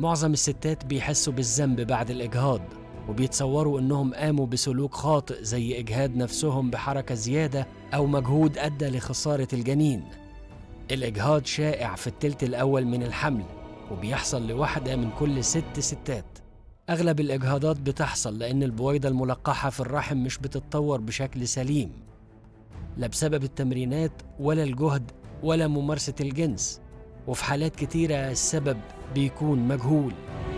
معظم الستات بيحسوا بالذنب بعد الإجهاض وبيتصوروا إنهم قاموا بسلوك خاطئ زي إجهاد نفسهم بحركة زيادة أو مجهود أدى لخسارة الجنين الإجهاض شائع في التلت الأول من الحمل وبيحصل لواحدة من كل ست ستات أغلب الإجهاضات بتحصل لأن البويضة الملقحة في الرحم مش بتتطور بشكل سليم لا بسبب التمرينات ولا الجهد ولا ممارسة الجنس وفي حالات كتيرة السبب بيكون مجهول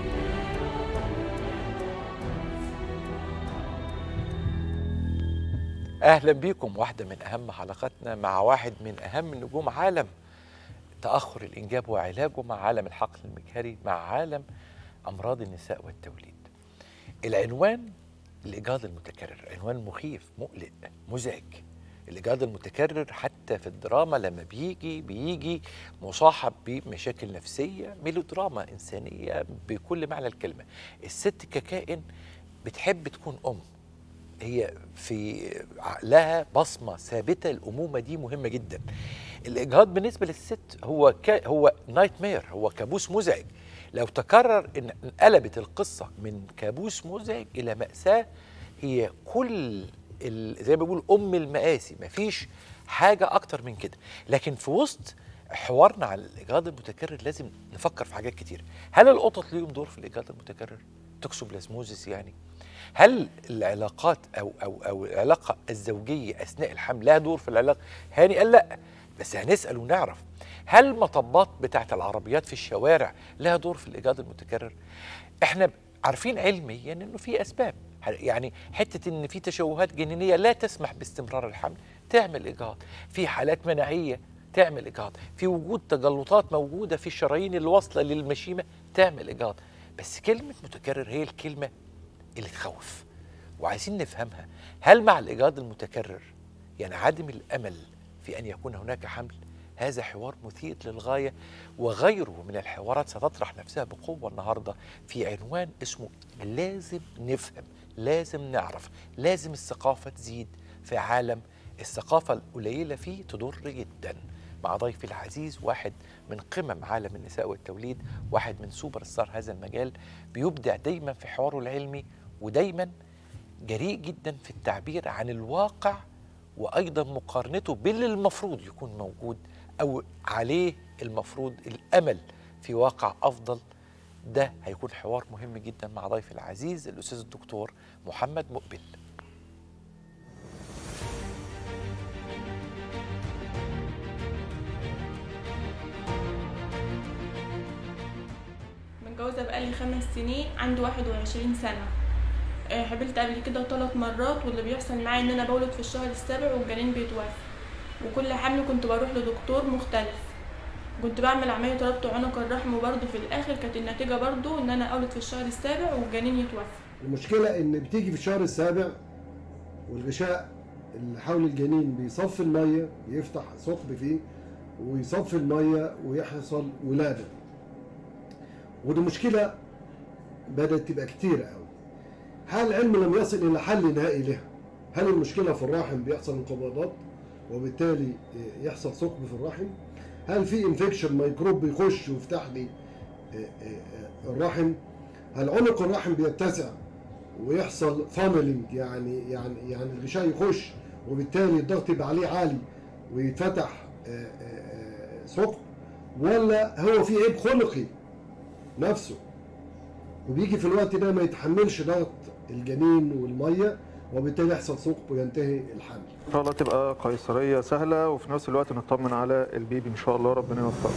اهلا بيكم واحده من اهم حلقاتنا مع واحد من اهم نجوم عالم تاخر الانجاب وعلاجه مع عالم الحقل المجهري مع عالم امراض النساء والتوليد العنوان الاجهاض المتكرر عنوان مخيف مقلق مزعج الاجهاض المتكرر حتى في الدراما لما بيجي بيجي مصاحب بمشاكل نفسيه ميلودراما انسانيه بكل معنى الكلمه الست ككائن بتحب تكون ام هي في عقلها بصمه ثابته الامومه دي مهمه جدا الاجهاض بالنسبه للست هو ك... هو نايت مير هو كابوس مزعج لو تكرر ان انقلبت القصه من كابوس مزعج الى ماساه هي كل ال... زي ما بيقول ام المآسي مفيش حاجه اكتر من كده لكن في وسط حوارنا على الاجهاض المتكرر لازم نفكر في حاجات كتير هل القطط ليهم دور في الاجهاض المتكرر توكسوبلازموزيس يعني هل العلاقات او او او العلاقه الزوجيه اثناء الحمل لها دور في العلاقه؟ هاني قال لا بس هنسال ونعرف هل المطبات بتاعت العربيات في الشوارع لها دور في الايجاد المتكرر؟ احنا عارفين علميا انه في اسباب يعني حته ان في تشوهات جنينيه لا تسمح باستمرار الحمل تعمل اجهاض، في حالات مناعيه تعمل اجهاض، في وجود تجلطات موجوده في الشرايين اللي واصله للمشيمه تعمل اجهاض، بس كلمه متكرر هي الكلمه اللي تخوف وعايزين نفهمها هل مع الإيجاد المتكرر ينعدم الأمل في أن يكون هناك حمل هذا حوار مثير للغاية وغيره من الحوارات ستطرح نفسها بقوة النهاردة في عنوان اسمه لازم نفهم لازم نعرف لازم الثقافة تزيد في عالم الثقافة القليلة فيه تضر جدا مع ضيفي العزيز واحد من قمم عالم النساء والتوليد واحد من سوبر ستار هذا المجال بيبدع دايما في حواره العلمي ودايما جريء جدا في التعبير عن الواقع وايضا مقارنته باللي المفروض يكون موجود او عليه المفروض الامل في واقع افضل ده هيكون حوار مهم جدا مع ضيفي العزيز الاستاذ الدكتور محمد مقبل متجوزة بقالي خمس سنين عندي واحد وعشرين سنة آه، حبلت قبل كده ثلاث مرات واللي بيحصل معايا ان انا بولد في الشهر السابع والجنين بيتوفى وكل حمل كنت بروح لدكتور مختلف كنت بعمل عملية ربط عنق الرحم وبرضه في الاخر كانت النتيجة برضه ان انا اولد في الشهر السابع والجنين يتوفى المشكلة إن بتيجي في الشهر السابع والغشاء اللي حول الجنين بيصفي المية يفتح ثقب فيه ويصفي المية ويحصل ولادة ودي مشكلة بدأت تبقى كتيرة أوي هل العلم لم يصل إلى حل نهائي لها هل المشكلة في الرحم بيحصل انقباضات وبالتالي يحصل ثقب في الرحم هل في انفكشن ميكروب بيخش ويفتح لي الرحم هل عنق الرحم بيتسع ويحصل فانلنج يعني يعني يعني الغشاء يخش وبالتالي الضغط يبقى عليه عالي ويتفتح آه، آه، ثقب ولا هو في عيب خلقي نفسه وبيجي في الوقت ده ما يتحملش ضغط الجنين والميه وبالتالي يحصل ثقب وينتهي الحمل ان شاء الله تبقى قيصريه سهله وفي نفس الوقت نطمن على البيبي ان شاء الله ربنا يوفقه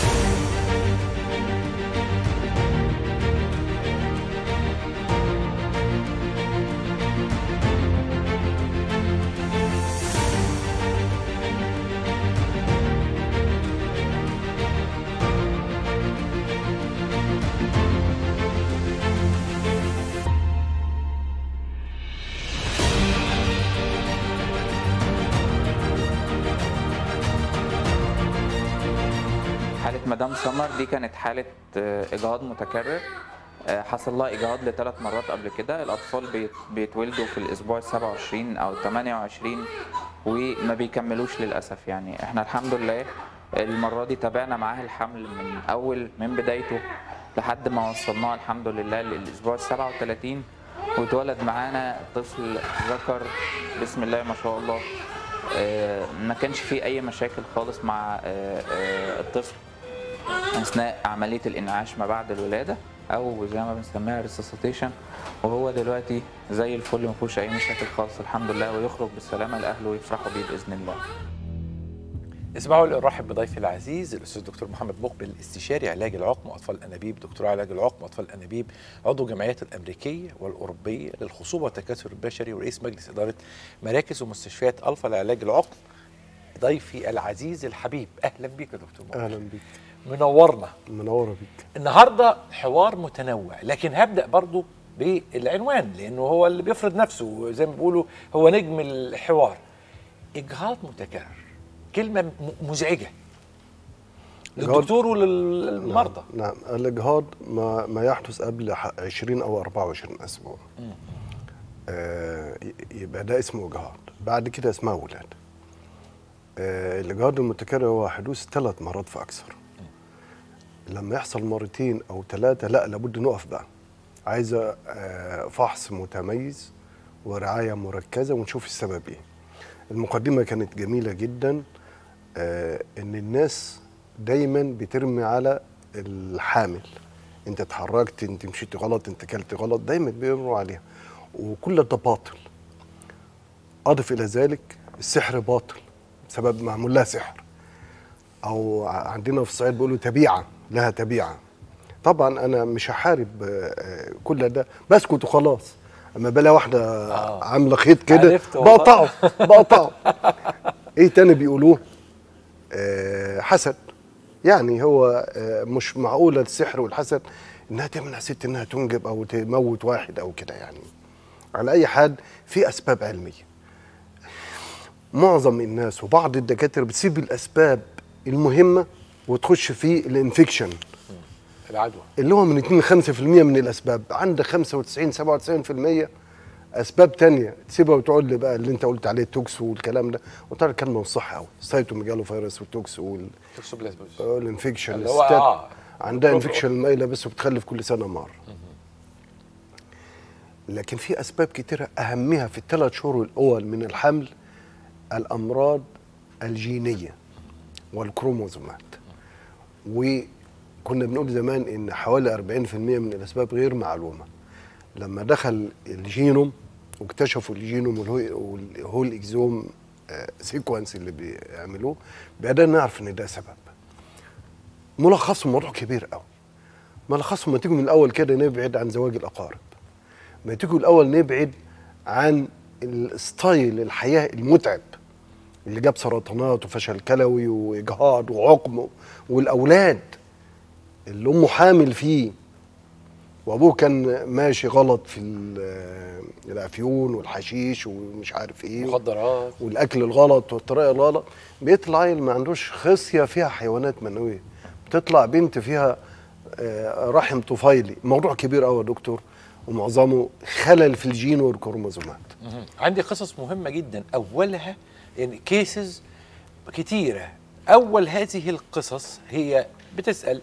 حالة مدام سمر دي كانت حالة آه، إجهاض متكرر آه، حصل لها إجهاض لثلاث مرات قبل كده الأطفال بيت- بيتولدوا في الأسبوع ال 27 أو 28 وما بيكملوش للأسف يعني إحنا الحمد لله المرة دي تابعنا معاها الحمل من أول من بدايته لحد ما وصلناه الحمد لله للاسبوع ال 37 واتولد معانا طفل ذكر بسم الله ما شاء الله آه، ما كانش فيه اي مشاكل خالص مع آه، آه، الطفل اثناء عمليه الانعاش ما بعد الولاده او زي ما بنسميها ريسوسيتيشن وهو دلوقتي زي الفل ما فيهوش اي مشاكل خالص الحمد لله ويخرج بالسلامه لاهله ويفرحوا بيه باذن الله اسمعوا لي ارحب بضيفي العزيز الاستاذ الدكتور محمد مقبل استشاري علاج العقم واطفال الانابيب دكتور علاج العقم واطفال الانابيب عضو الجمعيات الامريكيه والاوروبيه للخصوبه والتكاثر البشري ورئيس مجلس اداره مراكز ومستشفيات الفا لعلاج العقم ضيفي العزيز الحبيب اهلا بيك يا دكتور مقبل اهلا بيك منورنا منوره بيك النهارده حوار متنوع لكن هبدا برضو بالعنوان لانه هو اللي بيفرض نفسه زي ما بيقولوا هو نجم الحوار اجهاض متكرر كلمه م- مزعجه للدكتور وللمرضى نعم الاجهاض ما ما يحدث قبل ح- 20 او 24 اسبوع آه ي- يبقى ده اسمه اجهاض بعد كده اسمها ولاده آه الاجهاض المتكرر هو حدوث ثلاث مرات فاكثر لما يحصل مرتين او ثلاثه لا لابد نقف بقى عايزه آه فحص متميز ورعايه مركزه ونشوف السبب ايه المقدمه كانت جميله جدا آه ان الناس دايما بترمي على الحامل انت اتحركت انت مشيت غلط انت كلت غلط دايما بيرموا عليها وكل ده باطل اضف الى ذلك السحر باطل بسبب معمول لها سحر او ع- عندنا في الصعيد بيقولوا تبيعه لها تبيعه طبعا انا مش هحارب آه، كل ده بسكت وخلاص اما بلاقي واحده آه. عامله خيط كده عرفت والله. بقطعه بقطعه ايه تاني بيقولوه آه، حسد يعني هو آه، مش معقوله السحر والحسد انها تمنع ست انها تنجب او تموت واحد او كده يعني على اي حال في اسباب علميه معظم الناس وبعض الدكاتره بتسيب الاسباب المهمه وتخش في الانفكشن العدوى اللي هو من 2 ل 5% من الاسباب عندك 95 97% اسباب تانية تسيبها وتقعد لي بقى اللي انت قلت عليه التوكس والكلام ده وطبعا الكلمه مش صح قوي سايتوميجالو فيروس والتوكس وال توكسوبلازموس الانفكشن اللي هو الستات اه عندها بروف- انفكشن المائله بس وبتخلف كل سنه مره لكن في اسباب كتيره اهمها في الثلاث شهور الاول من الحمل الامراض الجينيه والكروموزومات وكنا بنقول زمان ان حوالي 40% من الاسباب غير معلومه لما دخل الجينوم واكتشفوا الجينوم والهو- والهول اكزوم سيكونس اللي بيعملوه بدأنا نعرف ان ده سبب ملخصه موضوع كبير قوي ملخصه ما تيجوا من الاول كده نبعد عن زواج الاقارب ما تيجوا الاول نبعد عن الستايل الحياه المتعب اللي جاب سرطانات وفشل كلوي واجهاض وعقم والاولاد اللي امه حامل فيه وابوه كان ماشي غلط في ال- الافيون والحشيش ومش عارف ايه مخدرات والاكل الغلط والطريقه الغلط بيطلع عيل ما عندوش خصيه فيها حيوانات منويه بتطلع بنت فيها آه، رحم طفيلي موضوع كبير قوي يا دكتور ومعظمه خلل في الجين والكروموزومات مهم. عندي قصص مهمة جدا أولها يعني كيسز كتيرة أول هذه القصص هي بتسأل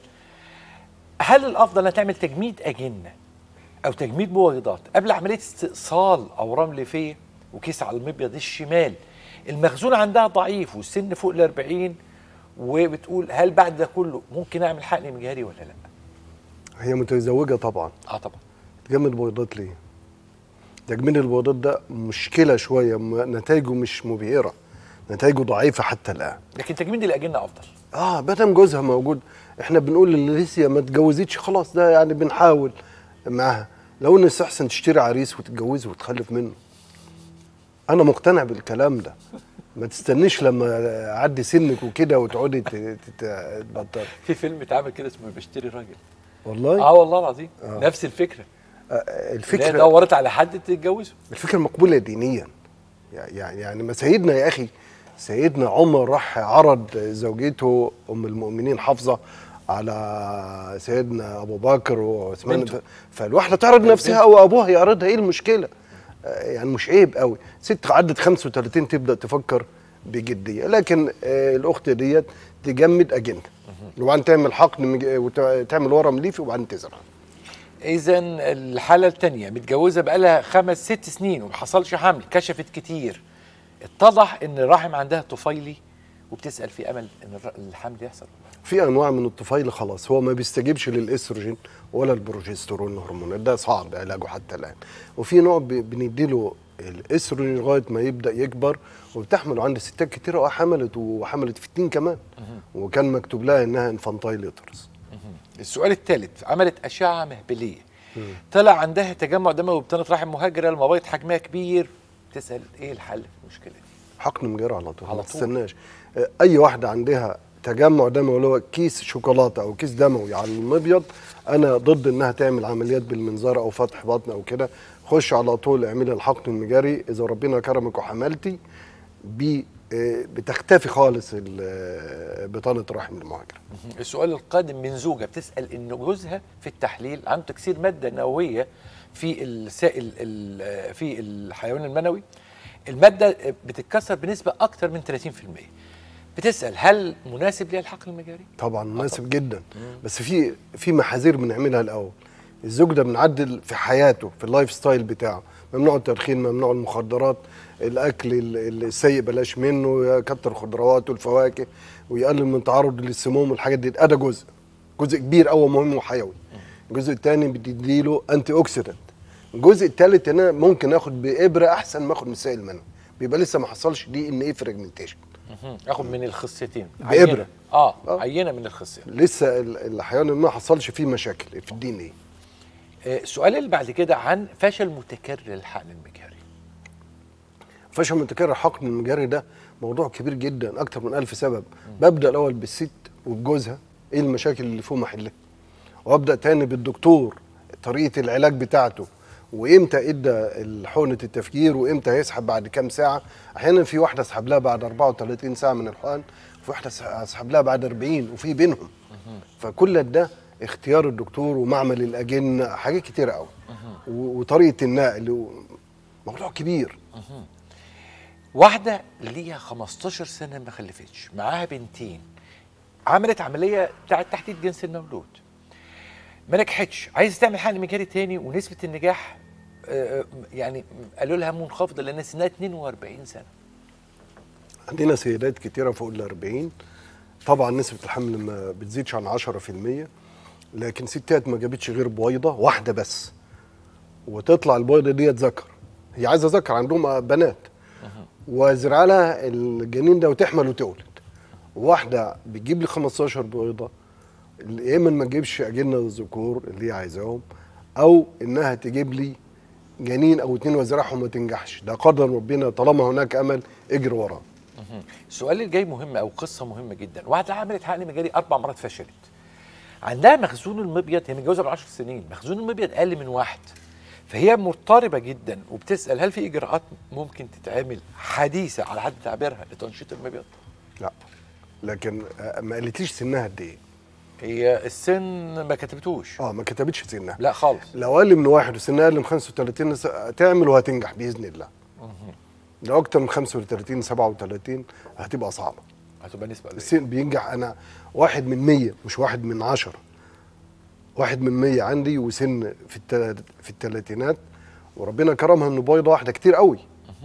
هل الأفضل أن تعمل تجميد أجنة أو تجميد بويضات قبل عملية استئصال أورام ليفية وكيس على المبيض الشمال المخزون عندها ضعيف والسن فوق ال 40 وبتقول هل بعد ده كله ممكن أعمل حقن مجهري ولا لا؟ هي متزوجه طبعا اه طبعا تجمد بويضات ليه؟ تجميد البويضات ده مشكله شويه م- نتائجه مش مبهره نتائجه ضعيفه حتى الان لكن تجميد الأجنة أفضل اه بدل جوزها موجود احنا بنقول اللي لسه ما اتجوزتش خلاص ده يعني بنحاول معاها لو ان استحسن تشتري عريس وتتجوزه وتخلف منه انا مقتنع بالكلام ده ما تستنيش لما اعدي سنك وكده وتقعدي ت- تت- تبطل في فيلم اتعمل كده اسمه بشتري راجل والله اه والله العظيم آه. نفس الفكره آه، الفكره الفكره دورت على حد تتجوزه الفكره مقبوله دينيا يعني يعني ما سيدنا يا اخي سيدنا عمر راح عرض زوجته ام المؤمنين حفصه على سيدنا ابو بكر وعثمان بنته. ف- فالواحده تعرض نفسها او ابوها يعرضها ايه المشكله آه، يعني مش عيب قوي ست عدت 35 تبدا تفكر بجديه لكن آه، الاخت ديت تجمد اجنده وبعدين تعمل حقن مج- وتعمل ورم ليفي وبعدين تزرع اذا الحاله الثانيه متجوزه بقالها خمس ست سنين وما حصلش حمل كشفت كتير اتضح ان الرحم عندها طفيلي وبتسال في امل ان الر- الحمل يحصل في انواع من الطفيل خلاص هو ما بيستجيبش للاستروجين ولا البروجسترون هرمونات ده صعب علاجه حتى الان وفي نوع ب- بنديله الاستروجين لغايه ما يبدا يكبر وبتحمل عند ستات كتير وحملت وحملت في اتنين كمان وكان مكتوب لها انها انفانتايل يوترس السؤال الثالث عملت اشعه مهبليه طلع عندها تجمع دموي بطانه رحم مهاجره المبيض حجمها كبير تسال ايه الحل في المشكله دي حقن مجرى على طول على ما طول. تستناش آه، اي واحده عندها تجمع دموي اللي هو كيس شوكولاته او كيس دموي على المبيض انا ضد انها تعمل عمليات بالمنظار او فتح بطن او كده خش على طول اعملي الحقن المجاري اذا ربنا كرمك وحملتي بي آه، بتختفي خالص ال- آه، بطانه رحم المهاجره السؤال القادم من زوجة بتسأل إن جوزها في التحليل عنده تكسير مادة نووية في السائل ال- في الحيوان المنوي المادة بتتكسر بنسبة أكتر من 30% بتسأل هل مناسب ليها الحقن المجاري؟ طبعا مناسب جدا بس في في محاذير بنعملها الاول الزوج ده بنعدل في حياته في اللايف ستايل بتاعه ممنوع التدخين ممنوع المخدرات الاكل ال- السيء بلاش منه يكتر الخضروات والفواكه ويقلل من تعرض للسموم والحاجات دي ده جزء جزء كبير قوي مهم وحيوي الجزء الثاني بتديله انتي اوكسيدنت الجزء الثالث هنا ممكن اخد بابره احسن ما اخد من السائل المنوي بيبقى لسه ما حصلش دي ان ايه فراجمنتيشن اخد من الخصيتين بإبرة. عينة. آه. آه. عينة من الخصية لسه ال- الحيوان ما حصلش فيه مشاكل في الدي ان ايه آه، السؤال اللي بعد كده عن فشل متكرر للحقن المجاري فشل متكرر حقن المجاري ده موضوع كبير جدا اكتر من ألف سبب ببدا الاول بالست وبجوزها ايه المشاكل اللي فيهم احلها وابدا تاني بالدكتور طريقه العلاج بتاعته وامتى ادى الحقنه التفكير وامتى هيسحب بعد كام ساعه احيانا في واحده اسحب لها بعد 34 ساعه من الحقن وفي واحده اسحب لها بعد 40 وفي بينهم فكل ده اختيار الدكتور ومعمل الاجنه حاجات كتيره قوي و- وطريقه النقل و- موضوع كبير واحدة ليها 15 سنة ما خلفتش معاها بنتين عملت عملية بتاعت تحديد جنس المولود ما نجحتش عايزة تعمل حقن مجاري تاني ونسبة النجاح آه، يعني قالوا لها منخفضة لأن سنها 42 سنة عندنا سيدات كتيرة فوق ال 40 طبعا نسبة الحمل ما بتزيدش عن 10% لكن ستات ما جابتش غير بويضة واحدة بس وتطلع البويضة ديت ذكر هي عايزة ذكر عندهم بنات وازرع لها الجنين ده وتحمل وتولد واحدة بتجيب لي 15 بويضة يا اما ما تجيبش اجنة الذكور اللي هي عايزاهم او انها تجيب لي جنين او اتنين وازرعهم ما تنجحش ده قدر ربنا طالما هناك امل اجري وراه السؤال اللي جاي مهم أو قصة مهمة جدا واحدة عملت حقن مجاري أربع مرات فشلت عندها مخزون المبيض هي متجوزة ب 10 سنين مخزون المبيض أقل من واحد فهي مضطربة جدا وبتسأل هل في إجراءات ممكن تتعمل حديثة على حد تعبيرها لتنشيط المبيض؟ لا لكن آه، ما قالتليش سنها قد ايه هي السن ما كتبتوش اه ما كتبتش سنها لا خالص لو اقل من واحد وسنها اقل من 35 س- هتعمل وهتنجح باذن الله لو اكتر من 35 37 هتبقى صعبه هتبقى نسبة قليلة السن بينجح انا واحد من 100 مش واحد من 10 واحد من 100 عندي وسن في التل... في الثلاثينات وربنا كرمها من بيضه واحده كتير قوي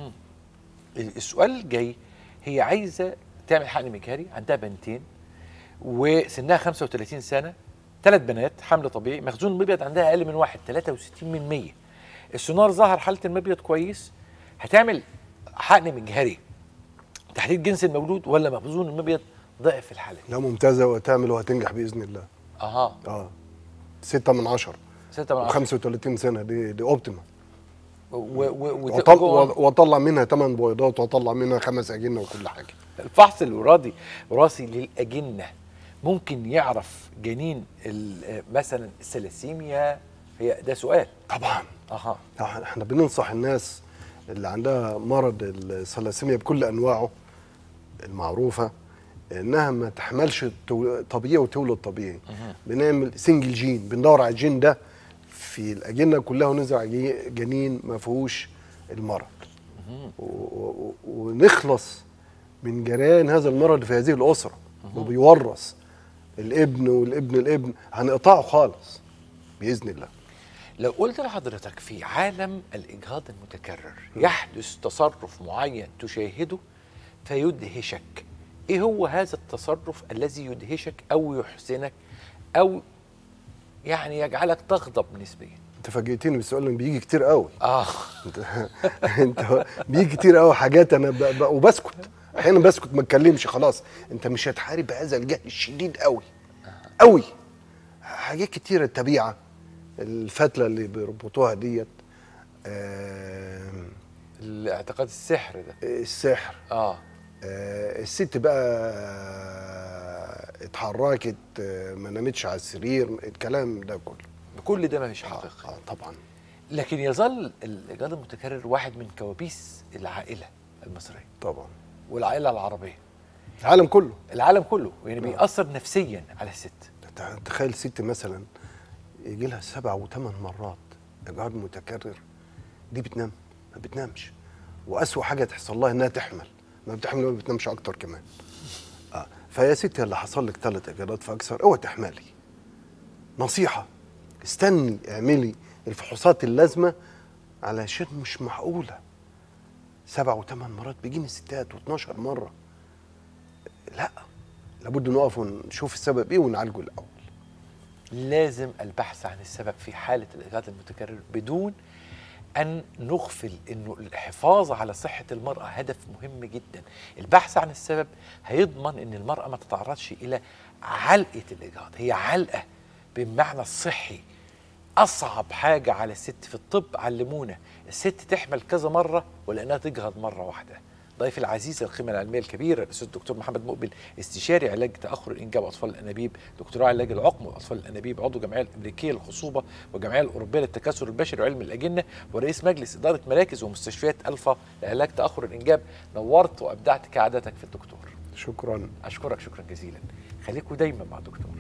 السؤال الجاي هي عايزة تعمل حقن مجهري عندها بنتين وسنها 35 سنة ثلاث بنات حمل طبيعي مخزون المبيض عندها أقل من واحد 63 من 100 السونار ظهر حالة المبيض كويس هتعمل حقن مجهري تحديد جنس المولود ولا مخزون المبيض ضعف في الحالة دي؟ لا ممتازه وهتعمل وهتنجح باذن الله اها اه 6 من 10 6 من 10 و35 سنه دي دي اوبتيما و- و- وت- وأطل- جوه واطلع منها 8 بيضات واطلع منها خمس اجنه وكل حاجه الفحص الوراثي وراثي للأجنة ممكن يعرف جنين ال- مثلا السلاسيميا هي ده سؤال طبعا اها احنا بننصح الناس اللي عندها مرض الثلاسيميا بكل انواعه المعروفه انها ما تحملش تو- طبيعي وتولد طبيعي بنعمل سنجل جين بندور على الجين ده في الاجنه كلها ونزرع جي- جنين ما فيهوش المرض و- و- ونخلص من جريان هذا المرض في هذه الاسره وبيورث الابن والابن الابن هنقطعه خالص باذن الله لو قلت لحضرتك في عالم الإجهاض المتكرر يحدث تصرف معين تشاهده فيدهشك إيه هو هذا التصرف الذي يدهشك أو يحزنك أو يعني يجعلك تغضب نسبيا انت فاجئتني بالسؤال اللي بيجي كتير قوي آه انت انت بيجي كتير قوي حاجات انا ب... ب... وبسكت احيانا بسكت ما اتكلمش خلاص انت مش هتحارب بهذا الجهل الشديد قوي قوي حاجات كتيره الطبيعه الفتله اللي بيربطوها ديت آم، الاعتقاد السحر ده السحر آه آه، الست بقى اتحركت آه، ما نامتش على السرير الكلام ده كله كل ده مش آه، حقيقي آه، طبعا لكن يظل الإجهاض المتكرر واحد من كوابيس العائلة المصرية طبعا والعائلة العربية العالم كله العالم كله يعني بيأثر نفسيا على الست تع- تخيل ست مثلا يجي لها سبع وثمان مرات اجهاض متكرر دي بتنام ما بتنامش واسوأ حاجه تحصل لها انها تحمل ما بتحمل ما بتنامش اكتر كمان اه فيا ستي اللي حصل لك ثلاث اجهاضات فاكثر اوعي تحملي نصيحه استني اعملي الفحوصات اللازمه علشان مش معقوله سبع وثمان مرات بيجيني ستات و12 مره لا لابد نقف ونشوف السبب ايه ونعالجه الاول لازم البحث عن السبب في حالة الإجهاض المتكرر بدون أن نغفل أنه الحفاظ على صحة المرأة هدف مهم جدا البحث عن السبب هيضمن أن المرأة ما تتعرضش إلى علقة الإجهاض هي علقة بالمعنى الصحي أصعب حاجة على الست في الطب علمونا الست تحمل كذا مرة ولأنها تجهض مرة واحدة ضيف العزيز القيمة العلمية الكبيرة الأستاذ الدكتور محمد مقبل استشاري علاج تأخر الإنجاب أطفال الأنابيب دكتوراه علاج العقم وأطفال الأنابيب عضو الجمعية الأمريكية للخصوبة والجمعية الأوروبية للتكاثر البشري وعلم الأجنة ورئيس مجلس إدارة مراكز ومستشفيات ألفا لعلاج تأخر الإنجاب نورت وأبدعت كعادتك في الدكتور شكرا أشكرك شكرا جزيلا خليكوا دايما مع الدكتور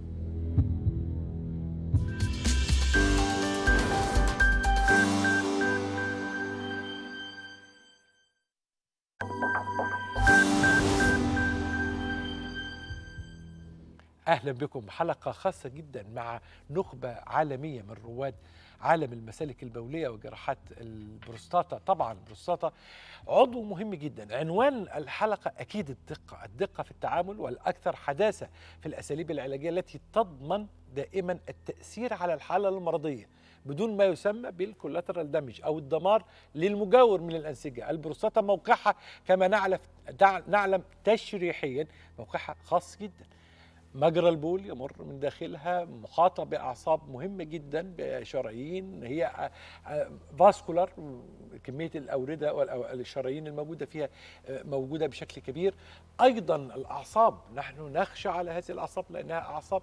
اهلا بكم حلقه خاصه جدا مع نخبه عالميه من رواد عالم المسالك البوليه وجراحات البروستاتا طبعا البروستاتا عضو مهم جدا عنوان الحلقه اكيد الدقه الدقه في التعامل والاكثر حداثه في الاساليب العلاجيه التي تضمن دائما التاثير على الحاله المرضيه بدون ما يسمى بالكولاترال دامج او الدمار للمجاور من الانسجه البروستاتا موقعها كما نعلم نعلم تشريحيا موقعها خاص جدا مجرى البول يمر من داخلها محاطة بأعصاب مهمة جدا بشرايين هي فاسكولار كمية الأوردة والشرايين الموجودة فيها موجودة بشكل كبير أيضا الأعصاب نحن نخشى على هذه الأعصاب لأنها أعصاب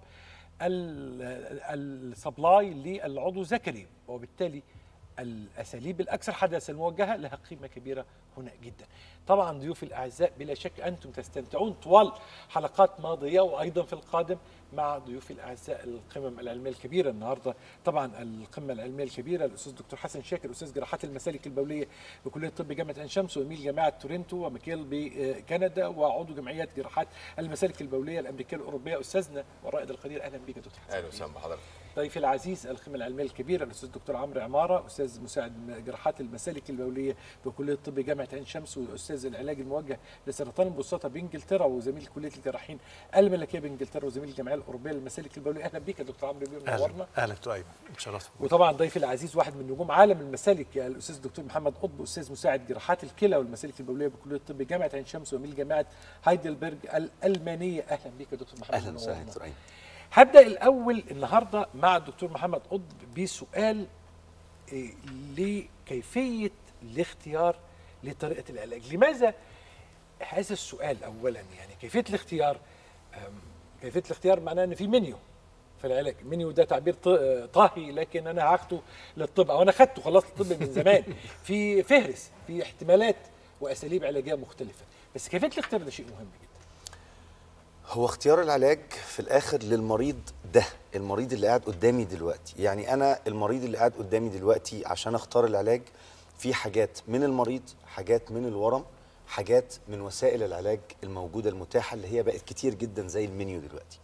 السبلاي للعضو الذكري وبالتالي الاساليب الاكثر حداثه الموجهه لها قيمه كبيره هنا جدا. طبعا ضيوفي الاعزاء بلا شك انتم تستمتعون طوال حلقات ماضيه وايضا في القادم مع ضيوفي الاعزاء القمم العلميه الكبيره النهارده طبعا القمه العلميه الكبيره الاستاذ دكتور حسن شاكر استاذ جراحات المسالك البوليه بكليه الطب جامعه عين شمس واميل جامعه تورنتو وميكيل بكندا وعضو جمعيات جراحات المسالك البوليه الامريكيه الاوروبيه استاذنا والرائد القدير اهلا بك دكتور حسن اهلا وسهلا بحضرتك ضيفي العزيز القيمه العلميه الكبيره الاستاذ دكتور عمرو عماره استاذ مساعد جراحات المسالك البوليه بكليه الطب جامعه عين شمس واستاذ العلاج الموجه لسرطان البروستاتا بانجلترا وزميل كليه الجراحين الملكيه بانجلترا وزميل الجمعيه الاوروبيه للمسالك البوليه اهلا بك يا دكتور عمرو بيه منورنا اهلا دكتور ايمن مشرف وطبعا ضيفي العزيز واحد من نجوم عالم المسالك الاستاذ الدكتور محمد قطب استاذ مساعد جراحات الكلى والمسالك البوليه بكليه الطب جامعه عين شمس وزميل جامعه هايدلبرج الالمانيه اهلا بك يا دكتور محمد اهلا وسهلا دكتور ايمن هبدا الاول النهارده مع الدكتور محمد قطب بسؤال إيه لكيفيه الاختيار لطريقه العلاج لماذا هذا السؤال اولا يعني كيفيه الاختيار كيفيه الاختيار معناه ان في منيو في العلاج منيو ده تعبير طاهي لكن انا هاخده للطب او انا خدته خلصت الطب من زمان في فهرس في احتمالات واساليب علاجيه مختلفه بس كيفيه الاختيار ده شيء مهم جدا هو اختيار العلاج في الاخر للمريض ده المريض اللي قاعد قدامي دلوقتي يعني انا المريض اللي قاعد قدامي دلوقتي عشان اختار العلاج في حاجات من المريض حاجات من الورم حاجات من وسائل العلاج الموجوده المتاحه اللي هي بقت كتير جدا زي المنيو دلوقتي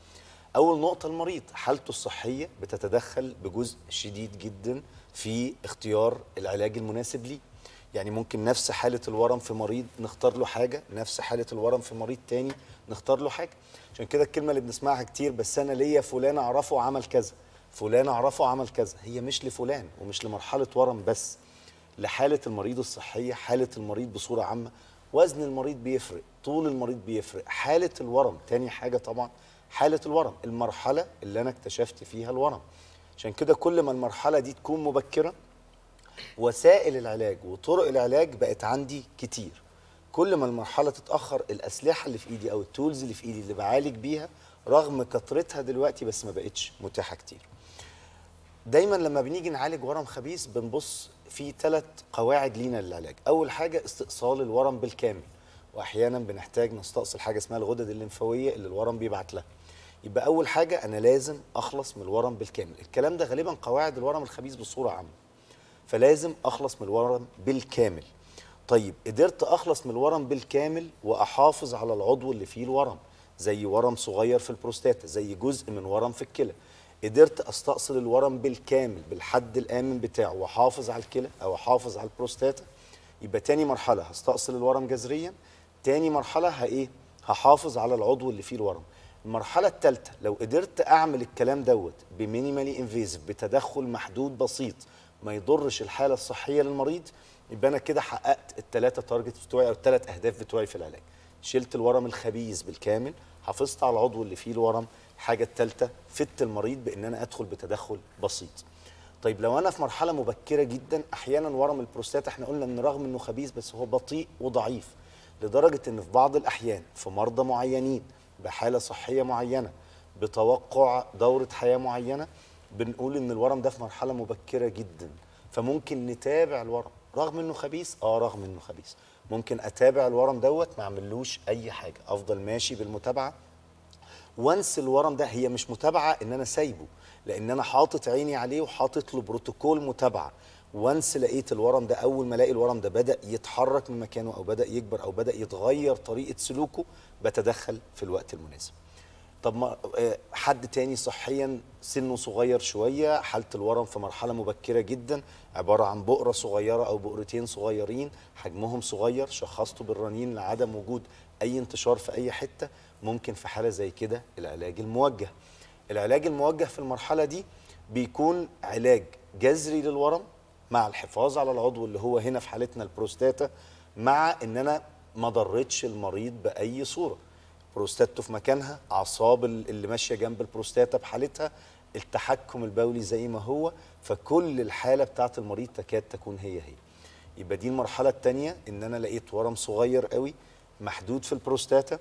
اول نقطه المريض حالته الصحيه بتتدخل بجزء شديد جدا في اختيار العلاج المناسب ليه يعني ممكن نفس حاله الورم في مريض نختار له حاجه نفس حاله الورم في مريض تاني نختار له حاجه عشان كده الكلمه اللي بنسمعها كتير بس انا ليا فلان اعرفه عمل كذا فلان اعرفه عمل كذا هي مش لفلان ومش لمرحله ورم بس لحاله المريض الصحيه حاله المريض بصوره عامه وزن المريض بيفرق طول المريض بيفرق حاله الورم تاني حاجه طبعا حاله الورم المرحله اللي انا اكتشفت فيها الورم عشان كده كل ما المرحله دي تكون مبكره وسائل العلاج وطرق العلاج بقت عندي كتير كل ما المرحله تتاخر الاسلحه اللي في ايدي او التولز اللي في ايدي اللي بعالج بيها رغم كثرتها دلوقتي بس ما بقتش متاحه كتير دايما لما بنيجي نعالج ورم خبيث بنبص في ثلاث قواعد لينا للعلاج اول حاجه استئصال الورم بالكامل واحيانا بنحتاج نستأصل حاجه اسمها الغدد الليمفاويه اللي الورم بيبعت لها يبقى اول حاجه انا لازم اخلص من الورم بالكامل الكلام ده غالبا قواعد الورم الخبيث بصوره عامه فلازم اخلص من الورم بالكامل طيب قدرت اخلص من الورم بالكامل واحافظ على العضو اللي فيه الورم زي ورم صغير في البروستاتا زي جزء من ورم في الكلى قدرت استأصل الورم بالكامل بالحد الامن بتاعه واحافظ على الكلى او احافظ على البروستاتا يبقى تاني مرحله هستأصل الورم جذريا تاني مرحله هايه هحافظ على العضو اللي فيه الورم المرحله الثالثه لو قدرت اعمل الكلام دوت بمينيمالي انفيزيف بتدخل محدود بسيط ما يضرش الحاله الصحيه للمريض يبقى انا كده حققت الثلاثه تارجت بتوعي او الثلاث اهداف بتوعي في العلاج شلت الورم الخبيث بالكامل حافظت على العضو اللي فيه الورم الحاجه الثالثه فدت المريض بان انا ادخل بتدخل بسيط طيب لو انا في مرحله مبكره جدا احيانا ورم البروستاتا احنا قلنا ان رغم انه خبيث بس هو بطيء وضعيف لدرجه ان في بعض الاحيان في مرضى معينين بحاله صحيه معينه بتوقع دوره حياه معينه بنقول ان الورم ده في مرحله مبكره جدا فممكن نتابع الورم رغم انه خبيث اه رغم انه خبيث ممكن اتابع الورم دوت ما اعملوش اي حاجه افضل ماشي بالمتابعه وانس الورم ده هي مش متابعه ان انا سايبه لان انا حاطط عيني عليه وحاطط له بروتوكول متابعه وانس لقيت الورم ده اول ما الاقي الورم ده بدا يتحرك من مكانه او بدا يكبر او بدا يتغير طريقه سلوكه بتدخل في الوقت المناسب طب ما آه، حد تاني صحيا سنه صغير شويه حاله الورم في مرحله مبكره جدا عباره عن بؤره صغيره او بؤرتين صغيرين حجمهم صغير شخصته بالرنين لعدم وجود اي انتشار في اي حته ممكن في حاله زي كده العلاج الموجه العلاج الموجه في المرحله دي بيكون علاج جذري للورم مع الحفاظ على العضو اللي هو هنا في حالتنا البروستاتا مع ان انا ما ضرتش المريض باي صوره بروستاتته في مكانها اعصاب ال- اللي ماشيه جنب البروستاتا بحالتها التحكم البولي زي ما هو فكل الحاله بتاعت المريض تكاد تكون هي هي يبقى دي المرحله الثانيه ان انا لقيت ورم صغير قوي محدود في البروستاتا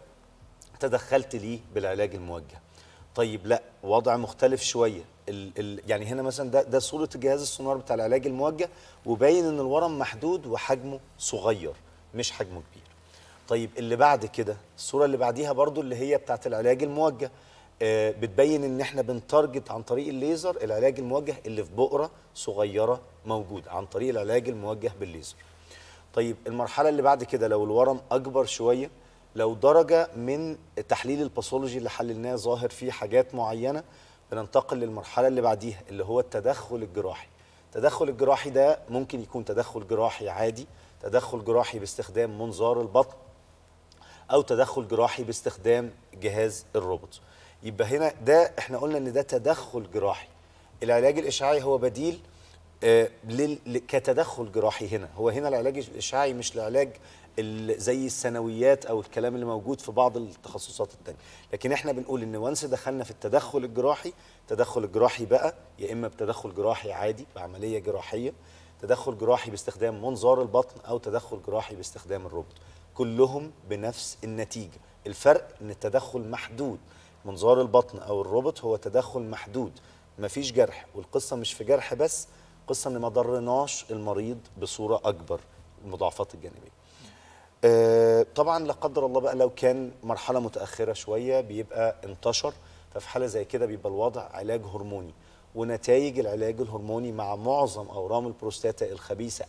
تدخلت ليه بالعلاج الموجه طيب لا وضع مختلف شويه ال ال يعني هنا مثلا ده ده صوره الجهاز السونار بتاع العلاج الموجه وباين ان الورم محدود وحجمه صغير مش حجمه كبير طيب اللي بعد كده الصوره اللي بعديها برضو اللي هي بتاعت العلاج الموجه آه بتبين ان احنا بنتارجت عن طريق الليزر العلاج الموجه اللي في بؤره صغيره موجود عن طريق العلاج الموجه بالليزر طيب المرحله اللي بعد كده لو الورم اكبر شويه لو درجه من تحليل الباثولوجي اللي حللناه ظاهر فيه حاجات معينه بننتقل للمرحله اللي بعديها اللي هو التدخل الجراحي التدخل الجراحي ده ممكن يكون تدخل جراحي عادي تدخل جراحي باستخدام منظار البطن او تدخل جراحي باستخدام جهاز الروبوت يبقى هنا ده احنا قلنا ان ده تدخل جراحي العلاج الاشعاعي هو بديل آه، لل- ل- كتدخل جراحي هنا هو هنا العلاج الاشعاعي مش العلاج ال- زي الثانويات او الكلام اللي موجود في بعض التخصصات التانية لكن احنا بنقول ان وانس دخلنا في التدخل الجراحي التدخل الجراحي بقى يا اما بتدخل جراحي عادي بعمليه جراحيه تدخل جراحي باستخدام منظار البطن او تدخل جراحي باستخدام الروبوت كلهم بنفس النتيجه الفرق ان التدخل محدود منظار البطن او الروبوت هو تدخل محدود مفيش جرح والقصه مش في جرح بس قصه ان ما ضرناش المريض بصوره اكبر المضاعفات الجانبيه آه، طبعا لا قدر الله بقى لو كان مرحله متاخره شويه بيبقى انتشر ففي حاله زي كده بيبقى الوضع علاج هرموني ونتائج العلاج الهرموني مع معظم اورام البروستاتا الخبيثه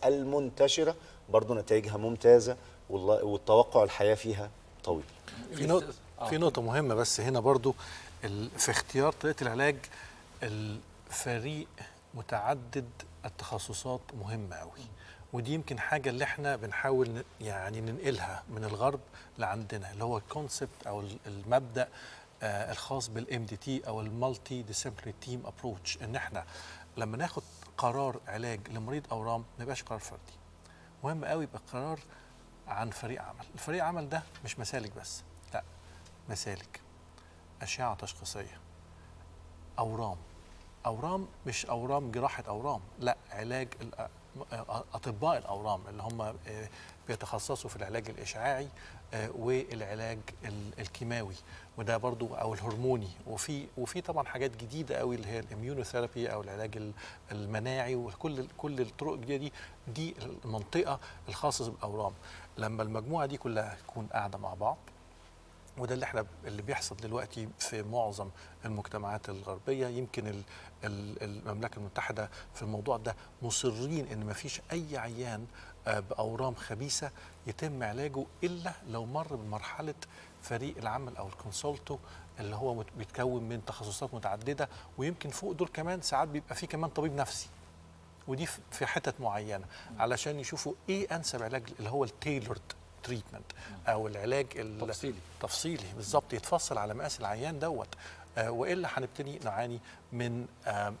المنتشره برضو نتائجها ممتازه والله- والتوقع الحياه فيها طويل في نقطة في نقطة مهمة بس هنا برضو ال- في اختيار طريقة العلاج الفريق متعدد التخصصات مهمة قوي ودي يمكن حاجة اللي احنا بنحاول ن- يعني ننقلها من الغرب لعندنا اللي هو الكونسبت او ال- المبدأ آه الخاص بالام دي تي او المالتي ديسيبلينري تيم ابروتش ان احنا لما ناخد قرار علاج لمريض اورام ما يبقاش قرار فردي مهم قوي يبقى قرار عن فريق عمل الفريق عمل ده مش مسالك بس لا مسالك أشعة تشخيصية أورام أورام مش أورام جراحة أورام لا علاج الأ- أطباء الأورام اللي هم آه، بيتخصصوا في العلاج الإشعاعي آه، والعلاج ال- الكيماوي وده برضو أو الهرموني وفي وفي طبعا حاجات جديدة قوي اللي هي الاميونوثيرابي أو العلاج ال- المناعي وكل كل الطرق الجديدة دي دي المنطقة الخاصة بالأورام لما المجموعة دي كلها تكون قاعدة مع بعض وده اللي احنا اللي بيحصل دلوقتي في معظم المجتمعات الغربيه يمكن ال- ال- المملكه المتحده في الموضوع ده مصرين ان ما فيش اي عيان آه، باورام خبيثه يتم علاجه الا لو مر بمرحله فريق العمل او الكونسولتو اللي هو مت- بيتكون من تخصصات متعدده ويمكن فوق دول كمان ساعات بيبقى فيه كمان طبيب نفسي ودي في- في حتت معينه علشان يشوفوا ايه انسب علاج اللي هو التيلورد تريتمنت او العلاج تفصيلي. تفصيلي بالظبط يتفصل على مقاس العيان دوت آه والا هنبتدي نعاني من آه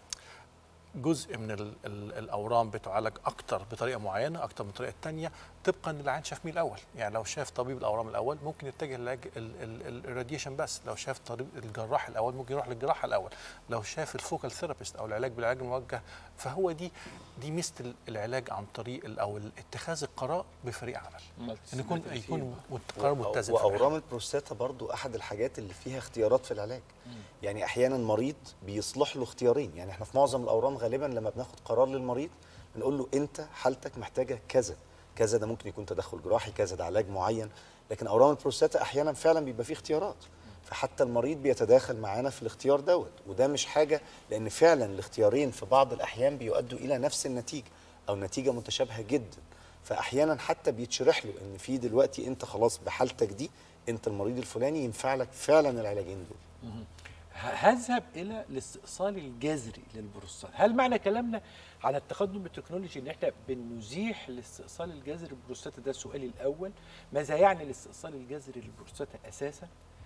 جزء من ال ال الاورام بتعالج اكتر بطريقه معينه اكتر من الطريقه الثانيه طبقا للعيان شاف مين الاول يعني لو شاف طبيب الاورام الاول ممكن يتجه للعلاج الراديشن بس لو شاف طبيب الجراح الاول ممكن يروح للجراحه الاول لو شاف الفوكال ثيرابيست او العلاج بالعلاج الموجه فهو دي دي ميزه ال- العلاج عن طريق ال- او ال- اتخاذ القرار بفريق عمل ان يكون يكون مت- قرار متزن في الآخر. واورام البروستاتا برضو احد الحاجات اللي فيها اختيارات في العلاج يعني احيانا مريض بيصلح له اختيارين يعني احنا في معظم الاورام غالبا لما بناخد قرار للمريض بنقول له انت حالتك محتاجه كذا كذا ده ممكن يكون تدخل جراحي كذا ده علاج معين لكن اورام البروستاتا احيانا فعلا بيبقى فيه اختيارات فحتى المريض بيتداخل معانا في الاختيار دوت وده مش حاجه لان فعلا الاختيارين في بعض الاحيان بيؤدوا الى نفس النتيجه او نتيجه متشابهه جدا فاحيانا حتى بيتشرح له ان في دلوقتي انت خلاص بحالتك دي انت المريض الفلاني ينفع لك فعلا العلاجين دول ه- هذهب الى الاستئصال الجذري للبروستات هل معنى كلامنا على التقدم بالتكنولوجي ان احنا بنزيح الاستئصال الجذري للبروستاتا ده سؤالي الاول ماذا يعني الاستئصال الجذري للبروستاتا اساسا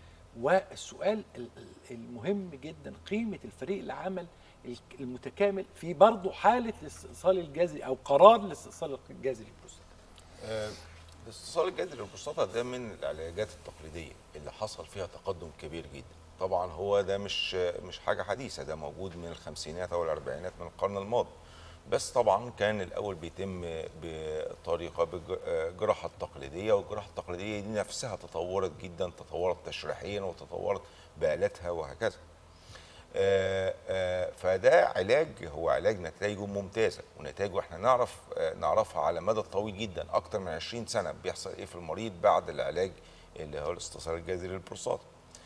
والسؤال ال- ال- المهم جدا قيمه الفريق العمل الك- المتكامل في برضه حاله الاستئصال الجذري او قرار الاستئصال الجذري للبروستاتا آه، الاستئصال الجذري للبروستاتا ده من العلاجات التقليديه اللي حصل فيها تقدم كبير جدا طبعا هو ده مش مش حاجه حديثه ده موجود من الخمسينات او الاربعينات من القرن الماضي بس طبعا كان الاول بيتم بطريقه بالجراحه التقليديه والجراحه التقليديه دي نفسها تطورت جدا تطورت تشريحيا وتطورت بالاتها وهكذا آه، آه، فده علاج هو علاج نتائجه ممتازه ونتائجه احنا نعرف آه، نعرفها على مدى طويل جدا اكتر من 20 سنه بيحصل ايه في المريض بعد العلاج اللي هو الاستئصال الجذري للبروستاتا.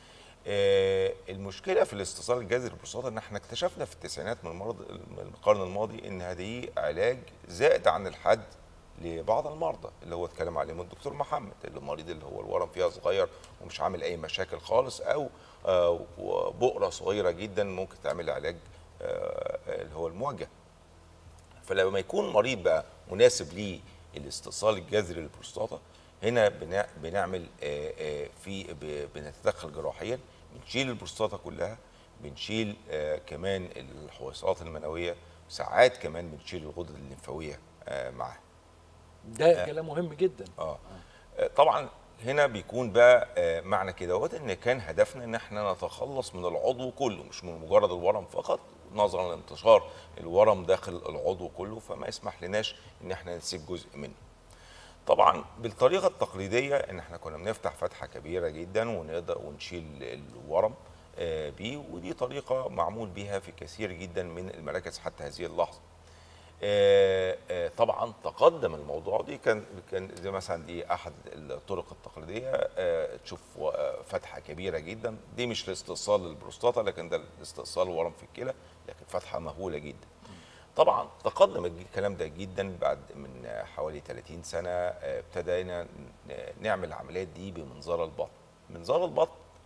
آه، المشكله في الاستئصال الجذري للبروستاتا ان احنا اكتشفنا في التسعينات من المرض من القرن الماضي ان هذه علاج زائد عن الحد لبعض المرضى اللي هو اتكلم عليهم الدكتور محمد اللي المريض اللي هو الورم فيها صغير ومش عامل اي مشاكل خالص او آه، بؤره صغيره جدا ممكن تعمل علاج آه، اللي هو الموجه فلما يكون مريض بقى مناسب ليه الاستئصال الجذري للبروستاتا هنا بنع- بنعمل آه، آه، في ب- بنتدخل جراحيا بنشيل البروستاتا كلها بنشيل آه، كمان الحويصلات المنويه ساعات كمان بنشيل الغدد الليمفاويه آه، معاها ده كلام مهم جدا اه آه، طبعا هنا بيكون بقى آه، معنى كده وده ان كان هدفنا ان احنا نتخلص من العضو كله مش من مجرد الورم فقط نظرا لانتشار الورم داخل العضو كله فما يسمح لناش ان احنا نسيب جزء منه طبعا بالطريقه التقليديه ان احنا كنا بنفتح فتحه كبيره جدا ونقدر ونشيل الورم آه، بيه ودي طريقه معمول بيها في كثير جدا من المراكز حتى هذه اللحظه آه، آه، طبعا تقدم الموضوع دي كان كان زي مثلا دي احد الطرق التقليديه آه، تشوف آه، فتحه كبيره جدا دي مش لاستئصال البروستاتا لكن ده لاستئصال ورم في الكلى لكن فتحه مهوله جدا طبعا تقدم الج- الكلام ده جدا بعد من آه، حوالي 30 سنه آه، ابتدينا ن- نعمل العمليات دي بمنظار البطن منظار البطن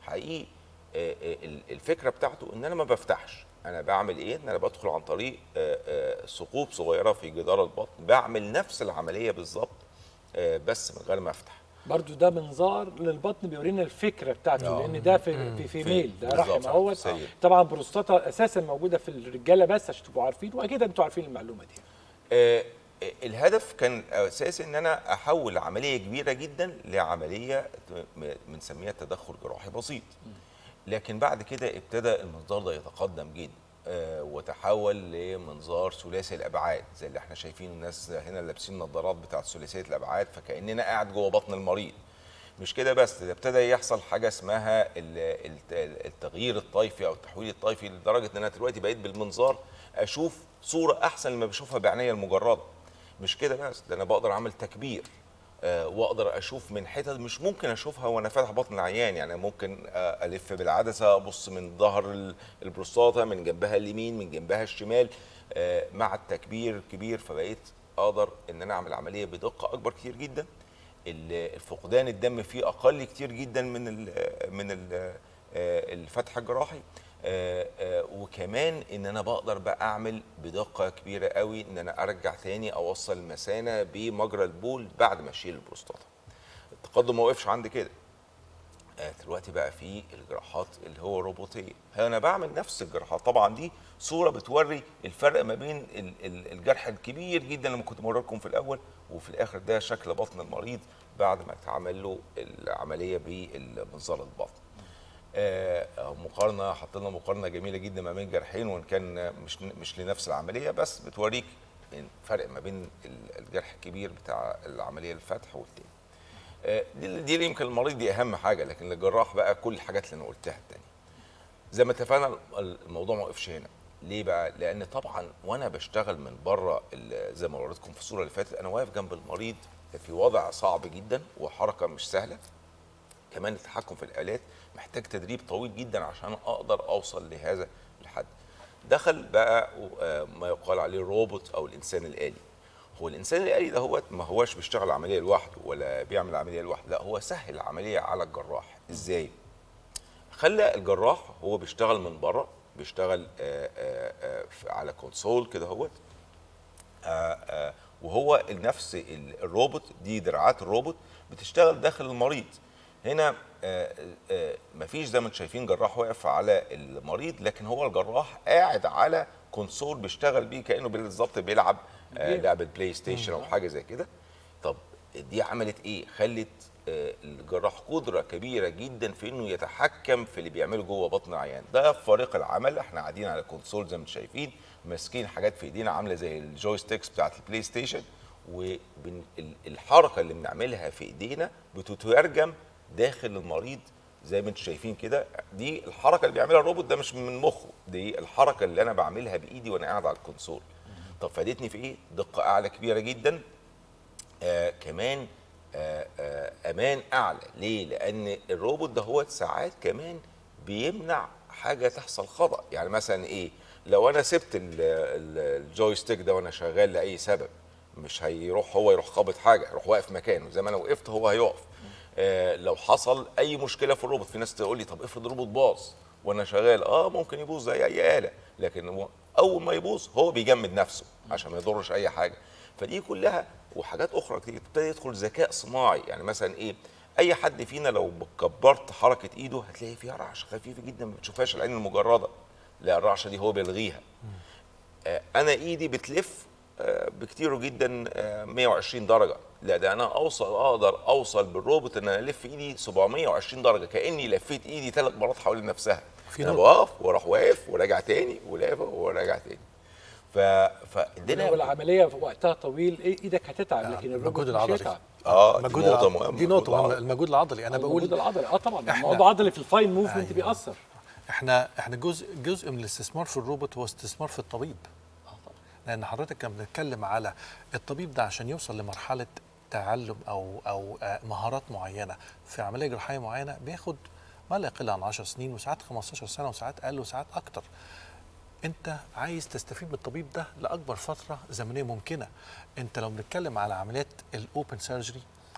حقيقي آه، آه، ال- الفكره بتاعته ان انا ما بفتحش انا بعمل ايه ان انا بدخل عن طريق آه، آه، ثقوب صغيره في جدار البطن بعمل نفس العمليه بالظبط آه، بس من غير ما افتح برضو ده منظار للبطن بيورينا الفكره بتاعته آه. لان ده في في فيميل ده رحم بالظبط. اهوت سيد. طبعا بروستاتا اساسا موجوده في الرجاله بس عشان تبقوا عارفين واكيد انتوا عارفين المعلومه دي آه، آه، الهدف كان اساسي ان انا احول عمليه كبيره جدا لعمليه م- بنسميها تدخل جراحي بسيط لكن بعد كده ابتدى المنظار ده يتقدم جدا آه، وتحول لمنظار ثلاثي الابعاد زي اللي احنا شايفين الناس هنا لابسين نظارات بتاعت ثلاثيه الابعاد فكاننا قاعد جوه بطن المريض مش كده بس ده ابتدى يحصل حاجه اسمها ال- الت- التغيير الطيفي او التحويل الطيفي لدرجه ان انا دلوقتي بقيت بالمنظار اشوف صوره احسن مما بشوفها بعينيا المجرده مش كده بس ده انا بقدر اعمل تكبير آه، واقدر اشوف من حتت مش ممكن اشوفها وانا فاتح بطن العيان يعني ممكن آه، الف بالعدسه ابص من ظهر ال- البروستاتا من جنبها اليمين من جنبها الشمال آه، مع التكبير الكبير فبقيت اقدر ان انا اعمل عمليه بدقه اكبر كتير جدا ال- الفقدان الدم فيه اقل كتير جدا من ال من ال الفتح الجراحي آه، آه، وكمان ان انا بقدر بقى اعمل بدقه كبيره قوي ان انا ارجع تاني اوصل المثانه بمجرى البول بعد ما اشيل البروستاتا التقدم ما وقفش عند كده آه، دلوقتي بقى في الجراحات اللي هو روبوتيه انا بعمل نفس الجراحات طبعا دي صوره بتوري الفرق ما بين ال- ال- الجرح الكبير جدا لما كنت بوري لكم في الاول وفي الاخر ده شكل بطن المريض بعد ما اتعمل له العمليه بالمنظار البطن آه، مقارنه حط لنا مقارنه جميله جدا ما بين جرحين وان كان مش مش لنفس العمليه بس بتوريك الفرق ما بين ال- الجرح الكبير بتاع العمليه الفتح والتاني آه، دي دي اللي يمكن المريض دي اهم حاجه لكن الجراح بقى كل الحاجات اللي انا قلتها التانية زي ما اتفقنا الموضوع ما وقفش هنا ليه بقى لان طبعا وانا بشتغل من بره ال- زي ما وريتكم في الصوره اللي فاتت انا واقف جنب المريض في وضع صعب جدا وحركه مش سهله كمان التحكم في الالات محتاج تدريب طويل جدا عشان اقدر اوصل لهذا الحد دخل بقى آه، ما يقال عليه الروبوت او الانسان الالي هو الانسان الالي ده هو ما هواش بيشتغل عمليه لوحده ولا بيعمل عمليه لوحده لا هو سهل العمليه على الجراح ازاي خلى الجراح هو بيشتغل من بره بيشتغل آه، آه، آه، في- على كونسول كده هوت آه، آه، وهو نفس ال- الروبوت دي دراعات الروبوت بتشتغل داخل المريض هنا آه، آه، مفيش زي ما انتم شايفين جراح واقف على المريض لكن هو الجراح قاعد على كونسول بيشتغل بيه كانه بالظبط بيلعب آه، لعبه بلاي ستيشن او حاجه زي كده طب دي عملت ايه خلت آه، الجراح قدره كبيره جدا في انه يتحكم في اللي بيعمله جوه بطن العيان ده في فريق العمل احنا قاعدين على كونسول زي ما انتم شايفين ماسكين حاجات في ايدينا عامله زي الجويستيكس بتاعت البلاي ستيشن والحركه اللي بنعملها في ايدينا بتترجم داخل المريض زي ما انتم شايفين كده دي الحركه اللي بيعملها الروبوت ده مش من مخه دي الحركه اللي انا بعملها بايدي وانا قاعد على الكونسول طب فادتني في ايه دقه اعلى كبيره جدا آه كمان آه آه امان اعلى ليه لان الروبوت ده هو ساعات كمان بيمنع حاجه تحصل خطا يعني مثلا ايه لو انا سبت ال- ال- الجويستيك ده وانا شغال لاي سبب مش هيروح هو يروح خابط حاجه يروح واقف مكانه زي ما انا وقفت هو هيقف آه لو حصل اي مشكله في الروبوت في ناس تقول لي طب افرض الروبوت باظ وانا شغال اه ممكن يبوظ زي اي اله لكن هو اول ما يبوظ هو بيجمد نفسه عشان ما يضرش اي حاجه فدي كلها وحاجات اخرى كتير تبتدي يدخل ذكاء صناعي يعني مثلا ايه اي حد فينا لو كبرت حركه ايده هتلاقي فيها رعشه خفيفه جدا ما بتشوفهاش العين المجرده لا الرعشه دي هو بيلغيها آه، انا ايدي بتلف آه، بكتير جدا آه، 120 درجه لا ده انا اوصل اقدر اوصل بالروبوت ان انا الف ايدي 720 درجه كاني لفيت ايدي ثلاث مرات حوالين نفسها في انا نقطة. بقف واروح واقف وراجع تاني ولافف وراجع تاني ف فادينا لو العمليه في وقتها طويل إيه ايدك هتتعب لكن الروبوت المجهود مش العضلي هيتعب اه دي مجهود نقطه العضلي مهمه دي نقطه المجهود مهمه العضلي. المجهود العضلي انا المجهود بقول العضلي اه طبعا إحنا- الموضوع عضلي في الفاين موفمنت أيوة. بيأثر احنا احنا جزء جزء من الاستثمار في الروبوت هو استثمار في الطبيب لان حضرتك كان بنتكلم على الطبيب ده عشان يوصل لمرحله تعلم او او آه، مهارات معينه في عمليه جراحيه معينه بياخد ما لا يقل عن 10 سنين وساعات 15 سنه وساعات اقل وساعات اكتر انت عايز تستفيد من الطبيب ده لاكبر فتره زمنيه ممكنه انت لو بنتكلم على عمليات الاوبن سيرجري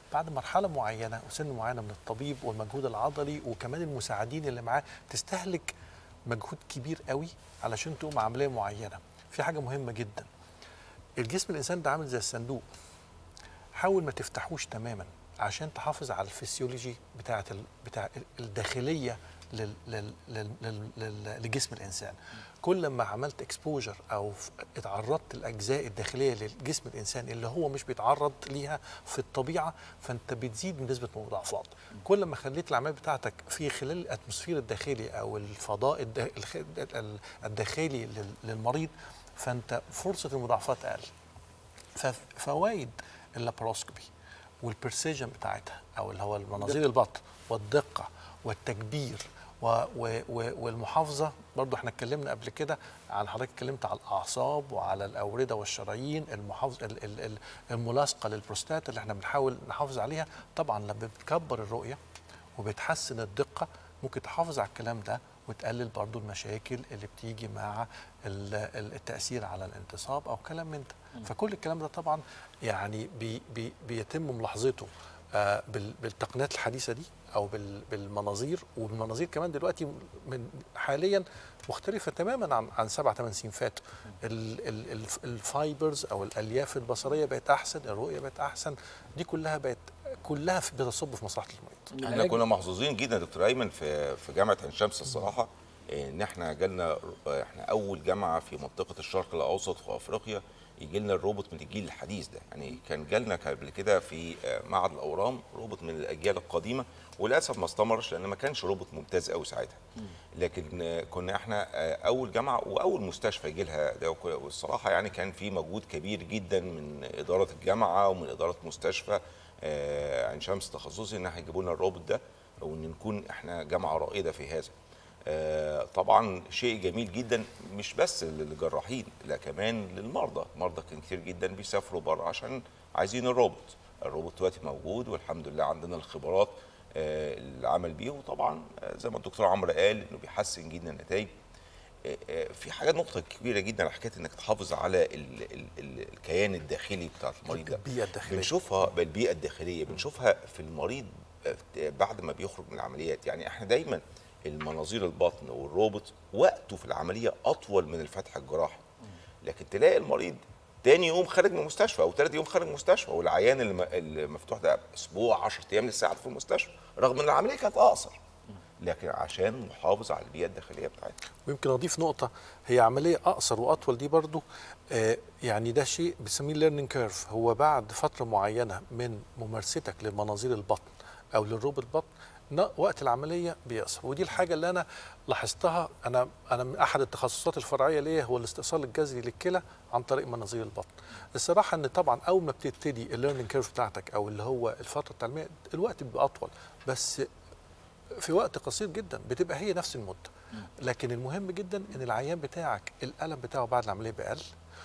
بعد مرحله معينه وسن معينه من الطبيب والمجهود العضلي وكمان المساعدين اللي معاه تستهلك مجهود كبير قوي علشان تقوم عمليه معينه في حاجه مهمه جدا الجسم الانسان ده عامل زي الصندوق حاول ما تفتحوش تماما عشان تحافظ على الفسيولوجي بتاعه ال... بتاع الداخليه لل... لل... لل... لل... لل... لجسم الانسان كل ما عملت اكسبوجر او ف- اتعرضت الاجزاء الداخليه لجسم الانسان اللي هو مش بيتعرض ليها في الطبيعه فانت بتزيد من نسبه المضاعفات كل ما خليت العمليه بتاعتك في خلال الاتموسفير الداخلي او الفضاء الدا- الخ- ال- الداخلي لل- للمريض فانت فرصه المضاعفات اقل ففوائد اللاباروسكوبي والبرسيجن بتاعتها او اللي هو المناظير البطن والدقه والتكبير و و و والمحافظه برضو احنا اتكلمنا قبل كده عن حضرتك اتكلمت على الاعصاب وعلى الاورده والشرايين المحافظه ال- ال- ال- الملاصقه للبروستات اللي احنا بنحاول نحافظ عليها طبعا لما بتكبر الرؤيه وبتحسن الدقه ممكن تحافظ على الكلام ده وتقلل برضو المشاكل اللي بتيجي مع ال- ال- التأثير على الانتصاب أو كلام من ده فكل الكلام ده طبعا يعني بي بي بيتم ملاحظته آه، بال- بالتقنيات الحديثة دي أو بال- بالمناظير والمناظير كمان دلوقتي من حاليا مختلفة تماما عن عن سبع ثمان سنين فاتوا ال- ال- الف- الفايبرز أو الألياف البصرية بقت أحسن الرؤية بقت أحسن دي كلها بقت كلها في- بتصب في مصلحة المريض احنا كنا محظوظين جدا يا دكتور ايمن في في جامعه عين شمس الصراحه ان احنا جالنا احنا اول جامعه في منطقه الشرق الاوسط في افريقيا يجي لنا الروبوت من الجيل الحديث ده يعني كان جالنا قبل كده في آه، معهد الاورام روبوت من الاجيال القديمه وللاسف ما استمرش لان ما كانش روبوت ممتاز قوي ساعتها لكن آه، كنا احنا آه، اول جامعه واول مستشفى يجي لها ده وك- والصراحه يعني كان في مجهود كبير جدا من اداره الجامعه ومن اداره مستشفى آه، عين شمس تخصصي ان هيجيبوا لنا الروبوت ده وان نكون احنا جامعه رائده في هذا آه، طبعا شيء جميل جدا مش بس للجراحين لا كمان للمرضى مرضى كان كتير جدا بيسافروا بره عشان عايزين الروبوت الروبوت دلوقتي موجود والحمد لله عندنا الخبرات آه، العمل بيه وطبعا آه، زي ما الدكتور عمرو قال انه بيحسن جدا النتائج آه، آه، في حاجات نقطة كبيرة جدا على حكاية انك تحافظ على ال ال ال الكيان الداخلي بتاع المريض ده البيئة الداخلية. بنشوفها بالبيئة الداخلية بنشوفها في المريض آه، بعد ما بيخرج من العمليات يعني احنا دايما المناظير البطن والروبوت وقته في العملية أطول من الفتح الجراحي لكن تلاقي المريض تاني يوم خارج من المستشفى او تالت يوم خارج من المستشفى والعيان اللي م- اللي مفتوح ده اسبوع 10 ايام لسه قاعد في المستشفى رغم ان العمليه كانت اقصر لكن عشان محافظ على البيئه الداخليه بتاعتنا ويمكن اضيف نقطه هي عمليه اقصر واطول دي برضو آه يعني ده شيء بنسميه ليرنينج كيرف هو بعد فتره معينه من ممارستك للمناظير البطن او للروب البطن ن- وقت العمليه بيقصر ودي الحاجه اللي انا لاحظتها انا انا من احد التخصصات الفرعيه ليا هو الاستئصال الجذري للكلى عن طريق مناظير البطن الصراحه ان طبعا اول ما بتبتدي الليرنينج كيرف بتاعتك او اللي هو الفتره التعليميه الوقت بيبقى اطول بس في وقت قصير جدا بتبقى هي نفس المده لكن المهم جدا ان العيان بتاعك الالم بتاعه بعد العمليه بيقل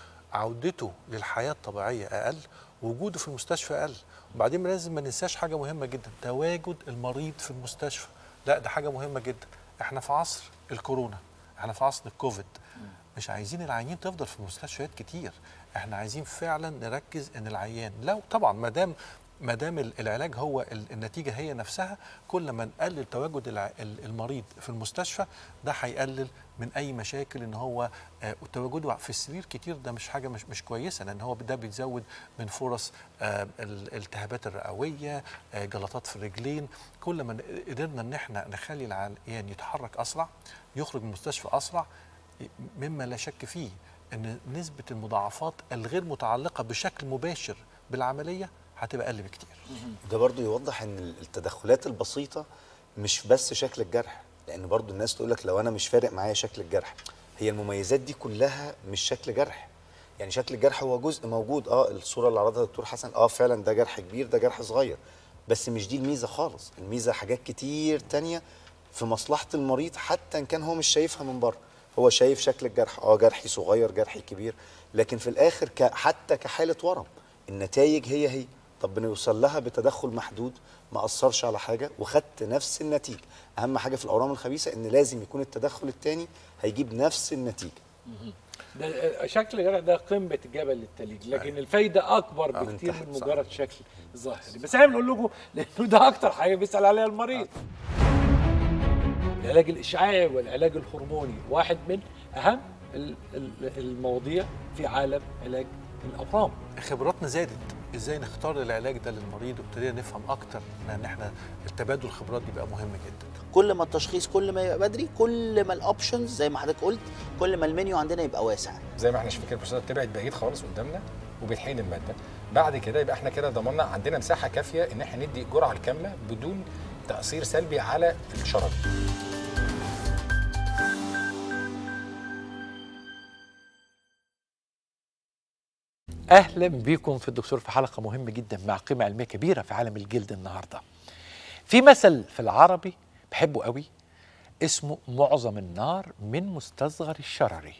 عودته للحياه الطبيعيه اقل وجوده في المستشفى اقل وبعدين لازم ما ننساش حاجه مهمه جدا تواجد المريض في المستشفى لا ده حاجه مهمه جدا احنا في عصر الكورونا احنا في عصر الكوفيد مش عايزين العيانين تفضل في المستشفيات كتير احنا عايزين فعلا نركز ان العيان لو طبعا ما دام ما دام ال- العلاج هو ال- النتيجه هي نفسها كل ما نقلل تواجد الع- ال- المريض في المستشفى ده هيقلل من اي مشاكل ان هو آه، تواجده في السرير كتير ده مش حاجه مش مش كويسه لان هو ده بيزود من فرص آه، ال- الالتهابات الرئويه آه، جلطات في الرجلين كل ما ن- قدرنا ان احنا نخلي العيان يتحرك اسرع يخرج من المستشفى اسرع مما لا شك فيه ان نسبه المضاعفات الغير متعلقه بشكل مباشر بالعمليه هتبقى اقل بكتير ده برضو يوضح ان التدخلات البسيطه مش بس شكل الجرح لان برضو الناس تقول لك لو انا مش فارق معايا شكل الجرح هي المميزات دي كلها مش شكل جرح يعني شكل الجرح هو جزء موجود اه الصوره اللي عرضها الدكتور حسن اه فعلا ده جرح كبير ده جرح صغير بس مش دي الميزه خالص الميزه حاجات كتير تانية في مصلحه المريض حتى ان كان هو مش شايفها من بره هو شايف شكل الجرح اه جرحي صغير جرحي كبير لكن في الاخر ك حتى كحاله ورم النتائج هي هي طب بنوصل لها بتدخل محدود ما اثرش على حاجه وخدت نفس النتيجه اهم حاجه في الاورام الخبيثه ان لازم يكون التدخل الثاني هيجيب نفس النتيجه ده شكل الجرح ده قمه جبل التليج لكن الفايده اكبر آه، من بكتير تحت، من صح. مجرد شكل ظاهري بس احنا بنقول لكم لانه ده اكتر حاجه بيسال عليها المريض العلاج الاشعاعي والعلاج الهرموني واحد من اهم ال- ال- المواضيع في عالم علاج الاورام خبراتنا زادت ازاي نختار العلاج ده للمريض وابتدينا نفهم اكتر ان احنا التبادل الخبرات دي بقى مهم جدا كل ما التشخيص كل ما يبقى بدري كل ما الاوبشنز زي ما حضرتك قلت كل ما المنيو عندنا يبقى واسع زي ما احنا شايفين كده البروستاتا بتبعد بعيد خالص قدامنا وبتحين الماده بعد كده يبقى احنا كده ضمننا عندنا مساحه كافيه ان احنا ندي الجرعه الكامله بدون تاثير سلبي على الشرج اهلا بيكم في الدكتور في حلقه مهمه جدا مع قيمه علميه كبيره في عالم الجلد النهارده. في مثل في العربي بحبه قوي اسمه معظم النار من مستصغر الشرر.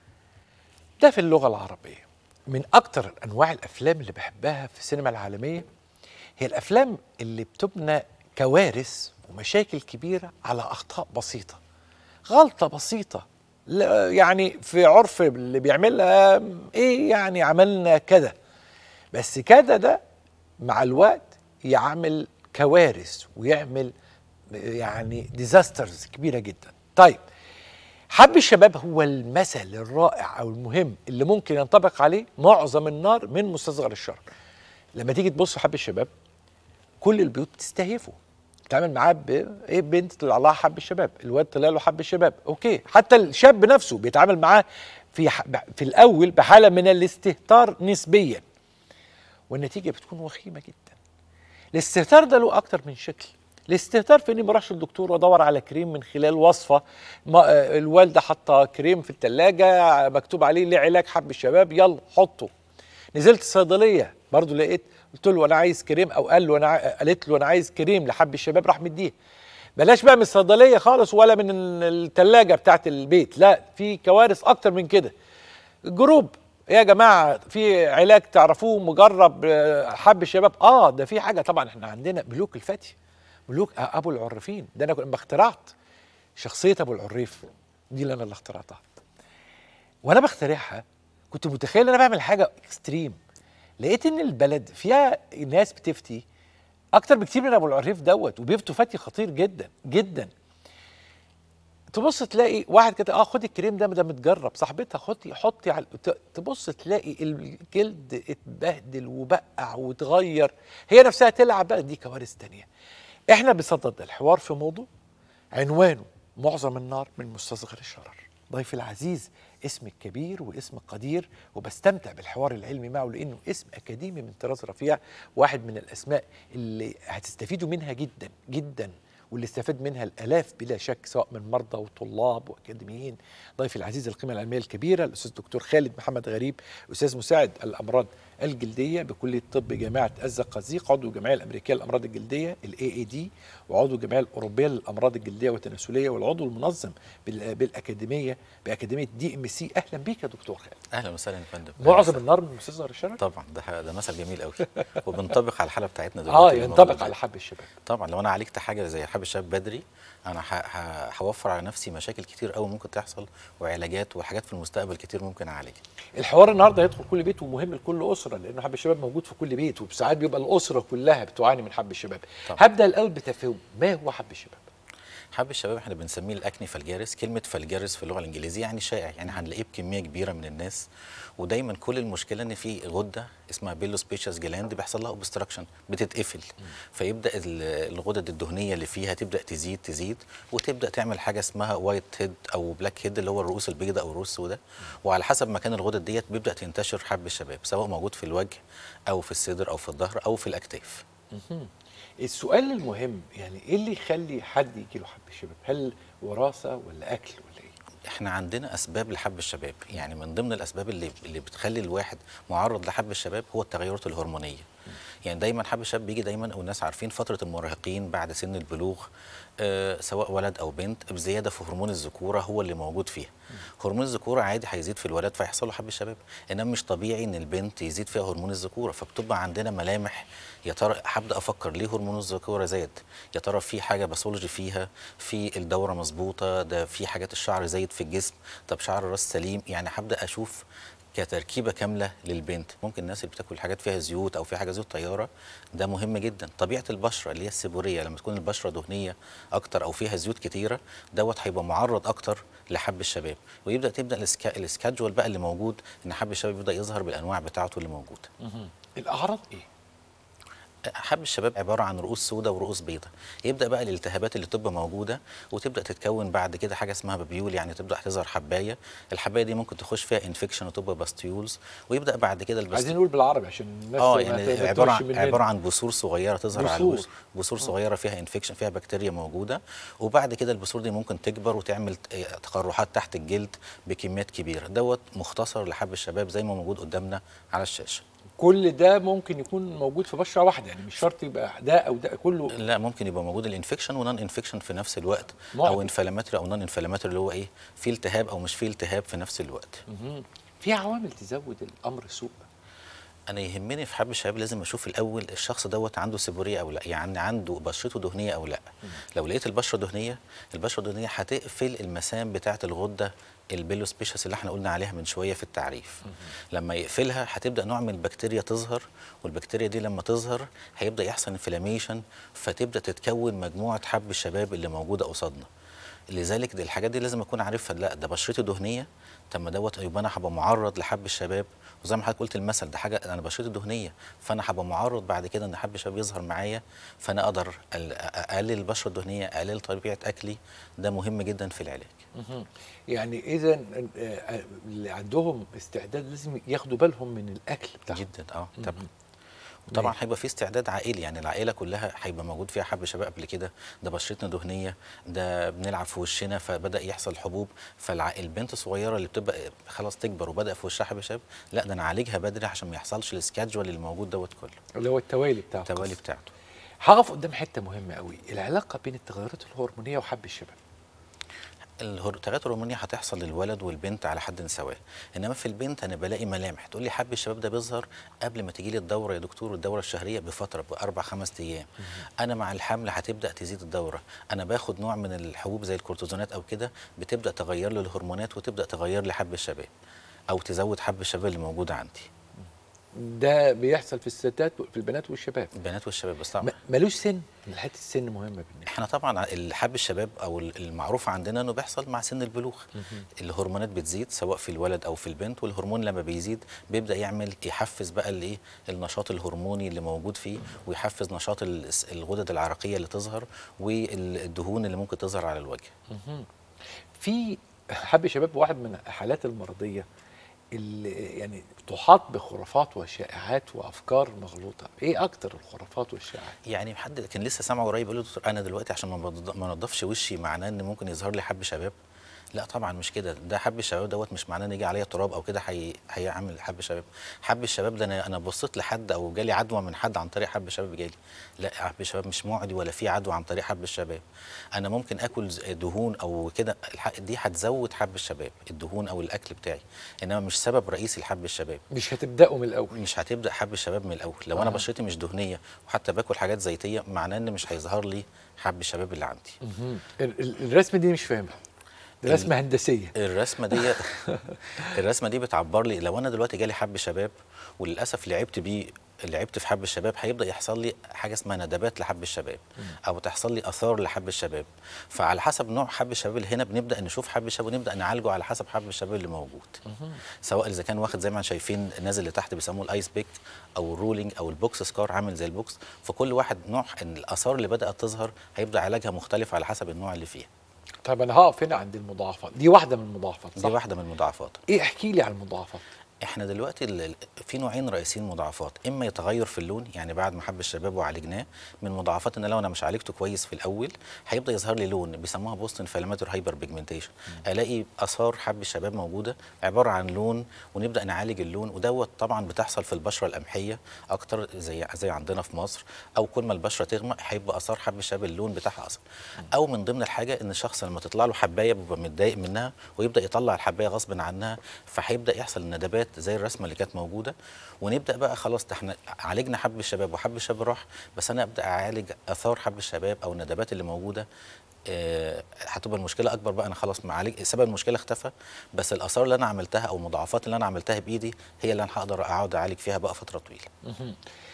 ده في اللغه العربيه. من اكتر انواع الافلام اللي بحبها في السينما العالميه هي الافلام اللي بتبنى كوارث ومشاكل كبيره على اخطاء بسيطه. غلطه بسيطه لا- يعني في عرف اللي بيعملها ايه يعني عملنا كده بس كده ده مع الوقت يعمل كوارث ويعمل يعني ديزاسترز كبيره جدا طيب حب الشباب هو المثل الرائع او المهم اللي ممكن ينطبق عليه معظم النار من مستصغر الشر لما تيجي تبص حب الشباب كل البيوت بتستهيفه بتتعامل معاه ب ايه بنت طلع لها حب الشباب الواد طلع له حب الشباب اوكي حتى الشاب نفسه بيتعامل معاه في ح- في الاول بحاله من الاستهتار نسبيا والنتيجه بتكون وخيمه جدا الاستهتار ده له اكتر من شكل الاستهتار في اني ما اروحش للدكتور وادور على كريم من خلال وصفه ما آه، الوالده حاطه كريم في الثلاجه مكتوب عليه ليه علاج حب الشباب يلا حطه نزلت الصيدليه برضو لقيت قلت له انا عايز كريم او قال له انا عاي- قالت له انا عايز كريم لحب الشباب راح مديه بلاش بقى من الصيدليه خالص ولا من الثلاجه بتاعت البيت لا في كوارث اكتر من كده جروب يا جماعه في علاج تعرفوه مجرب آه، حب الشباب اه ده في حاجه طبعا احنا عندنا ملوك الفتي ملوك آه، ابو العرفين ده انا كنت لما اخترعت شخصيه ابو العريف دي اللي انا اللي اخترعتها وانا بخترعها كنت متخيل ان انا بعمل حاجه اكستريم لقيت ان البلد فيها ناس بتفتي اكتر بكتير من ابو العريف دوت وبيفتوا فتي خطير جدا جدا تبص تلاقي واحد كده اه خدي الكريم ده ده متجرب صاحبتها خدي حطي على ت- تبص تلاقي الجلد اتبهدل وبقع وتغير هي نفسها تلعب بقى دي كوارث تانية احنا بصدد الحوار في موضوع عنوانه معظم النار من مستصغر الشرر ضيفي العزيز اسم كبير واسم قدير وبستمتع بالحوار العلمي معه لانه اسم اكاديمي من طراز رفيع واحد من الاسماء اللي هتستفيدوا منها جدا جدا واللي استفاد منها الالاف بلا شك سواء من مرضى وطلاب واكاديميين ضيفي العزيز القيمه العلميه الكبيره الاستاذ الدكتور خالد محمد غريب استاذ مساعد الامراض الجلديه بكليه طب جامعه الزقازيق عضو الجمعيه الامريكيه للامراض الجلديه الاي اي دي وعضو الجمعيه الاوروبيه للامراض الجلديه والتناسليه والعضو المنظم بال- بالاكاديميه باكاديميه دي ام سي اهلا بيك يا دكتور خالد اهلا وسهلا يا فندم معظم النار من مستصغر الشرر طبعا ده ح- ده مثل جميل قوي وبنطبق على الحاله بتاعتنا اه دلوقتي اللي ينطبق موجودة. على حب الشباب طبعا لو انا عالجت حاجه زي حب الشباب بدري انا ه- ه- هوفر على نفسي مشاكل كتير قوي ممكن تحصل وعلاجات وحاجات في المستقبل كتير ممكن اعالجها الحوار النهارده هيدخل كل بيت ومهم لكل اسره لانه حب الشباب موجود في كل بيت وساعات بيبقى الاسره كلها بتعاني من حب الشباب طبعا. هبدا الاول بتفهيم ما هو حب الشباب حب الشباب احنا بنسميه الاكني فالجارس كلمه فالجارس في اللغه الانجليزيه يعني شائع يعني هنلاقيه بكميه كبيره من الناس ودايما كل المشكله ان في غده اسمها بيلو سبيشيس جلاند بيحصل لها اوبستراكشن بتتقفل فيبدا ال- الغدد الدهنيه اللي فيها تبدا تزيد تزيد وتبدا تعمل حاجه اسمها وايت هيد او بلاك هيد اللي هو الرؤوس البيضاء او الرؤوس السوداء وعلى حسب مكان الغدد ديت بيبدا تنتشر حب الشباب سواء موجود في الوجه او في الصدر او في الظهر او في الاكتاف مهم. السؤال المهم يعني ايه اللي يخلي حد يجي له حب الشباب هل وراثه ولا اكل ولا ايه احنا عندنا اسباب لحب الشباب يعني من ضمن الاسباب اللي اللي بتخلي الواحد معرض لحب الشباب هو التغيرات الهرمونيه يعني دايما حب الشباب بيجي دايما والناس عارفين فتره المراهقين بعد سن البلوغ آه سواء ولد او بنت بزياده في هرمون الذكوره هو اللي موجود فيها هرمون الذكوره عادي هيزيد في الولد فيحصل له حب الشباب انما مش طبيعي ان البنت يزيد فيها هرمون الذكوره فبتبقى عندنا ملامح يا ترى هبدا افكر ليه هرمون الذكوره زاد يا ترى في حاجه باثولوجي فيها في الدوره مظبوطه ده في حاجات الشعر زايد في الجسم طب شعر الراس سليم يعني هبدا اشوف كتركيبه كامله للبنت ممكن الناس اللي بتاكل حاجات فيها زيوت او في حاجه زيوت طياره ده مهم جدا طبيعه البشره اللي هي السيبوريه لما تكون البشره دهنيه اكتر او فيها زيوت كتيره دوت هيبقى معرض اكتر لحب الشباب ويبدا تبدا السكا... السكادجول بقى اللي موجود ان حب الشباب يبدا يظهر بالانواع بتاعته اللي موجوده الاعراض ايه حب الشباب عباره عن رؤوس سوداء ورؤوس بيضاء يبدا بقى الالتهابات اللي تبقى موجوده وتبدا تتكون بعد كده حاجه اسمها بابيول يعني تبدا تظهر حبايه الحبايه دي ممكن تخش فيها انفكشن وتبقى باستيولز ويبدا بعد كده البست... عايزين نقول بالعربي عشان الناس اه ما يعني تتوهش عباره عن مننا. عباره عن بثور صغيره تظهر على بثور. الوش بثور صغيره فيها انفكشن فيها بكتيريا موجوده وبعد كده البثور دي ممكن تكبر وتعمل ت- آه، تقرحات تحت الجلد بكميات كبيره دوت مختصر لحب الشباب زي ما موجود قدامنا على الشاشه كل ده ممكن يكون موجود في بشره واحده يعني مش شرط يبقى ده او ده كله لا ممكن يبقى موجود الانفكشن ونون انفكشن في نفس الوقت معدي. او انفلاماتري او نون انفلاماتري اللي هو ايه في التهاب او مش في التهاب في نفس الوقت مهم. في عوامل تزود الامر سوء انا يهمني في حب الشباب لازم اشوف الاول الشخص دوت عنده سيبوريه او لا يعني عنده بشرته دهنيه او لا لو لقيت البشره دهنيه البشره الدهنيه هتقفل المسام بتاعه الغده البيلوسبيشس اللي احنا قلنا عليها من شويه في التعريف لما يقفلها هتبدا نوع من البكتيريا تظهر والبكتيريا دي لما تظهر هيبدا يحصل انفلاميشن فتبدا تتكون مجموعه حب الشباب اللي موجوده قصادنا لذلك دي الحاجات دي لازم اكون عارفها لا ده بشرتي دهنيه طب ما دوت يبقى انا هبقى معرض لحب الشباب وزي ما حضرتك قلت المثل ده حاجه انا بشرتي دهنيه فانا هبقى معرض بعد كده ان حب الشباب يظهر معايا فانا اقدر أقل- اقلل البشره الدهنيه اقلل طبيعه اكلي ده مهم جدا في العلاج مهم. يعني اذا آه، اللي عندهم استعداد لازم ياخدوا بالهم من الاكل بتاعهم جدا اه مهم. طبعا وطبعا ماشي. هيبقى في استعداد عائلي يعني العائله كلها هيبقى موجود فيها حب شباب قبل كده ده بشرتنا دهنيه ده بنلعب في وشنا فبدا يحصل حبوب فالبنت الصغيره اللي بتبقى خلاص تكبر وبدا في وشها حب شباب لا ده انا اعالجها بدري عشان ما يحصلش السكادجول اللي موجود دوت كله اللي هو التوالي بتاعه التوالي بتاعته هقف قدام حته مهمه قوي العلاقه بين التغيرات الهرمونيه وحب الشباب الهر- التغيرات الهرمونيه هتحصل للولد والبنت على حد سواء انما في البنت انا بلاقي ملامح تقول لي حب الشباب ده بيظهر قبل ما تيجي لي الدوره يا دكتور الدوره الشهريه بفتره باربع خمس ايام انا مع الحمل هتبدا تزيد الدوره انا باخد نوع من الحبوب زي الكورتيزونات او كده بتبدا تغير لي الهرمونات وتبدا تغير لي حب الشباب او تزود حب الشباب اللي موجود عندي ده بيحصل في الستات في البنات والشباب البنات والشباب بس طبعا م- ملوش سن حته السن مهمه بالنسبه احنا طبعا الحب الشباب او المعروف عندنا انه بيحصل مع سن البلوغ مهم. الهرمونات بتزيد سواء في الولد او في البنت والهرمون لما بيزيد بيبدا يعمل يحفز بقى الايه النشاط الهرموني اللي موجود فيه ويحفز نشاط ال- الغدد العرقيه اللي تظهر والدهون اللي ممكن تظهر على الوجه مهم. في حب شباب واحد من الحالات المرضيه اللي يعني تحاط بخرافات وشائعات وافكار مغلوطه ايه اكتر الخرافات والشائعات يعني حد كان لسه سامعه قريب بيقول له دكتور انا دلوقتي عشان ما بض- ما انضفش وشي معناه ان ممكن يظهر لي حب شباب لا طبعا مش كده ده حب الشباب دوت مش معناه ان يجي عليا تراب او كده هي- هيعمل حب شباب حب الشباب ده انا انا بصيت لحد او جالي عدوى من حد عن طريق حب شباب جالي لا حب الشباب مش معدي ولا في عدوى عن طريق حب الشباب انا ممكن اكل ز- دهون او كده الح- دي هتزود حب الشباب الدهون او الاكل بتاعي انما مش سبب رئيسي لحب الشباب مش هتبداوا من الاول مش هتبدا حب الشباب من الاول لو آه. انا بشرتي مش دهنيه وحتى باكل حاجات زيتيه معناه ان مش هيظهر لي حب الشباب اللي عندي مهم. ال- ال- الرسمه دي مش فاهمها دي رسمه هندسيه الرسمه دي الرسمه دي بتعبر لي لو انا دلوقتي جالي حب شباب وللاسف لعبت بيه لعبت في حب الشباب هيبدا يحصل لي حاجه اسمها ندبات لحب الشباب او تحصل لي اثار لحب الشباب فعلى حسب نوع حب الشباب اللي هنا بنبدا نشوف حب الشباب ونبدا نعالجه على حسب حب الشباب اللي موجود سواء اذا كان واخد زي ما شايفين نازل لتحت بيسموه الايس بيك او الرولينج او البوكس سكار عامل زي البوكس فكل واحد نوع ان الاثار اللي بدات تظهر هيبدا علاجها مختلف على حسب النوع اللي فيها طيب انا هقف هنا عند المضاعفات دي واحده من المضاعفات دي صح واحده من المضاعفات ايه احكي لي عن المضاعفات احنا دلوقتي ال- ال- في نوعين رئيسيين مضاعفات اما يتغير في اللون يعني بعد ما حب الشباب وعالجناه من مضاعفات ان لو انا مش عالجته كويس في الاول هيبدا يظهر لي لون بيسموها بوست انفلاماتور هايبر بيجمنتيشن الاقي اثار حب الشباب موجوده عباره عن لون ونبدا نعالج اللون ودوت طبعا بتحصل في البشره القمحيه اكتر زي زي عندنا في مصر او كل ما البشره تغمق هيبقى اثار حب الشباب اللون بتاعها اثر او من ضمن الحاجه ان الشخص لما تطلع له حبايه بيبقى متضايق منها ويبدا يطلع الحبايه غصب عنها فهيبدا يحصل ندبات زي الرسمه اللي كانت موجوده ونبدا بقى خلاص ده احنا عالجنا حب الشباب وحب الشباب راح بس انا ابدا اعالج اثار حب الشباب او الندبات اللي موجوده آه، هتبقى المشكله اكبر بقى انا خلاص معالج سبب المشكله اختفى بس الاثار اللي انا عملتها او المضاعفات اللي انا عملتها بايدي هي اللي انا هقدر اقعد اعالج فيها بقى فتره طويله مهم.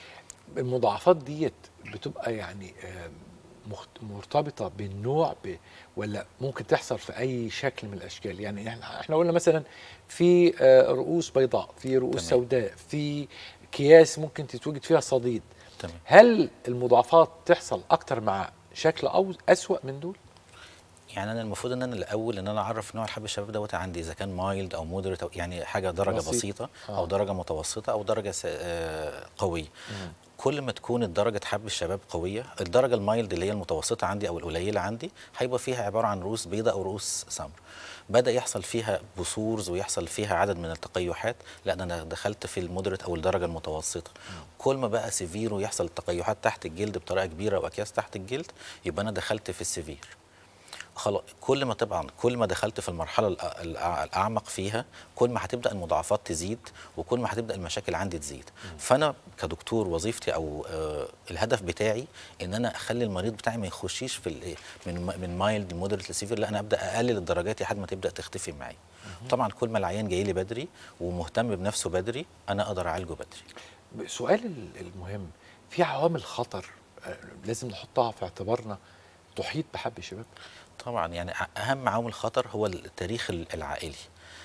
المضاعفات ديت بتبقى يعني آه، مخت- مرتبطه بالنوع ب... ولا ممكن تحصل في اي شكل من الاشكال يعني احنا احنا قلنا مثلا في آه، رؤوس بيضاء في رؤوس تمام. سوداء في اكياس ممكن تتوجد فيها صديد تمام هل المضاعفات تحصل اكتر مع شكل او اسوا من دول يعني انا المفروض ان انا الاول ان انا اعرف نوع الحب الشباب دوت عندي اذا كان مايلد او مودريت او يعني حاجه درجه بسيط. بسيطه آه. او درجه متوسطه او درجه س- آه، قويه كل ما تكون الدرجه حب الشباب قويه الدرجه المايلد اللي هي المتوسطه عندي او القليله عندي هيبقى فيها عباره عن رؤوس بيضاء او رؤوس سمر بدا يحصل فيها بثورز ويحصل فيها عدد من التقيحات لا ده انا دخلت في المودريت او الدرجه المتوسطه كل ما بقى سيفير ويحصل تقيحات تحت الجلد بطريقه كبيره واكياس تحت الجلد يبقى انا دخلت في السيفير خلاص كل ما طبعا كل ما دخلت في المرحله الأ- الأع- الاعمق فيها كل ما هتبدا المضاعفات تزيد وكل ما هتبدا المشاكل عندي تزيد فانا كدكتور وظيفتي او آه الهدف بتاعي ان انا اخلي المريض بتاعي ما يخشيش في ال- من من مايلد لمودريت لسيفير لا انا ابدا اقلل الدرجات لحد ما تبدا تختفي معي طبعا كل ما العيان جاي لي بدري ومهتم بنفسه بدري انا اقدر اعالجه بدري سؤال ال- المهم في عوامل خطر آه، لازم نحطها في اعتبارنا تحيط بحب الشباب طبعا يعني أ- اهم عامل خطر هو التاريخ ال- العائلي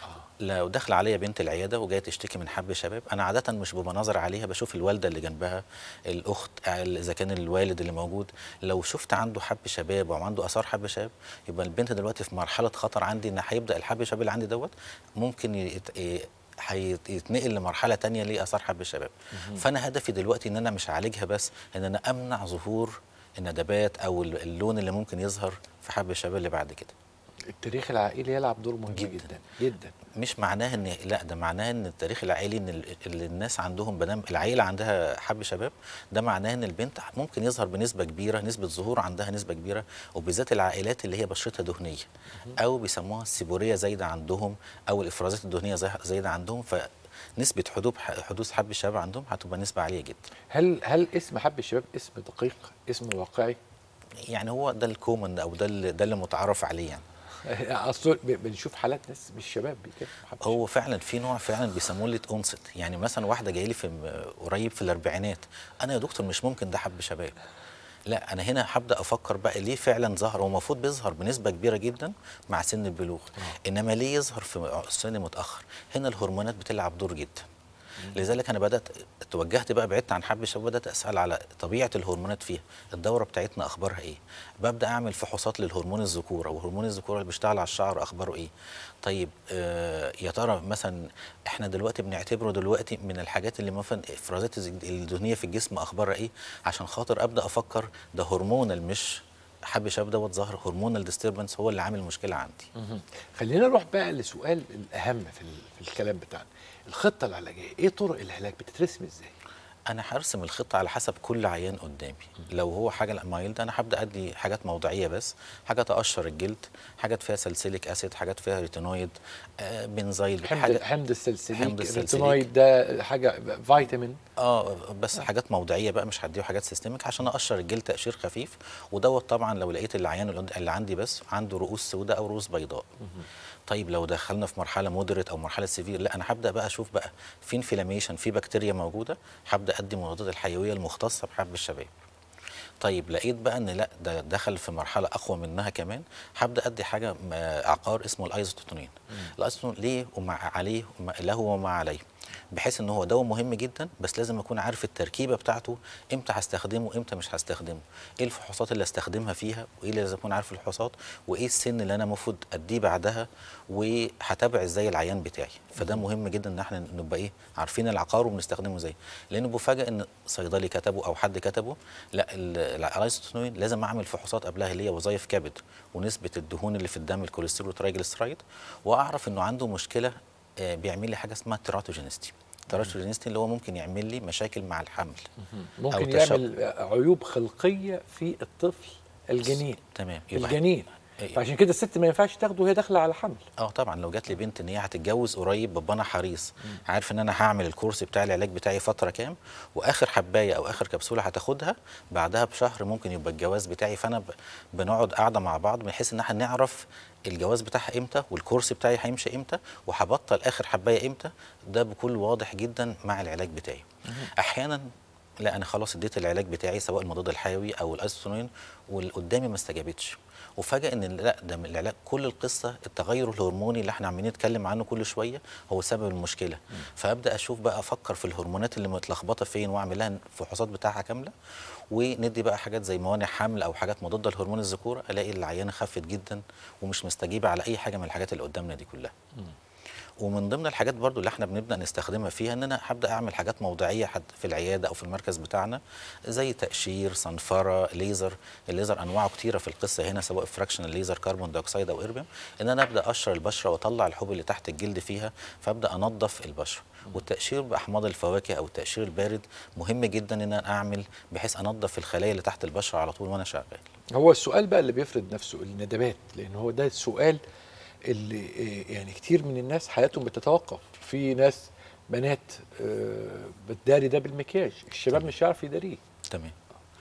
لو دخل عليا بنت العياده وجايه تشتكي من حب شباب انا عاده مش ببقى ناظر عليها بشوف الوالده اللي جنبها الاخت اذا كان الوالد اللي موجود لو شفت عنده حب شباب او عنده اثار حب شباب يبقى البنت دلوقتي في مرحله خطر عندي ان هيبدا الحب شباب اللي عندي دوت ممكن يت... ي- هيتنقل لمرحله تانية ليه اثار حب الشباب فانا هدفي دلوقتي ان انا مش هعالجها بس ان انا امنع ظهور الندبات او ال- اللون اللي ممكن يظهر في حب الشباب اللي بعد كده التاريخ العائلي يلعب دور مهم جدا جدا, جدا. مش معناه ان لا ده معناه ان التاريخ العائلي ان ال- اللي الناس عندهم بدام العيله عندها حب شباب ده معناه ان البنت ممكن يظهر بنسبه كبيره نسبه ظهور عندها نسبه كبيره وبالذات العائلات اللي هي بشرتها دهنيه او بيسموها السيبوريه زايده عندهم او الافرازات الدهنيه زي- زايده عندهم فنسبه حدوث حدوث حب الشباب عندهم هتبقى نسبه عاليه جدا هل هل اسم حب الشباب اسم دقيق اسم واقعي يعني هو ده الكومن او ده اللي ده اللي متعارف عليه يعني اصل ب- بنشوف حالات ناس مش شباب بيكافحوا حب هو فعلا في نوع فعلا بيسموه ليت اونست يعني مثلا واحده جايه لي في م- قريب في الاربعينات انا يا دكتور مش ممكن ده حب شباب لا انا هنا هبدا افكر بقى ليه فعلا ظهر هو المفروض بيظهر بنسبه كبيره جدا مع سن البلوغ انما ليه يظهر في سن متاخر هنا الهرمونات بتلعب دور جدا لذلك انا بدات توجهت بقى بعدت عن حب الشباب بدات اسال على طبيعه الهرمونات فيها الدوره بتاعتنا اخبارها ايه ببدا اعمل فحوصات للهرمون الذكوره وهرمون الذكوره اللي بيشتغل على الشعر اخباره ايه طيب آه يا ترى مثلا احنا دلوقتي بنعتبره دلوقتي من الحاجات اللي مثلا افرازات الز- الدهنيه في الجسم اخبارها ايه عشان خاطر ابدا افكر ده هرمونال مش حب الشباب دوت ظهر هرمونال ديستربنس هو اللي عامل مشكله عندي مهم. خلينا نروح بقى لسؤال الاهم في, ال- في الكلام بتاعنا الخطه العلاجيه ايه طرق العلاج بتترسم ازاي انا هرسم الخطه على حسب كل عيان قدامي لو هو حاجه مايلد انا هبدا ادي حاجات موضعيه بس حاجه تقشر الجلد حاجات فيها سلسليك اسيد حاجات فيها ريتينويد آه بنزايل حمض حاجة حمض السلسليك حمض السلسليك. الريتينويد ده حاجه فيتامين اه بس حاجات موضعيه بقى مش هديه حاجات سيستميك عشان اقشر الجلد تقشير خفيف ودوت طبعا لو لقيت العيان اللي قد- اللي عندي بس عنده رؤوس سوداء او رؤوس بيضاء طيب لو دخلنا في مرحله مودريت او مرحله سيفير لا انا هبدا بقى اشوف بقى في انفلاميشن في بكتيريا موجوده هبدا ادي المضادات الحيويه المختصه بحب الشباب طيب لقيت بقى ان لا ده دخل في مرحله اقوى منها كمان هبدا ادي حاجه م- عقار اسمه الايزوتونين الايزوتونين ليه ومع عليه وما له وما عليه بحيث ان هو دواء مهم جدا بس لازم اكون عارف التركيبه بتاعته امتى هستخدمه امتى مش هستخدمه ايه الفحوصات اللي استخدمها فيها وايه اللي لازم اكون عارف الفحوصات وايه السن اللي انا المفروض اديه بعدها وهتابع ازاي العيان بتاعي فده مهم جدا ان احنا نبقى ايه عارفين العقار وبنستخدمه ازاي لانه بفاجئ ان صيدلي كتبه او حد كتبه لا ال- الايزوتونين لازم اعمل فحوصات قبلها اللي هي وظائف كبد ونسبه الدهون اللي في الدم الكوليسترول والترايجليسرايد واعرف انه عنده مشكله آه، بيعمل لي حاجه اسمها تيراتوجينيستي التيراتوجينيستي اللي هو ممكن يعمل لي مشاكل مع الحمل ممكن أو تشب- يعمل عيوب خلقيه في الطفل الجنين تمام الجنين إيه. فعشان كده الست ما ينفعش تاخده وهي داخله على حمل اه طبعا لو جات لي بنت ان هي هتتجوز قريب بابا انا حريص عارف ان انا هعمل الكورس بتاع العلاج بتاعي فتره كام واخر حبايه او اخر كبسوله هتاخدها بعدها بشهر ممكن يبقى الجواز بتاعي فانا ب- بنقعد قاعده مع بعض بحيث ان احنا نعرف الجواز بتاعها امتى والكورس بتاعي هيمشي امتى وهبطل اخر حبايه امتى ده بكل واضح جدا مع العلاج بتاعي احيانا لا انا خلاص اديت العلاج بتاعي سواء المضاد الحيوي او الايزوتونين واللي قدامي ما استجابتش وفجأة ان لا ده من العلاج كل القصه التغير الهرموني اللي احنا عمالين نتكلم عنه كل شويه هو سبب المشكله فابدا اشوف بقى افكر في الهرمونات اللي متلخبطه فين واعمل لها الفحوصات بتاعها كامله وندي بقى حاجات زي موانع حمل او حاجات مضاده لهرمون الذكوره الاقي العيانه خفت جدا ومش مستجيبه على اي حاجه من الحاجات اللي قدامنا دي كلها ومن ضمن الحاجات برضو اللي احنا بنبدا نستخدمها فيها ان انا هبدا اعمل حاجات موضعيه حد في العياده او في المركز بتاعنا زي تقشير صنفره ليزر الليزر انواعه كتيره في القصه هنا سواء فراكشنال ليزر كربون دايوكسيد او اربيوم ان انا ابدا اقشر البشره واطلع الحبوب اللي تحت الجلد فيها فابدا انظف البشره والتقشير باحماض الفواكه او التقشير البارد مهم جدا ان انا اعمل بحيث انظف الخلايا اللي تحت البشره على طول وانا شغال هو السؤال بقى اللي بيفرض نفسه الندبات لان هو ده السؤال اللي إيه، يعني كتير من الناس حياتهم بتتوقف في ناس بنات آه، بتداري ده بالمكياج الشباب مش عارف يداريه تمام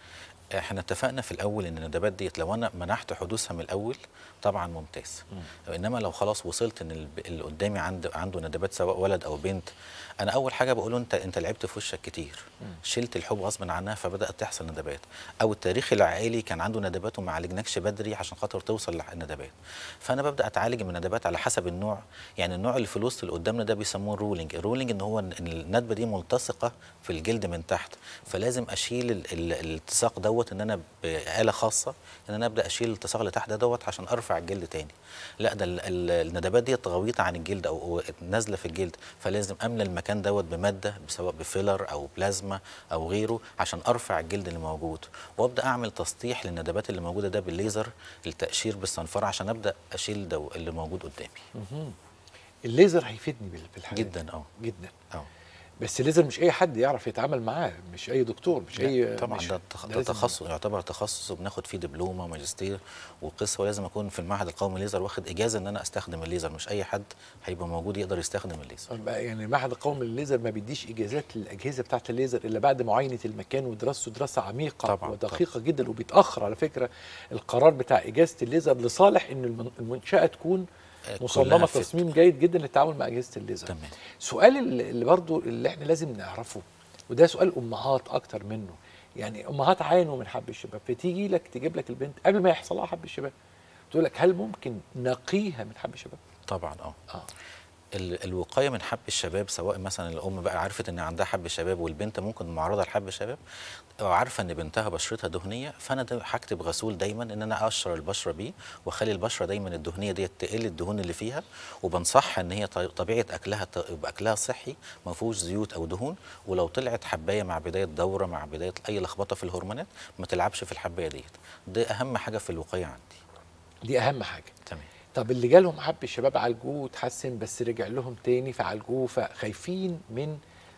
احنا اتفقنا في الاول ان الندبات ديت لو انا منعت حدوثها من الاول طبعا ممتاز انما لو خلاص وصلت ان الب- اللي قدامي عنده عنده ندبات سواء ولد او بنت انا اول حاجه بقول له انت انت لعبت في وشك كتير شلت الحب غصب عنها فبدات تحصل ندبات او التاريخ العائلي كان عنده ندبات وما عالجناكش بدري عشان خاطر توصل للندبات فانا ببدا اتعالج من الندبات على حسب النوع يعني النوع اللي في الوسط اللي قدامنا ده بيسموه الرولينج الرولينج ان هو إن الندبه دي ملتصقه في الجلد من تحت فلازم اشيل ال- ال- الالتصاق دوت ان انا باله خاصه ان انا ابدا اشيل الالتصاق اللي تحت ده دوت عشان ارفع الجلد تاني لا ده ال- ال- الندبات دي غويطه عن الجلد او أو نازله في الجلد فلازم املى المكان دوت بماده سواء بفيلر او بلازما او غيره عشان ارفع الجلد اللي موجود وابدا اعمل تسطيح للندبات اللي موجوده ده بالليزر التقشير بالصنفره عشان ابدا اشيل ده اللي موجود قدامي مهم. الليزر هيفيدني بال- في الحالة جدا دي. اه جدا اه بس الليزر مش اي حد يعرف يتعامل معاه مش اي دكتور مش لا، اي طبعا مش ده تخ- ده لازم- تخصص يعتبر تخصص وبناخد فيه دبلومه وماجستير وقصه ولازم اكون في المعهد القومي للليزر واخد اجازه ان انا استخدم الليزر مش اي حد هيبقى موجود يقدر يستخدم الليزر بقى يعني المعهد القومي للليزر ما بيديش اجازات للاجهزه بتاعه الليزر الا بعد معاينه المكان ودراسته دراسه عميقه طبعاً، ودقيقه جدا وبيتاخر على فكره القرار بتاع اجازه الليزر لصالح ان المن- المنشاه تكون آه، مصممه كلها fit. تصميم جيد جدا للتعامل مع اجهزه الليزر تمام سؤال اللي اللي برضو اللي احنا لازم نعرفه وده سؤال امهات اكتر منه يعني امهات عانوا من حب الشباب فتيجي لك تجيب لك البنت قبل ما يحصل لها حب الشباب تقول لك هل ممكن نقيها من حب الشباب طبعا اه اه ال- الوقايه من حب الشباب سواء مثلا الام بقى عرفت ان عندها حب الشباب والبنت ممكن معرضه لحب الشباب او عارفه ان بنتها بشرتها دهنيه فانا دا هكتب غسول دايما ان انا اقشر البشره بيه واخلي البشره دايما الدهنيه ديت تقل الدهون اللي فيها وبنصحها ان هي ط- طبيعه اكلها ت- يبقى اكلها صحي ما فيهوش زيوت او دهون ولو طلعت حبايه مع بدايه دوره مع بدايه اي لخبطه في الهرمونات ما تلعبش في الحبايه ديت ده اهم حاجه في الوقايه عندي دي اهم حاجه تمام طب اللي جالهم حب الشباب عالجوه وتحسن بس رجع لهم تاني فعالجوه فخايفين من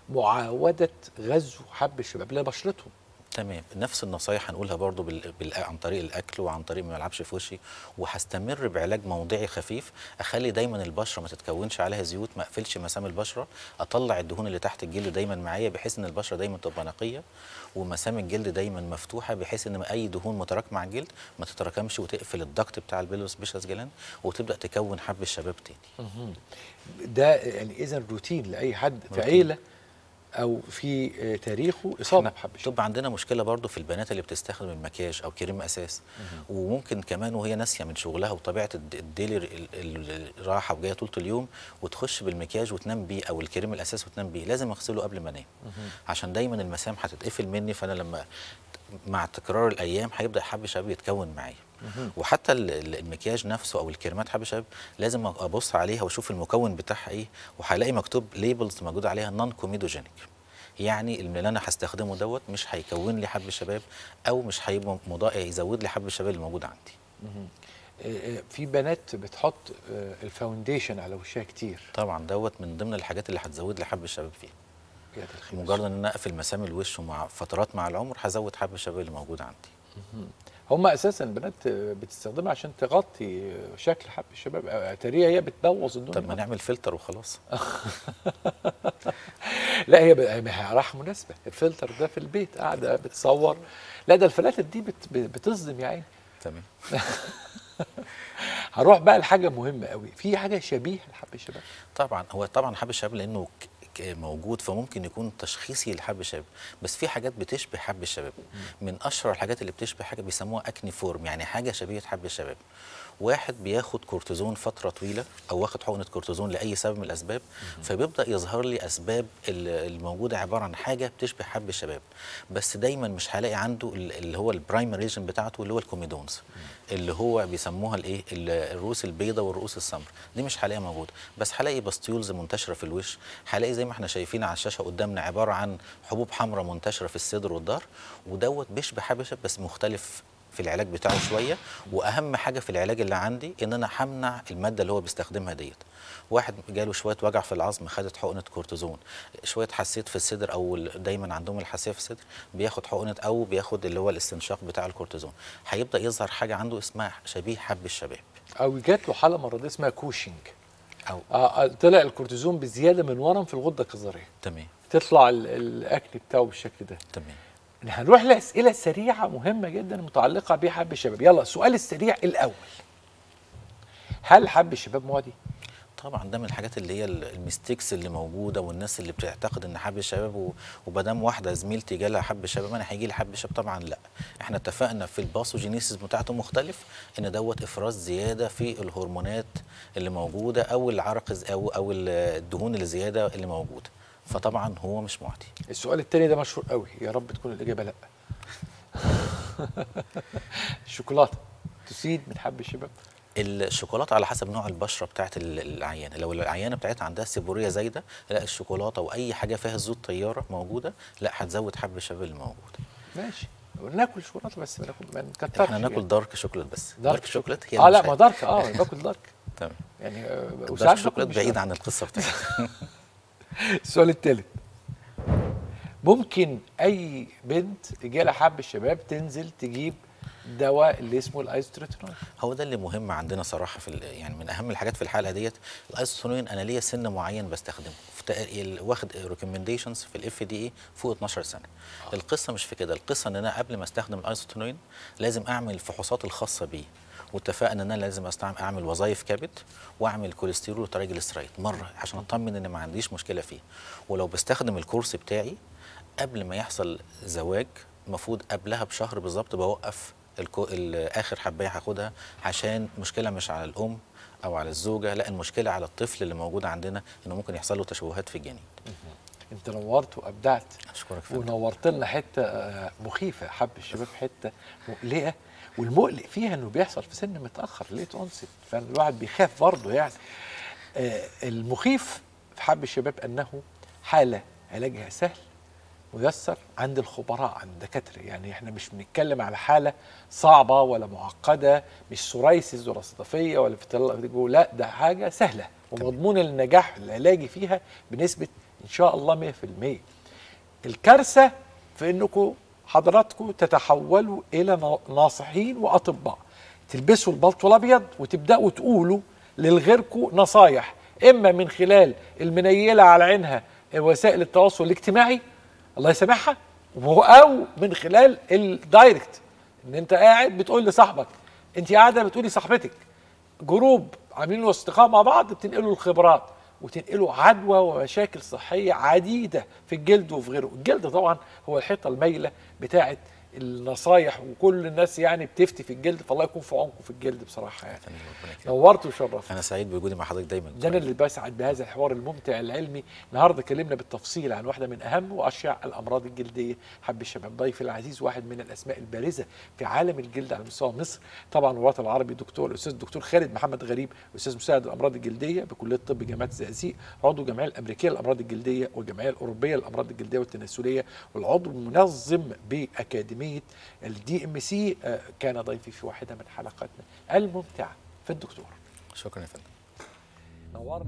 معاوده غزو حب الشباب لبشرتهم تمام نفس النصايح هنقولها برضو بال... بال... عن طريق الاكل وعن طريق ما العبش في وشي وهستمر بعلاج موضعي خفيف اخلي دايما البشره ما تتكونش عليها زيوت ما اقفلش مسام البشره اطلع الدهون اللي تحت الجلد دايما معايا بحيث ان البشره دايما تبقى نقيه ومسام الجلد دايما مفتوحه بحيث ان اي دهون متراكمه على الجلد ما تتراكمش وتقفل الضغط بتاع البيلوس بيشاس جلاند وتبدا تكون حب الشباب تاني ده يعني اذا روتين لاي حد في روتين. عيله او في آه، تاريخه اصابه بحب الشباب طب عندنا مشكله برضو في البنات اللي بتستخدم المكياج او كريم اساس وممكن كمان وهي ناسيه من شغلها وطبيعه الد- الديلي ال- ال- الراحه وجايه طول اليوم وتخش بالمكياج وتنام بيه او الكريم الاساس وتنام بيه لازم اغسله قبل ما انام عشان دايما المسام هتتقفل مني فانا لما مع تكرار الايام هيبدا حب شباب يتكون معايا وحتى ال- ال- المكياج نفسه او الكريمات حب شباب لازم ابص عليها واشوف المكون بتاعها ايه وهلاقي مكتوب ليبلز موجود عليها نون كوميدوجينيك يعني اللي انا هستخدمه دوت مش هيكون لي حب شباب او مش هيبقى مضا... يزود لي حب الشباب اللي موجود عندي مهم. آه، آه، في بنات بتحط آه، الفاونديشن على وشها كتير طبعا دوت من ضمن الحاجات اللي هتزود لي حب الشباب فيها يا دي الخير. مجرد ان انا اقفل مسام الوش ومع فترات مع العمر هزود حب الشباب اللي موجود عندي مهم. هم اساسا البنات آه، بتستخدمها عشان تغطي آه، شكل حب الشباب آه، اتاريها هي بتبوظ الدنيا طب ما نعمل فلتر وخلاص لا هي بقى- ما هي راح مناسبه الفلتر ده في البيت قاعده بتصور لا ده الفلاتر دي بت بتصدم يا عيني تمام هروح بقى لحاجه مهمه قوي في حاجه شبيهه لحب الشباب طبعا هو طبعا حب الشباب لانه ك- ك- موجود فممكن يكون تشخيصي لحب الشباب بس في حاجات بتشبه حب الشباب من اشهر الحاجات اللي بتشبه حاجه بيسموها اكني فورم يعني حاجه شبيهه حب الشباب واحد بياخد كورتيزون فتره طويله او واخد حقنه كورتيزون لاي سبب من الاسباب فبيبدا يظهر لي اسباب ال- الموجوده عباره عن حاجه بتشبه حب الشباب بس دايما مش هلاقي عنده ال- اللي هو البرايمري ريجن بتاعته اللي هو الكوميدونز اللي هو بيسموها الايه ال- الرؤوس البيضاء والرؤوس السمراء دي مش هلاقيها موجوده بس هلاقي باستيولز منتشره في الوش هلاقي زي ما احنا شايفين على الشاشه قدامنا عباره عن حبوب حمراء منتشره في الصدر والظهر ودوت بيشبه حب الشباب بس مختلف في العلاج بتاعه شويه واهم حاجه في العلاج اللي عندي ان انا همنع الماده اللي هو بيستخدمها ديت واحد جاله شويه وجع في العظم خدت حقنه كورتيزون شويه حسيت في الصدر او ال- دايما عندهم الحساسيه في الصدر بياخد حقنه او بياخد اللي هو الاستنشاق بتاع الكورتيزون هيبدا يظهر حاجه عنده اسمها شبيه حب الشباب او جات له حاله مرضيه اسمها كوشنج او آه آه، طلع الكورتيزون بزياده من ورم في الغده الكظريه تمام تطلع ال- الاكل بتاعه بالشكل ده تمام هنروح لاسئله سريعه مهمه جدا متعلقه بحب الشباب يلا السؤال السريع الاول هل حب الشباب معدي طبعا ده من الحاجات اللي هي ال- الميستيكس اللي موجوده والناس اللي بتعتقد ان حب الشباب و- ومادام واحده زميلتي جالها حب الشباب انا هيجي لي حب الشباب طبعا لا احنا اتفقنا في الباثوجينيسيس بتاعته مختلف ان دوت افراز زياده في الهرمونات اللي موجوده او العرق الز- او او ال- الدهون اللي زياده اللي موجوده فطبعا هو مش معدي السؤال التاني ده مشهور قوي يا رب تكون الاجابه لا الشوكولاته تزيد من حب الشباب الشوكولاته على حسب نوع البشره بتاعت ال- العيانه لو العيانه بتاعتها عندها سيبوريه زايده لا الشوكولاته واي حاجه فيها زيوت طياره موجوده لا هتزود حب الشباب اللي موجود ماشي ناكل شوكولاته بس ما ناكل ما نكترش احنا ناكل يعني. دارك شوكليت بس دارك شوكليت هي اه اللي لا مش ما عايز- دارك اه أنا باكل دارك تمام يعني آه، وساعات دارك باكل شوكليت مش بعيد دارك. عن القصه بتاعتنا السؤال الثالث ممكن اي بنت يجي حب الشباب تنزل تجيب دواء اللي اسمه الايزوتريتينول هو ده اللي مهم عندنا صراحه في ال- يعني من اهم الحاجات في الحلقه ديت الايزوتونين انا ليا سن معين بستخدمه في تق- ال- واخد ريكومنديشنز في الاف دي اي فوق 12 سنه آه. القصه مش في كده القصه ان انا قبل ما استخدم الايزوتونين لازم اعمل الفحوصات الخاصه بيه واتفقنا ان انا لازم استعمل اعمل وظائف كبد واعمل كوليسترول وتراجليسرايد مره عشان اطمن ان ما عنديش مشكله فيه ولو بستخدم الكورس بتاعي قبل ما يحصل زواج المفروض قبلها بشهر بالظبط بوقف الكو... ال- اخر حبايه هاخدها عشان مشكله مش على الام او على الزوجه لا المشكله على الطفل اللي موجود عندنا انه ممكن يحصل له تشوهات في الجنين انت نورت وابدعت اشكرك فندم ونورت لنا حته آه، مخيفه حب الشباب حته مقلقه والمقلق فيها انه بيحصل في سن متاخر ليت اونست فالواحد بيخاف برضه يعني آه، المخيف في حب الشباب انه حاله علاجها سهل ميسر عند الخبراء عند الدكاتره يعني احنا مش بنتكلم على حاله صعبه ولا معقده مش سورايسيس ولا صدفيه ولا في لا ده حاجه سهله ومضمون النجاح العلاجي فيها بنسبه ان شاء الله 100% الكارثه في انكم حضراتكم تتحولوا الى نا- ناصحين واطباء تلبسوا البلطو الابيض وتبداوا تقولوا للغيركم نصايح اما من خلال المنيله على عينها وسائل التواصل الاجتماعي الله يسامحها او من خلال الدايركت ان انت قاعد بتقول لصاحبك انت قاعده بتقولي صاحبتك جروب عاملين اصدقاء مع بعض بتنقلوا الخبرات وتنقله عدوى ومشاكل صحيه عديده في الجلد وفي غيره الجلد طبعا هو الحيطه المايله بتاعه النصايح وكل الناس يعني بتفتي في الجلد فالله يكون في عونكم في الجلد بصراحه يعني نورت وشرفت انا سعيد بوجودي مع حضرتك دايما ده انا اللي بسعد بهذا الحوار الممتع العلمي النهارده اتكلمنا بالتفصيل عن واحده من اهم واشيع الامراض الجلديه حب الشباب ضيفي العزيز واحد من الاسماء البارزه في عالم الجلد على مستوى مصر طبعا الوطن العربي دكتور الاستاذ الدكتور خالد محمد غريب استاذ مساعد الامراض الجلديه بكليه الطب جامعه الزقازيق عضو الجمعيه الامريكيه للامراض الجلديه والجمعيه الاوروبيه للامراض الجلديه والتناسليه والعضو المنظم باكاديميه الدي ام سي كان ضيفي في واحده من حلقاتنا الممتعه في الدكتور شكرا يا فندم نورت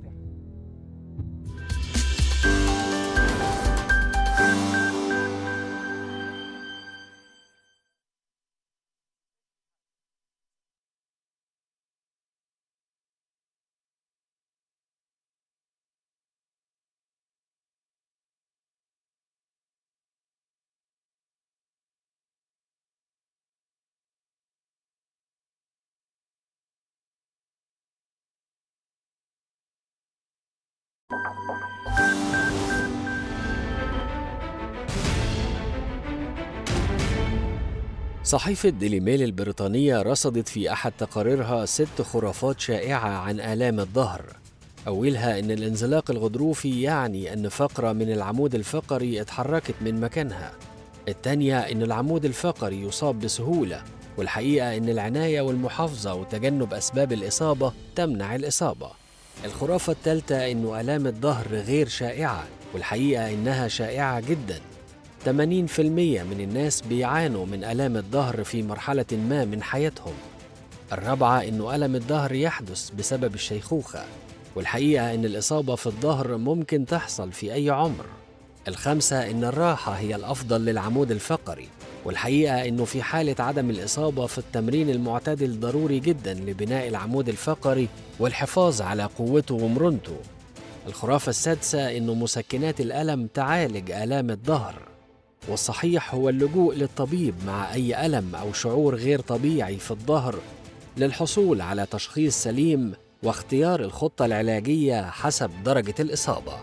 صحيفة ديلي ميل البريطانية رصدت في أحد تقاريرها ست خرافات شائعة عن آلام الظهر أولها أن الانزلاق الغضروفي يعني أن فقرة من العمود الفقري اتحركت من مكانها الثانية أن العمود الفقري يصاب بسهولة والحقيقة أن العناية والمحافظة وتجنب أسباب الإصابة تمنع الإصابة الخرافة الثالثة أن آلام الظهر غير شائعة والحقيقة إنها شائعة جداً 80% من الناس بيعانوا من آلام الظهر في مرحلة ما من حياتهم. الرابعة إنه ألم الظهر يحدث بسبب الشيخوخة، والحقيقة إن الإصابة في الظهر ممكن تحصل في أي عمر. الخامسة إن الراحة هي الأفضل للعمود الفقري، والحقيقة إنه في حالة عدم الإصابة في التمرين المعتدل ضروري جدا لبناء العمود الفقري والحفاظ على قوته ومرونته. الخرافة السادسة إنه مسكنات الألم تعالج آلام الظهر، والصحيح هو اللجوء للطبيب مع أي ألم أو شعور غير طبيعي في الظهر للحصول على تشخيص سليم واختيار الخطة العلاجية حسب درجة الإصابة.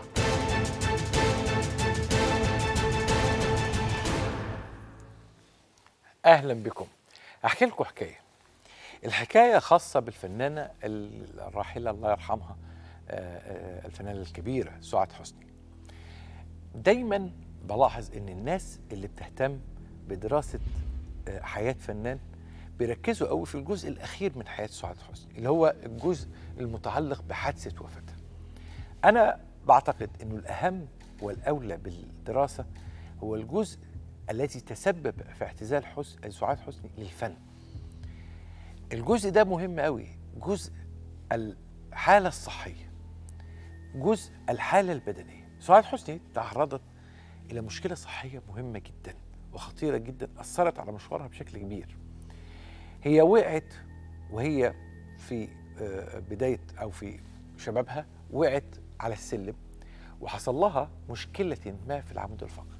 اهلا بكم احكي لكم حكايه الحكايه خاصه بالفنانه الراحله الله يرحمها الفنانه الكبيره سعاد حسني دايما بلاحظ ان الناس اللي بتهتم بدراسه حياه فنان بيركزوا قوي في الجزء الاخير من حياه سعاد حسني اللي هو الجزء المتعلق بحادثه وفاتها انا بعتقد انه الاهم والاولى بالدراسه هو الجزء الذي تسبب في اعتزال حسن سعاد حسني للفن الجزء ده مهم قوي جزء الحاله الصحيه جزء الحاله البدنيه سعاد حسني تعرضت الى مشكله صحيه مهمه جدا وخطيره جدا اثرت على مشوارها بشكل كبير هي وقعت وهي في بدايه او في شبابها وقعت على السلم وحصل لها مشكله ما في العمود الفقري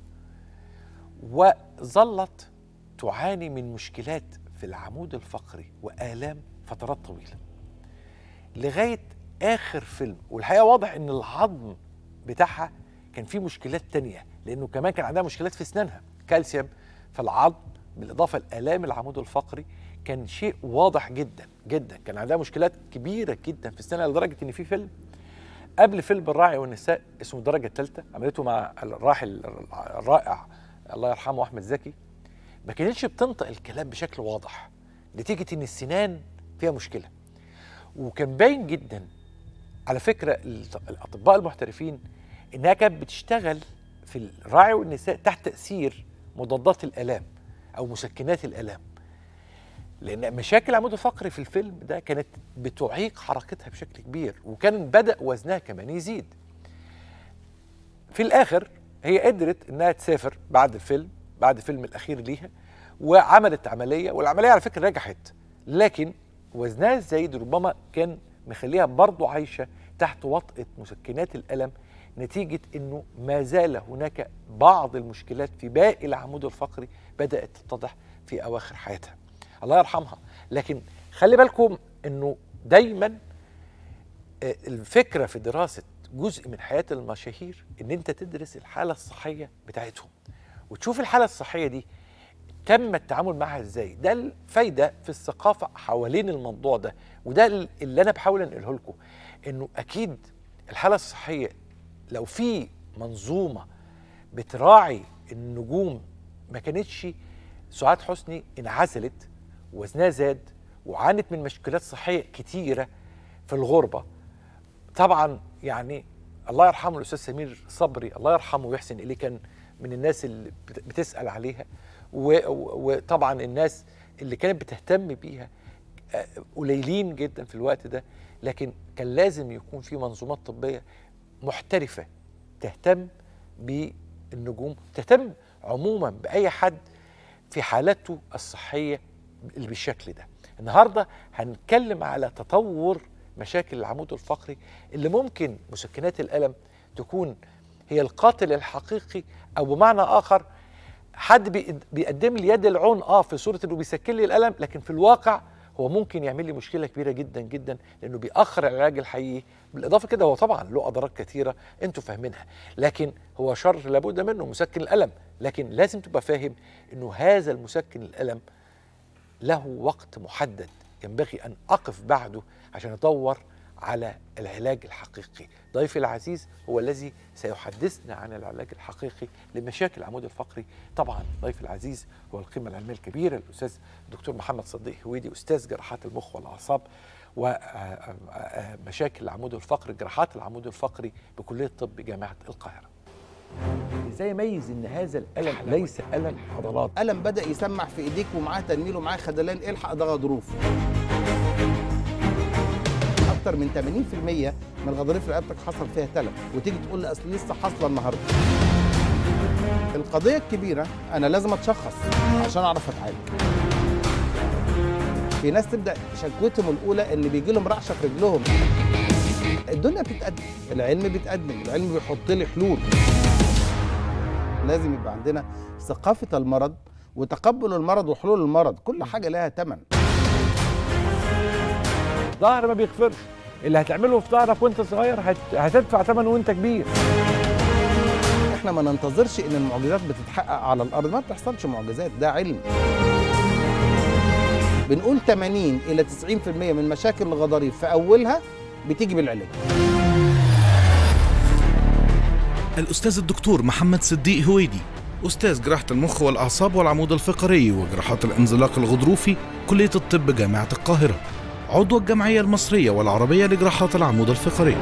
وظلت تعاني من مشكلات في العمود الفقري والام فترات طويله لغايه اخر فيلم والحقيقه واضح ان العظم بتاعها كان فيه مشكلات تانية لانه كمان كان عندها مشكلات في اسنانها كالسيوم في العظم بالاضافه لالام العمود الفقري كان شيء واضح جدا جدا كان عندها مشكلات كبيره جدا في اسنانها لدرجه ان في فيلم قبل فيلم الراعي والنساء اسمه الدرجه الثالثه عملته مع الراحل الرائع الله يرحمه احمد زكي ما كانتش بتنطق الكلام بشكل واضح نتيجه ان السنان فيها مشكله وكان باين جدا على فكره الاطباء المحترفين انها كانت بتشتغل في الراعي والنساء تحت تاثير مضادات الالام او مسكنات الالام لان مشاكل العمود الفقري في الفيلم ده كانت بتعيق حركتها بشكل كبير وكان بدا وزنها كمان يزيد في الاخر هي قدرت انها تسافر بعد الفيلم بعد الفيلم الاخير ليها وعملت عمليه والعمليه على فكره نجحت لكن وزنها الزايد ربما كان مخليها برضه عايشه تحت وطأة مسكنات الألم نتيجة أنه ما زال هناك بعض المشكلات في باقي العمود الفقري بدأت تتضح في أواخر حياتها الله يرحمها لكن خلي بالكم أنه دايما الفكرة في دراسة جزء من حياه المشاهير ان انت تدرس الحاله الصحيه بتاعتهم وتشوف الحاله الصحيه دي تم التعامل معها ازاي ده الفايده في الثقافه حوالين الموضوع ده وده اللي انا بحاول انقله لكم انه اكيد الحاله الصحيه لو في منظومه بتراعي النجوم ما كانتش سعاد حسني انعزلت وزنها زاد وعانت من مشكلات صحيه كتيره في الغربه طبعا يعني الله يرحمه الاستاذ سمير صبري الله يرحمه ويحسن اليه كان من الناس اللي بت- بتسال عليها و- و- وطبعا الناس اللي كانت بتهتم بيها آه، قليلين جدا في الوقت ده لكن كان لازم يكون في منظومات طبيه محترفه تهتم بالنجوم تهتم عموما باي حد في حالته الصحيه اللي بالشكل ده النهارده هنتكلم على تطور مشاكل العمود الفقري اللي ممكن مسكنات الالم تكون هي القاتل الحقيقي او بمعنى اخر حد بيقد- بيقدم لي يد العون اه في صوره انه بيسكن لي الالم لكن في الواقع هو ممكن يعمل لي مشكله كبيره جدا جدا لانه بيأخر العلاج الحقيقي بالاضافه كده هو طبعا له اضرار كثيره انتوا فاهمينها لكن هو شر لابد منه مسكن الالم لكن لازم تبقى فاهم انه هذا المسكن الالم له وقت محدد ينبغي ان اقف بعده عشان ادور على العلاج الحقيقي ضيفي العزيز هو الذي سيحدثنا عن العلاج الحقيقي لمشاكل العمود الفقري طبعا ضيفي العزيز هو القيمه العلميه الكبيره الاستاذ الدكتور محمد صديق هويدي استاذ جراحات المخ والاعصاب ومشاكل العمود الفقري جراحات العمود الفقري بكليه طب جامعه القاهره ازاي يميز ان هذا الالم ليس الم عضلات ألم بدأ يسمع في إيديك ومعاه تنميل ومعاه خدلان الحق ده غضروف أكتر من 80% من غضاريف رقبتك حصل فيها تلف وتيجي تقول لي أصل لسه حاصلة النهاردة القضية الكبيرة أنا لازم أتشخص عشان أعرف أتعالج في ناس تبدأ شكوتهم الأولى إن بيجي لهم رعشة في رجلهم الدنيا بتتقدم العلم بيتقدم العلم بيحط لي حلول لازم يبقى عندنا ثقافة المرض وتقبل المرض وحلول المرض كل حاجة لها ثمن ظهر ما بيغفرش اللي هتعمله في ظهرك وانت صغير هت... هتدفع ثمنه وانت كبير احنا ما ننتظرش ان المعجزات بتتحقق على الارض ما بتحصلش معجزات ده علم بنقول 80 الى 90% من مشاكل الغضاريف في اولها بتيجي بالعلاج الأستاذ الدكتور محمد صديق هويدي أستاذ جراحة المخ والأعصاب والعمود الفقري وجراحات الانزلاق الغضروفي كلية الطب جامعة القاهرة عضو الجمعية المصرية والعربية لجراحات العمود الفقري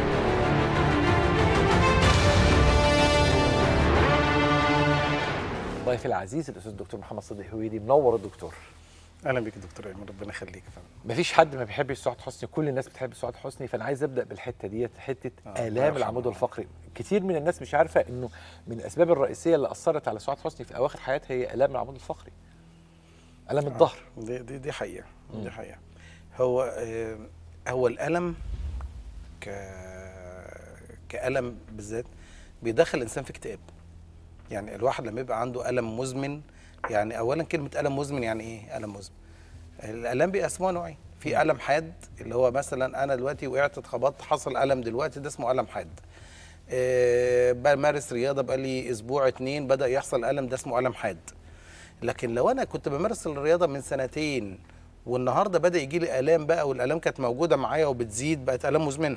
ضيفي العزيز الاستاذ الدكتور محمد صديق هويدي منور الدكتور اهلا بيك يا دكتور ايمن ربنا يخليك يا فندم مفيش حد ما بيحبش سعاد حسني كل الناس بتحب سعاد حسني فانا عايز ابدا بالحته ديت حته الله الام يرحمه. العمود الفقري كتير من الناس مش عارفه انه من الاسباب الرئيسيه اللي اثرت على سعاد حسني في اواخر حياتها هي الام العمود الفقري الم الظهر دي دي, دي حقيقه دي حقيقه هو آه، هو الالم ك كالم بالذات بيدخل الانسان في اكتئاب يعني الواحد لما يبقى عنده الم مزمن يعني اولا كلمه الم مزمن يعني ايه الم مزمن الالام بيقسموها نوعين في الم حاد اللي هو مثلا انا دلوقتي وقعت اتخبطت حصل الم دلوقتي ده اسمه الم حاد آه، بمارس رياضه بقالي اسبوع اتنين بدا يحصل الم ده اسمه الم حاد لكن لو انا كنت بمارس الرياضه من سنتين والنهارده بدا يجي لي الام بقى والالام كانت موجوده معايا وبتزيد بقت الام مزمنه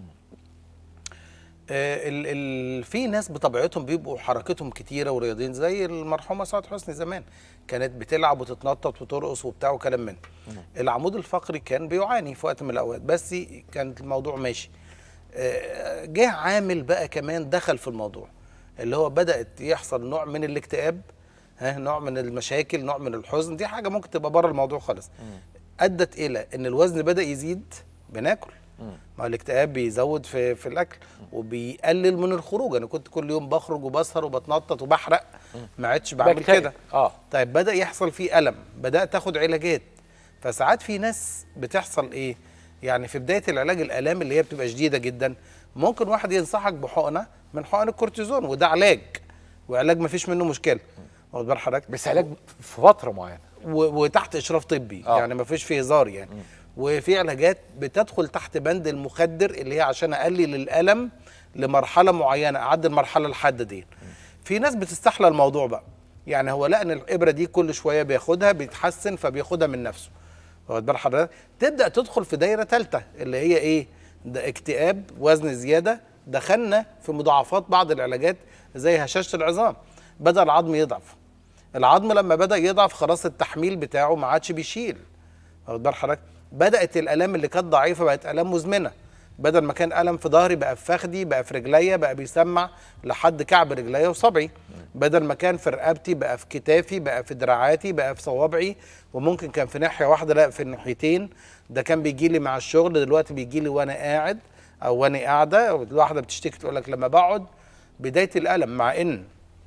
آه، ال ال في ناس بطبيعتهم بيبقوا حركتهم كتيره ورياضيين زي المرحومه سعاد حسني زمان كانت بتلعب وتتنطط وترقص وبتاع وكلام من العمود الفقري كان بيعاني في وقت من الاوقات بس كان الموضوع ماشي آه، جه عامل بقى كمان دخل في الموضوع اللي هو بدات يحصل نوع من الاكتئاب ها نوع من المشاكل نوع من الحزن دي حاجه ممكن تبقى بره الموضوع خالص ادت الى ان الوزن بدا يزيد بناكل ما الاكتئاب بيزود في في الاكل وبيقلل من الخروج انا كنت كل يوم بخرج وبسهر وبتنطط وبحرق ما عدتش بعمل بكتئب. كده اه طيب بدا يحصل فيه الم بدات اخد علاجات فساعات في ناس بتحصل ايه يعني في بدايه العلاج الالام اللي هي بتبقى شديده جدا ممكن واحد ينصحك بحقنه من حقن الكورتيزون وده علاج وعلاج ما فيش منه مشكله واخد بال حضرتك بس علاج في فتره معينه و- وتحت اشراف طبي آه. يعني ما فيش فيه هزار يعني وفي علاجات بتدخل تحت بند المخدر اللي هي عشان اقلل الالم لمرحله معينه اعدي المرحله الحاده دي في ناس بتستحلى الموضوع بقى يعني هو لقى ان الابره دي كل شويه بياخدها بيتحسن فبياخدها من نفسه واخد بال حضرتك تبدا تدخل في دايره ثالثه اللي هي ايه ده اكتئاب وزن زياده دخلنا في مضاعفات بعض العلاجات زي هشاشه العظام بدا العظم يضعف العظم لما بدا يضعف خلاص التحميل بتاعه ما عادش بيشيل واخد بال حضرتك بدات الالام اللي كانت ضعيفه بقت الام مزمنه بدل ما كان الم في ظهري بقى في فخدي بقى في رجليا بقى بيسمع لحد كعب رجليا وصبعي بدل ما كان في رقبتي بقى في كتافي بقى في دراعاتي بقى في صوابعي وممكن كان في ناحيه واحده لا في الناحيتين ده كان بيجي لي مع الشغل دلوقتي بيجي لي وانا قاعد او وانا قاعده الواحده بتشتكي تقول لك لما بقعد بدايه الالم مع ان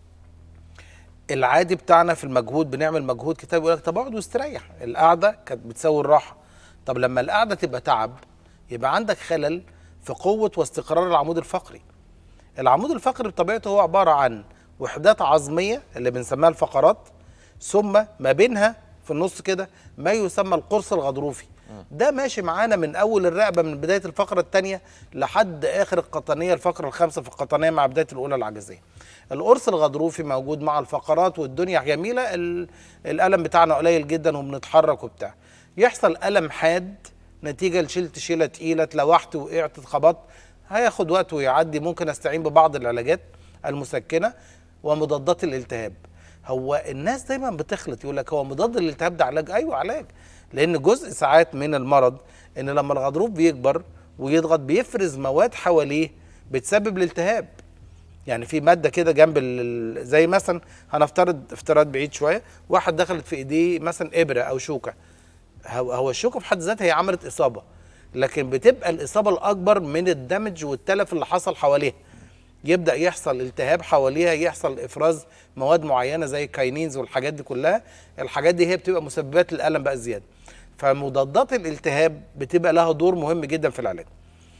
العادي بتاعنا في المجهود بنعمل مجهود كتاب يقول لك طب اقعد واستريح القعده كانت بتساوي الراحه طب لما القعده تبقى تعب يبقى عندك خلل في قوه واستقرار العمود الفقري العمود الفقري بطبيعته هو عباره عن وحدات عظميه اللي بنسميها الفقرات ثم ما بينها في النص كده ما يسمى القرص الغضروفي ده ماشي معانا من اول الرقبه من بدايه الفقره الثانيه لحد اخر القطنيه الفقره الخامسه في القطنيه مع بدايه الاولى العجزيه القرص الغضروفي موجود مع الفقرات والدنيا جميله ال- الالم بتاعنا قليل جدا وبنتحرك وبتاع يحصل الم حاد نتيجه لشلت شيله تقيله اتلوحت وقعت اتخبطت هياخد وقت ويعدي ممكن استعين ببعض العلاجات المسكنه ومضادات الالتهاب هو الناس دايما بتخلط يقول لك هو مضاد الالتهاب ده علاج ايوه علاج لان جزء ساعات من المرض ان لما الغضروف بيكبر ويضغط بيفرز مواد حواليه بتسبب الالتهاب يعني في ماده كده جنب ال- زي مثلا هنفترض افتراض بعيد شويه واحد دخلت في ايديه مثلا ابره او شوكه هو هو الشوكه في حد ذاتها هي عملت اصابه لكن بتبقى الاصابه الاكبر من الدمج والتلف اللي حصل حواليها يبدا يحصل التهاب حواليها يحصل افراز مواد معينه زي الكاينينز والحاجات دي كلها الحاجات دي هي بتبقى مسببات الالم بقى زياده فمضادات الالتهاب بتبقى لها دور مهم جدا في العلاج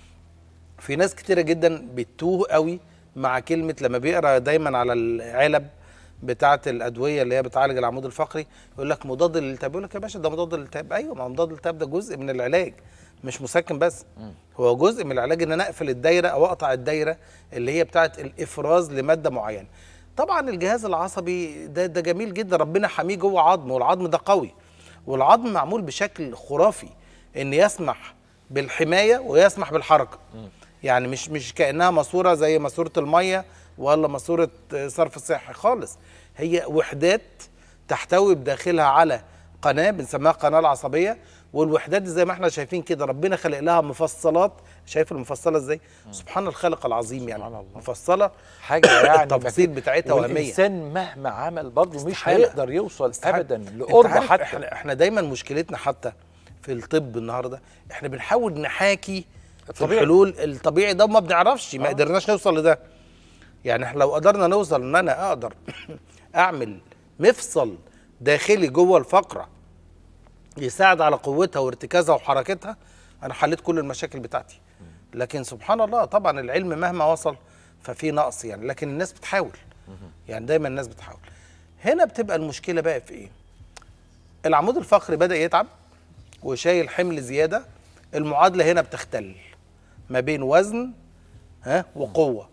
في ناس كتيره جدا بتتوه قوي مع كلمه لما بيقرا دايما على العلب بتاعه الادويه اللي هي بتعالج العمود الفقري يقول لك مضاد للالتهاب يقول لك يا باشا ده مضاد للالتهاب ايوه ما هو مضاد للالتهاب ده جزء من العلاج مش مسكن بس هو جزء من العلاج ان انا اقفل الدايره او اقطع الدايره اللي هي بتاعه الافراز لماده معينه طبعا الجهاز العصبي ده ده جميل جدا ربنا حاميه جوه عظم والعظم ده قوي والعظم معمول بشكل خرافي ان يسمح بالحمايه ويسمح بالحركه يعني مش مش كانها ماسوره زي ماسوره الميه ولا ماسوره صرف صحي خالص هي وحدات تحتوي بداخلها على قناه بنسميها قناه العصبيه والوحدات دي زي ما احنا شايفين كده ربنا خلق لها مفصلات شايف المفصله ازاي سبحان الخالق العظيم يعني مفصله حاجه يعني التفاصيل بتاعتها وهميه والانسان مهما عمل برضه مش استحالة. هيقدر يوصل استحالة. ابدا أنت لقرب عارف حتى احنا احنا دايما مشكلتنا حتى في الطب النهارده احنا بنحاول نحاكي في الطبيعي. الحلول الطبيعي ده ما بنعرفش ما قدرناش نوصل لده يعني احنا لو قدرنا نوصل ان انا اقدر اعمل مفصل داخلي جوه الفقره يساعد على قوتها وارتكازها وحركتها انا حليت كل المشاكل بتاعتي لكن سبحان الله طبعا العلم مهما وصل ففي نقص يعني لكن الناس بتحاول يعني دايما الناس بتحاول هنا بتبقى المشكله بقى في ايه العمود الفقري بدا يتعب وشايل حمل زياده المعادله هنا بتختل ما بين وزن ها وقوه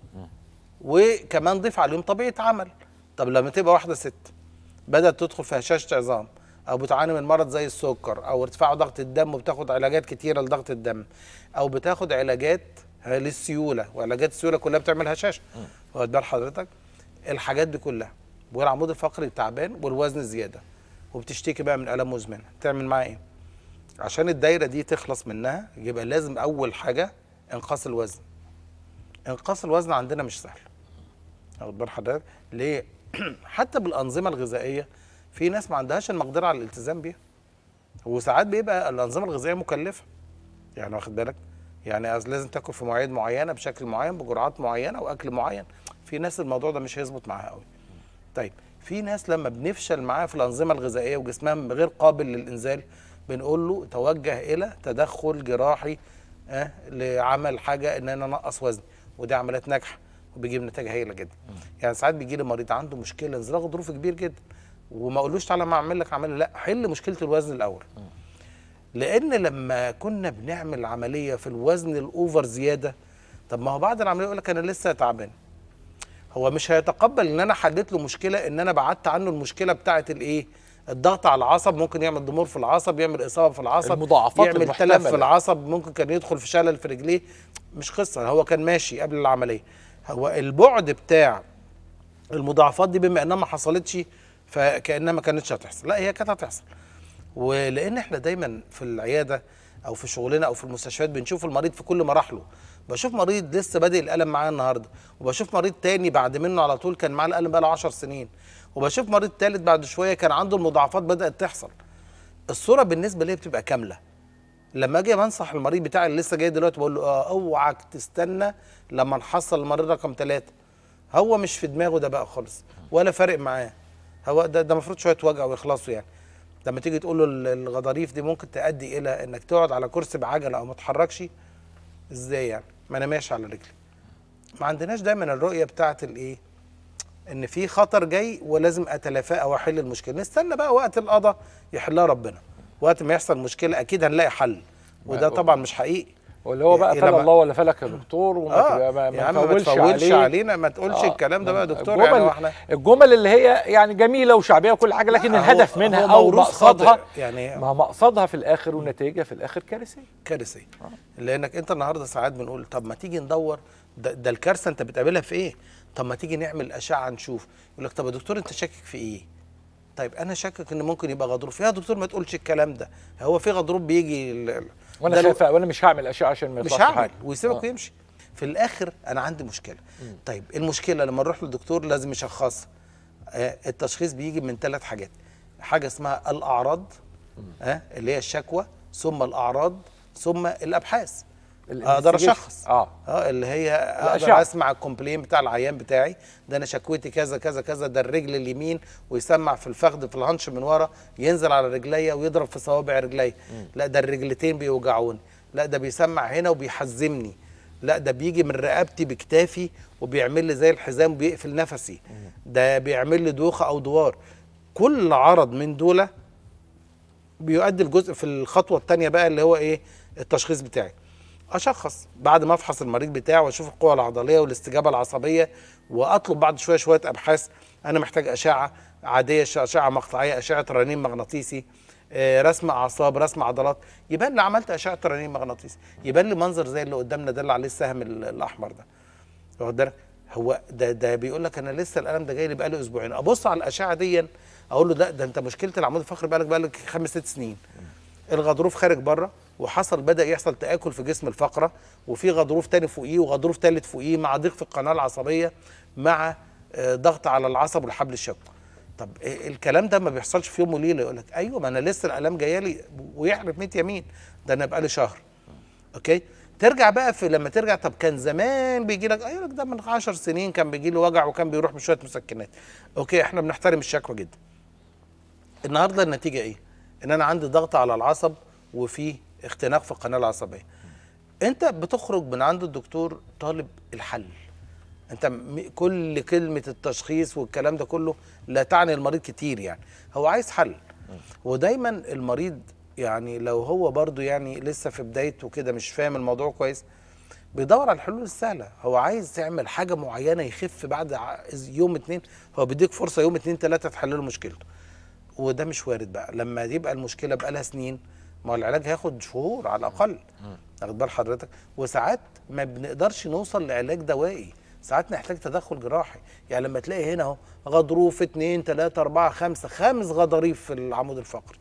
وكمان ضيف عليهم طبيعه عمل طب لما تبقى واحده ست بدات تدخل في هشاشه عظام او بتعاني من مرض زي السكر او ارتفاع ضغط الدم وبتاخد علاجات كتيره لضغط الدم او بتاخد علاجات للسيوله وعلاجات السيوله كلها بتعمل هشاشه واخد بال حضرتك الحاجات دي كلها والعمود الفقري تعبان والوزن زياده وبتشتكي بقى من الام مزمنه تعمل معاه ايه عشان الدايره دي تخلص منها يبقى لازم اول حاجه انقاص الوزن انقاص الوزن عندنا مش سهل واخد بال حضرتك ليه حتى بالانظمه الغذائيه في ناس ما عندهاش المقدره على الالتزام بيها وساعات بيبقى الانظمه الغذائيه مكلفه يعني واخد بالك يعني أصل لازم تاكل في مواعيد معينه بشكل معين بجرعات معينه واكل معين في ناس الموضوع ده مش هيظبط معاها قوي طيب في ناس لما بنفشل معاه في الانظمه الغذائيه وجسمها غير قابل للانزال بنقول له توجه الى تدخل جراحي آه لعمل حاجه ان انا انقص وزني ودي عمليات ناجحه وبيجيب نتائج هايله جدا يعني ساعات بيجي لي مريض عنده مشكله انزلاق غضروفي كبير جدا وما اقولوش تعالى ما اعمل لك عمليه لا حل مشكله الوزن الاول لان لما كنا بنعمل عمليه في الوزن الاوفر زياده طب ما هو بعد العمليه يقول لك انا لسه تعبان هو مش هيتقبل ان انا حليت له مشكله ان انا بعدت عنه المشكله بتاعه الايه الضغط على العصب ممكن يعمل ضمور في العصب يعمل اصابه في العصب المضاعفات يعمل تلف المحتملة. في العصب ممكن كان يدخل في شلل في رجليه مش قصه هو كان ماشي قبل العمليه هو البعد بتاع المضاعفات دي بما انها ما حصلتش فكانها ما كانتش هتحصل لا هي كانت هتحصل ولان احنا دايما في العياده او في شغلنا او في المستشفيات بنشوف المريض في كل مراحله بشوف مريض لسه بادئ الالم معاه النهارده وبشوف مريض تاني بعد منه على طول كان معاه الالم بقاله 10 سنين وبشوف مريض تالت بعد شويه كان عنده المضاعفات بدات تحصل الصوره بالنسبه لي بتبقى كامله لما اجي بنصح المريض بتاعي اللي لسه جاي دلوقتي بقول له اه اوعك تستنى لما نحصل المريض رقم ثلاثة هو مش في دماغه ده بقى خالص ولا فارق معاه هو ده ده المفروض شويه وجع ويخلصوا يعني لما تيجي تقول له ال- الغضاريف دي ممكن تؤدي الى انك تقعد على كرسي بعجله او ما تتحركش ازاي يعني ما انا ماشي على رجلي ما عندناش دايما الرؤيه بتاعت الايه ان في خطر جاي ولازم اتلافاه او احل المشكله نستنى بقى وقت القضاء يحلها ربنا وقت ما يحصل مشكله اكيد هنلاقي حل وده طبعا مش حقيقي واللي هو بقى إيه فلا لما- الله ولا فلك يا دكتور وما آه، تبقى- ما, يا عم ما تفولش تفولش عليه. علينا، ما تقولش الكلام ده بقى يا دكتور، يعني الجمل, واحنا- الجمل اللي هي يعني جميله وشعبيه وكل حاجه لكن لا، هو- الهدف منها هو او موروث مقصدها خاطئ، يعني- ما مقصدها في الاخر والنتيجه في الاخر كارثيه كارثيه لانك انت النهارده ساعات بنقول طب ما تيجي ندور ده, ده الكارثه انت بتقابلها في ايه طب ما تيجي نعمل اشعه نشوف يقول لك طب يا دكتور انت شاكك في ايه طيب انا شاكك ان ممكن يبقى غضروف يا دكتور ما تقولش الكلام ده هو في غضروف بيجي ال- ال- وانا ده خايف وانا مش هعمل اشياء عشان ما مش يطلعش هعمل حاجه ويسيبك آه. ويمشي في الاخر انا عندي مشكله طيب المشكله لما نروح للدكتور لازم يشخصها آه التشخيص بيجي من ثلاث حاجات حاجه اسمها الاعراض آه اللي هي الشكوى ثم الاعراض ثم الابحاث اقدر الانفستيجيشن. اشخص اه اه اللي هي الأشعة. اقدر اسمع الكومبلين بتاع العيان بتاعي ده انا شكوتي كذا كذا كذا ده الرجل اليمين ويسمع في الفخذ في الهنش من ورا ينزل على رجليا ويضرب في صوابع رجليا لا ده الرجلتين بيوجعوني لا ده بيسمع هنا وبيحزمني لا ده بيجي من رقبتي بكتافي وبيعمل لي زي الحزام وبيقفل نفسي ده بيعمل لي دوخه او دوار كل عرض من دول بيؤدي الجزء في الخطوه الثانيه بقى اللي هو ايه التشخيص بتاعي اشخص بعد ما افحص المريض بتاعي واشوف القوه العضليه والاستجابه العصبيه واطلب بعد شويه شويه ابحاث انا محتاج اشعه عاديه ش- اشعه مقطعيه اشعه رنين مغناطيسي آه، رسم اعصاب رسم عضلات يبان لي عملت اشعه رنين مغناطيسي يبان لي منظر زي اللي قدامنا ده اللي عليه السهم ال- الاحمر ده واخد بالك هو ده ده بيقول لك انا لسه الالم ده جاي لي بقالي اسبوعين ابص على الاشعه دي اقول له ده ده انت مشكله العمود الفقري بقالك بقالك خمس ست سنين الغضروف خارج بره وحصل بدا يحصل تاكل في جسم الفقره وفي غضروف تاني فوقيه وغضروف تالت فوقيه مع ضيق في القناه العصبيه مع آه، ضغط على العصب والحبل الشوكي طب إيه الكلام ده ما بيحصلش في يوم وليله يقول لك ايوه ما انا لسه الالام جايه لي ويحلف 100 يمين ده انا بقالي شهر اوكي ترجع بقى في لما ترجع طب كان زمان بيجي لك ايوه ده من 10 سنين كان بيجي له وجع وكان بيروح بشويه مسكنات اوكي احنا بنحترم الشكوى جدا النهارده النتيجه ايه ان انا عندي ضغط على العصب وفي اختناق في القناه العصبيه انت بتخرج من عند الدكتور طالب الحل انت م- كل كلمه التشخيص والكلام ده كله لا تعني المريض كتير يعني هو عايز حل ودايما المريض يعني لو هو برضو يعني لسه في بدايته كده مش فاهم الموضوع كويس بيدور على الحلول السهله هو عايز يعمل حاجه معينه يخف بعد ع- يوم اتنين هو بيديك فرصه يوم اتنين تلاته تحل له مشكلته وده مش وارد بقى لما يبقى المشكله بقى لها سنين ما هو العلاج هياخد شهور على الاقل واخد بال حضرتك وساعات ما بنقدرش نوصل لعلاج دوائي ساعات نحتاج تدخل جراحي يعني لما تلاقي هنا اهو غضروف اتنين تلاته اربعه خمسه خمس غضاريف في العمود الفقري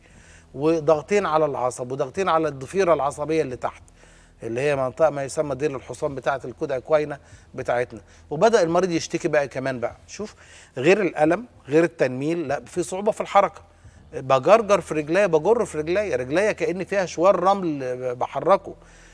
وضغطين على العصب وضغطين على الضفيره العصبيه اللي تحت اللي هي منطقه ما يسمى ديل الحصان بتاعه الكودا كوينه بتاعتنا وبدا المريض يشتكي بقى كمان بقى شوف غير الالم غير التنميل لا في صعوبه في الحركه بجرجر في رجليا بجر في رجليا رجليا كان فيها شوار رمل بحركه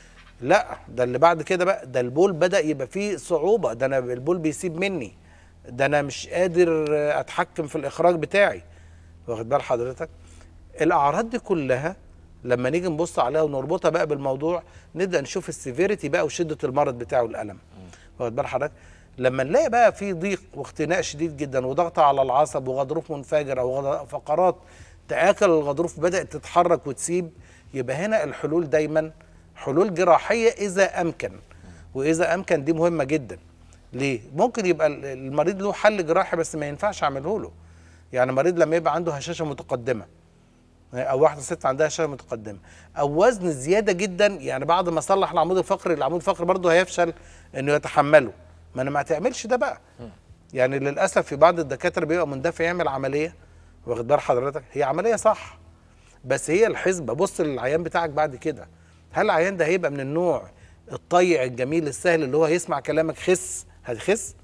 لا ده اللي بعد كده بقى ده البول بدا يبقى فيه صعوبه ده انا البول بيسيب مني ده انا مش قادر اتحكم في الاخراج بتاعي واخد بال حضرتك الاعراض دي كلها لما نيجي نبص عليها ونربطها بقى بالموضوع نبدا نشوف السيفيريتي بقى وشده المرض بتاعه الالم واخد بال حضرتك لما نلاقي بقى في ضيق واختناق شديد جدا وضغط على العصب وغضروف منفجر او غض- فقرات تاكل الغضروف بدات تتحرك وتسيب يبقى هنا الحلول دايما حلول جراحيه اذا امكن واذا امكن دي مهمه جدا ليه ممكن يبقى ال- المريض له حل جراحي بس ما ينفعش اعمله له يعني مريض لما يبقى عنده هشاشه متقدمه او واحده ست عندها هشاشه متقدمه او وزن زياده جدا يعني بعد ما صلح العمود الفقري العمود الفقري برضه هيفشل انه يتحمله ما انا ما تعملش ده بقى يعني للاسف في بعض الدكاتره بيبقى مندفع يعمل عمليه واخد بال حضرتك هي عمليه صح بس هي الحسبه بص للعيان بتاعك بعد كده هل العيان ده هيبقى من النوع الطيع الجميل السهل اللي هو هيسمع كلامك خس هتخس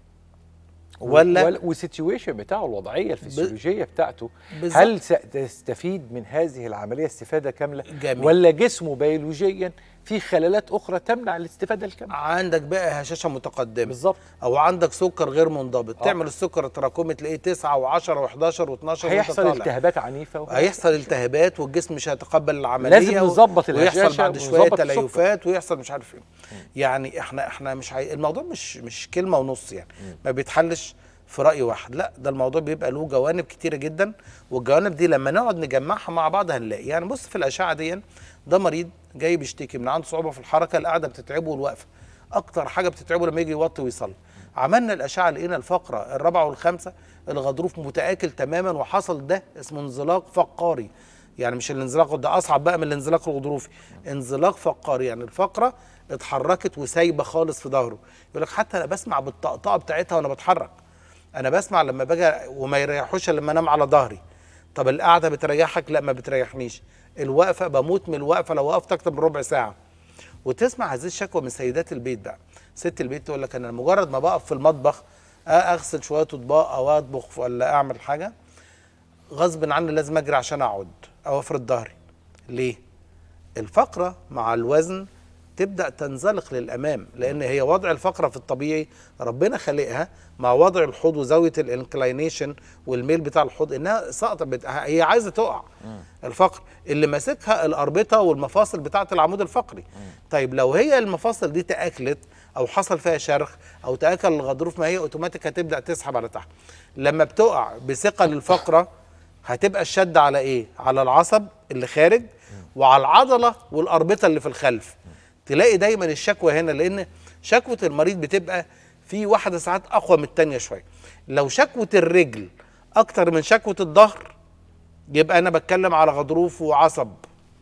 ولا والسيتويشن بتاعه الوضعيه الفسيولوجيه بتاعته بالظبط. هل ستستفيد من هذه العمليه استفاده كامله جميل. ولا جسمه بيولوجيا في خلالات اخرى تمنع الاستفاده الكامله عندك بقى هشاشه متقدمه بالظبط او عندك سكر غير منضبط آه. تعمل السكر التراكمي تلاقيه 9 و10 و11 و12 هيحصل التهابات عنيفه وهي- هيحصل التهابات والجسم مش هيتقبل العمليه لازم و- نظبط ويحصل الهشاشة بعد شويه ونظبط السكر. تليفات ويحصل مش عارف ايه يعني احنا احنا مش عاي... الموضوع مش مش كلمه ونص يعني ما بيتحلش في راي واحد لا ده الموضوع بيبقى له جوانب كتيره جدا والجوانب دي لما نقعد نجمعها مع بعض هنلاقي يعني بص في الاشعه دي ده مريض جاي بيشتكي من عنده صعوبه في الحركه القعده بتتعبه والوقفه اكتر حاجه بتتعبه لما يجي يوطي ويصلي عملنا الاشعه لقينا الفقره الرابعه والخامسه الغضروف متاكل تماما وحصل ده اسمه انزلاق فقاري يعني مش الانزلاق ده اصعب بقى من الانزلاق الغضروفي انزلاق فقاري يعني الفقره اتحركت وسايبه خالص في ظهره يقول لك حتى انا بسمع بالطقطقه بتاعتها وانا بتحرك انا بسمع لما باجي وما يريحوش إلا لما انام على ظهري طب القعده بتريحك لا ما بتريحنيش الوقفه بموت من الوقفه لو وقفت اكتر من ربع ساعه وتسمع هذه الشكوى من سيدات البيت بقى ست البيت تقول لك انا مجرد ما بقف في المطبخ آه، اغسل شويه اطباق او اطبخ ولا اعمل حاجه غصب عني لازم اجري عشان اقعد او افرد ظهري ليه الفقره مع الوزن تبدا تنزلق للامام لان هي وضع الفقره في الطبيعي ربنا خلقها مع وضع الحوض وزاويه الانكلاينيشن والميل بتاع الحوض انها ساقطه بت... هي عايزه تقع الفقر اللي ماسكها الاربطه والمفاصل بتاعه العمود الفقري طيب لو هي المفاصل دي تاكلت او حصل فيها شرخ او تاكل الغضروف ما هي اوتوماتيك هتبدا تسحب على تحت لما بتقع بثقل الفقره هتبقى الشد على ايه على العصب اللي خارج وعلى العضله والاربطه اللي في الخلف تلاقي دايما الشكوى هنا لان شكوى المريض بتبقى في واحده ساعات اقوى من التانيه شويه لو شكوى الرجل اكتر من شكوى الظهر يبقى انا بتكلم على غضروف وعصب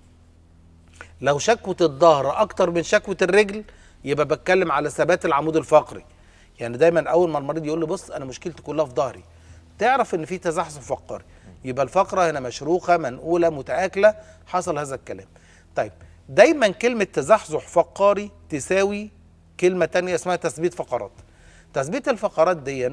لو شكوى الظهر اكتر من شكوى الرجل يبقى بتكلم على ثبات العمود الفقري يعني دايما اول ما المريض يقول لي بص انا مشكلتي كلها في ظهري تعرف ان في تزحزح فقري يبقى الفقره هنا مشروخه منقوله متاكله حصل هذا الكلام طيب دايما كلمه تزحزح فقاري تساوي كلمه تانية اسمها تثبيت فقرات تثبيت الفقرات دي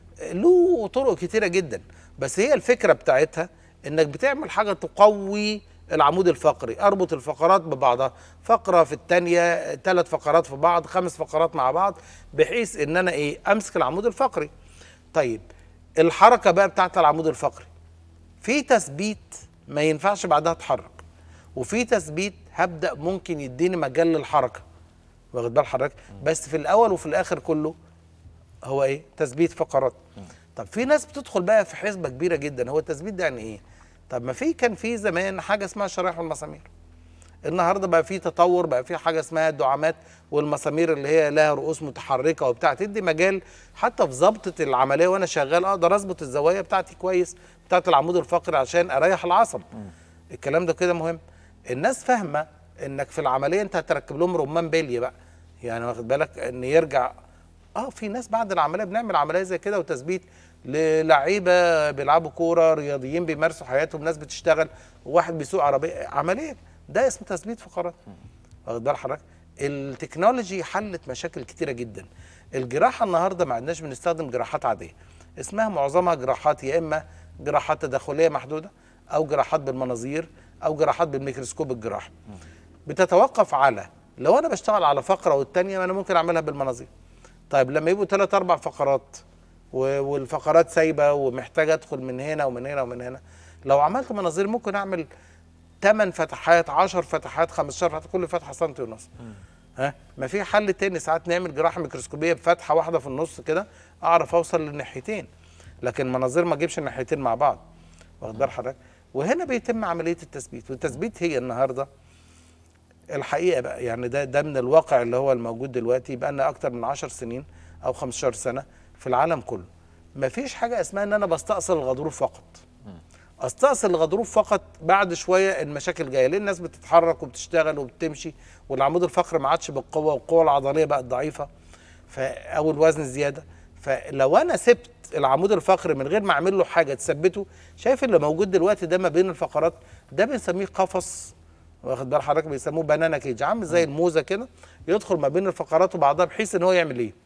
له طرق كتيره جدا بس هي الفكره بتاعتها انك بتعمل حاجه تقوي العمود الفقري اربط الفقرات ببعضها فقره في الثانيه ثلاث فقرات في بعض خمس فقرات مع بعض بحيث ان انا ايه امسك العمود الفقري طيب الحركه بقى بتاعت العمود الفقري في تثبيت ما ينفعش بعدها اتحرك وفي تثبيت هبدا ممكن يديني مجال للحركه واخد بال حضرتك بس في الاول وفي الاخر كله هو ايه تثبيت فقرات طب في ناس بتدخل بقى في حسبه كبيره جدا هو التثبيت ده يعني ايه طب ما في كان في زمان حاجه اسمها شرايح والمسامير النهارده بقى في تطور بقى في حاجه اسمها الدعامات والمسامير اللي هي لها رؤوس متحركه وبتاع تدي مجال حتى في ضبطه العمليه وانا شغال اقدر اظبط الزوايا بتاعتي كويس بتاعت العمود الفقري عشان اريح العصب الكلام ده كده مهم الناس فاهمه انك في العمليه انت هتركب لهم رمان بلي بقى يعني واخد بالك ان يرجع اه في ناس بعد العمليه بنعمل عمليه زي كده وتثبيت للعيبه بيلعبوا كوره رياضيين بيمارسوا حياتهم ناس بتشتغل وواحد بيسوق عربيه عمليه ده اسمه تثبيت فقرات واخد بال حضرتك التكنولوجي حلت مشاكل كتيره جدا الجراحه النهارده ما عدناش بنستخدم جراحات عاديه اسمها معظمها جراحات يا اما جراحات تداخليه محدوده او جراحات بالمناظير او جراحات بالميكروسكوب الجراحي بتتوقف على لو انا بشتغل على فقره والتانيه انا ممكن اعملها بالمناظير طيب لما يبقوا ثلاث اربع فقرات و- والفقرات سايبه ومحتاج ادخل من هنا ومن هنا ومن هنا لو عملت مناظير ممكن اعمل 8 فتحات 10 فتحات 15 فتحه كل فتحه سنتي ونص ها ما في حل تاني ساعات نعمل جراحه ميكروسكوبيه بفتحه واحده في النص كده اعرف اوصل للناحيتين لكن مناظير ما اجيبش الناحيتين مع بعض واخد بال حضرتك وهنا بيتم عمليه التثبيت والتثبيت هي النهارده الحقيقه بقى يعني ده ده من الواقع اللي هو الموجود دلوقتي بقى لنا اكتر من 10 سنين او 15 سنه في العالم كله مفيش حاجه اسمها ان انا بستأصل الغضروف فقط استأصل الغضروف فقط بعد شويه المشاكل جايه لان الناس بتتحرك وبتشتغل وبتمشي والعمود الفقري ما عادش بالقوه والقوه العضليه بقت ضعيفه ف او الوزن زياده فلو انا سبت العمود الفقري من غير ما اعمل له حاجه تثبته شايف اللي موجود دلوقتي ده ما بين الفقرات ده بنسميه قفص واخد بال حضرتك بيسموه بنانا كيج عامل زي الموزه كده يدخل ما بين الفقرات وبعضها بحيث ان هو يعمل ايه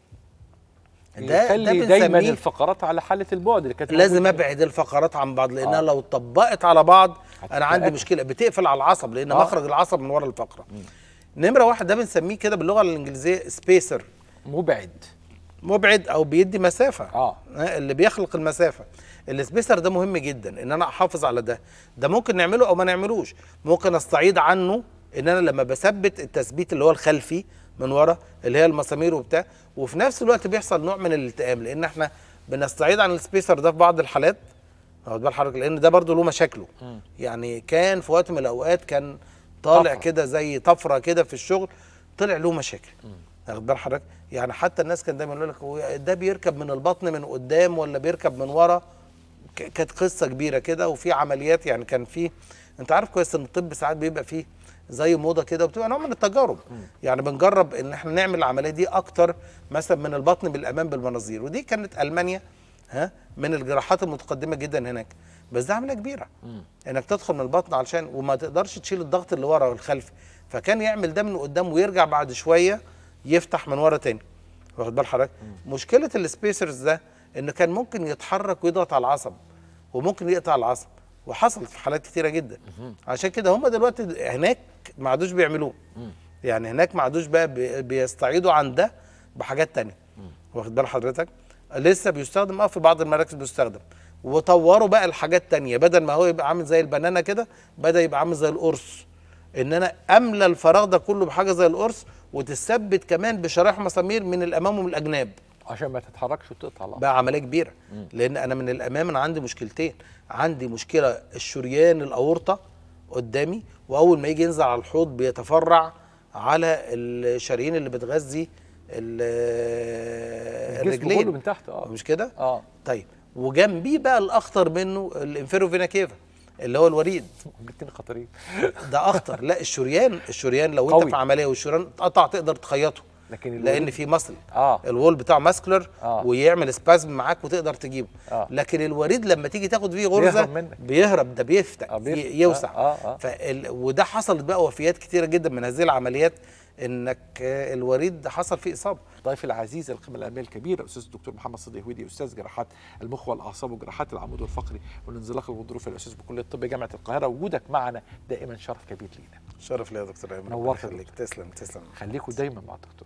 يخلي دايما بنسميه- الفقرات على حاله البعد اللي كانت لازم موجودة. ابعد الفقرات عن بعض لانها آه. لو اتطبقت على بعض انا عندي هتتأكد. مشكله بتقفل على العصب لان آه. مخرج العصب من ورا الفقره نمره واحد ده بنسميه كده باللغه الانجليزيه سبيسر مبعد مبعد او بيدي مسافه اه اللي بيخلق المسافه السبيسر ده مهم جدا ان انا احافظ على ده ده ممكن نعمله او ما نعملوش ممكن استعيد عنه ان انا لما بثبت التثبيت اللي هو الخلفي من ورا اللي هي المسامير وبتاع وفي نفس الوقت بيحصل نوع من الالتئام لان احنا بنستعيد عن السبيسر ده في بعض الحالات واخد بال حضرتك لان ده برضه له مشاكله يعني كان في وقت من الاوقات كان طالع طفرة. كده زي طفره كده في الشغل طلع له مشاكل واخد بال حضرتك يعني حتى الناس كان دايما يقول لك هو ده بيركب من البطن من قدام ولا بيركب من ورا ك- كانت قصه كبيره كده وفي عمليات يعني كان في انت عارف كويس ان الطب ساعات بيبقى فيه زي موضه كده وبتبقى نوع من التجارب يعني بنجرب ان احنا نعمل العمليه دي اكتر مثلا من البطن بالامام بالمناظير ودي كانت المانيا ها من الجراحات المتقدمه جدا هناك بس ده عمليه كبيره انك تدخل من البطن علشان وما تقدرش تشيل الضغط اللي ورا والخلفي فكان يعمل ده من قدام ويرجع بعد شويه يفتح من ورا تاني واخد بال حضرتك مشكله السبيسرز ده انه كان ممكن يتحرك ويضغط على العصب وممكن يقطع العصب وحصلت في حالات كتيره جدا عشان كده هم دلوقتي هناك ما عادوش بيعملوه يعني هناك ما عادوش بقى بي- بيستعيدوا عن ده بحاجات تانية واخد بال حضرتك لسه بيستخدم اه في بعض المراكز بيستخدم وطوروا بقى الحاجات تانية بدل ما هو يبقى عامل زي البنانه كده بدا يبقى عامل زي القرص ان انا املى الفراغ ده كله بحاجه زي القرص وتثبت كمان بشرايح مسامير من الامام ومن الاجناب عشان ما تتحركش وتقطع العصب بقى عمليه كبيره لان انا من الامام انا عندي مشكلتين عندي مشكله الشريان الاورطه قدامي واول ما يجي ينزل على الحوض بيتفرع على الشرايين اللي بتغذي ال- الجسم الرجلين كله من تحت اه مش كده اه طيب وجنبيه بقى الاخطر منه الانفيروفينا كيفا اللي هو الوريد الاثنين خطرين ده اخطر لا الشريان الشريان لو قوي. انت في عمليه والشريان اتقطع تقدر تخيطه لكن الوريد- لان في مصل اه الوول بتاعه ماسكولر آه. ويعمل سبازم معاك وتقدر تجيبه آه. لكن الوريد لما تيجي تاخد فيه غرزه بيهرب منك. بيهرب ده بيفتح آه، بيفتح. ي- يوسع آه، آه، آه. فال... وده حصلت بقى وفيات كتيره جدا من هذه العمليات انك آه، الوريد حصل فيه اصابه ضيفي العزيز القيمه العلميه الكبيره الاستاذ الدكتور محمد صديق هويدي استاذ جراحات المخ والاعصاب وجراحات العمود الفقري والانزلاق الغضروفي الاستاذ بكليه الطب جامعه القاهره وجودك معنا دائما شرف كبير لينا شرف ليا يا دكتور ايمن نورت ربنا يخليك تسلم تسلم خليكم دايما مع الدكتور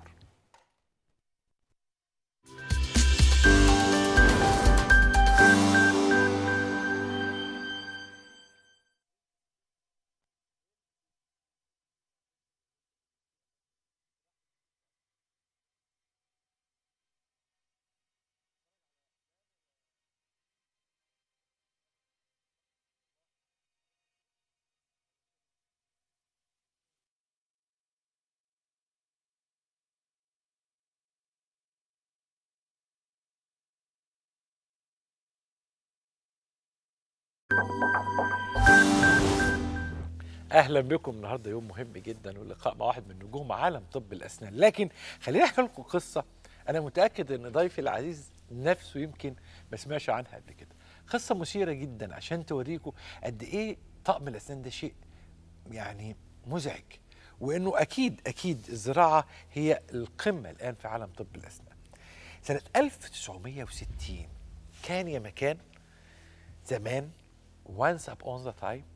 اهلا بكم النهارده يوم مهم جدا واللقاء مع واحد من نجوم عالم طب الاسنان لكن خليني احكي لكم قصه انا متاكد ان ضيفي العزيز نفسه يمكن ما سمعش عنها قبل كده قصه مثيره جدا عشان توريكم قد ايه طقم الاسنان ده شيء يعني مزعج وانه اكيد اكيد الزراعه هي القمه الان في عالم طب الاسنان سنه 1960 كان يا مكان زمان وانس ابون ذا تايم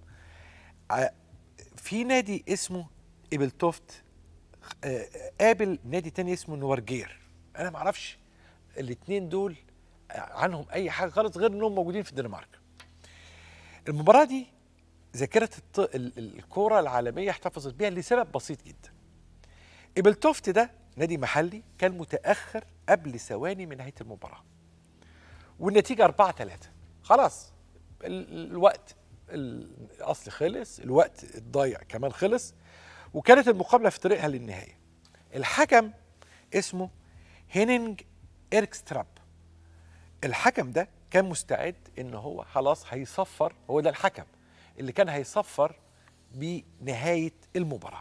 في نادي اسمه ايبلتوفت آه، قابل نادي تاني اسمه نورجير انا ما اعرفش الاثنين دول عنهم اي حاجه خالص غير انهم موجودين في الدنمارك المباراه دي ذاكره الط... ال- ال- الكره العالميه احتفظت بيها لسبب بسيط جدا ايبلتوفت ده نادي محلي كان متاخر قبل ثواني من نهايه المباراه والنتيجه 4 3 خلاص ال- الوقت الاصل خلص الوقت الضايع كمان خلص وكانت المقابله في طريقها للنهايه الحكم اسمه هينينج إيركستراب الحكم ده كان مستعد ان هو خلاص هيصفر هو ده الحكم اللي كان هيصفر بنهايه المباراه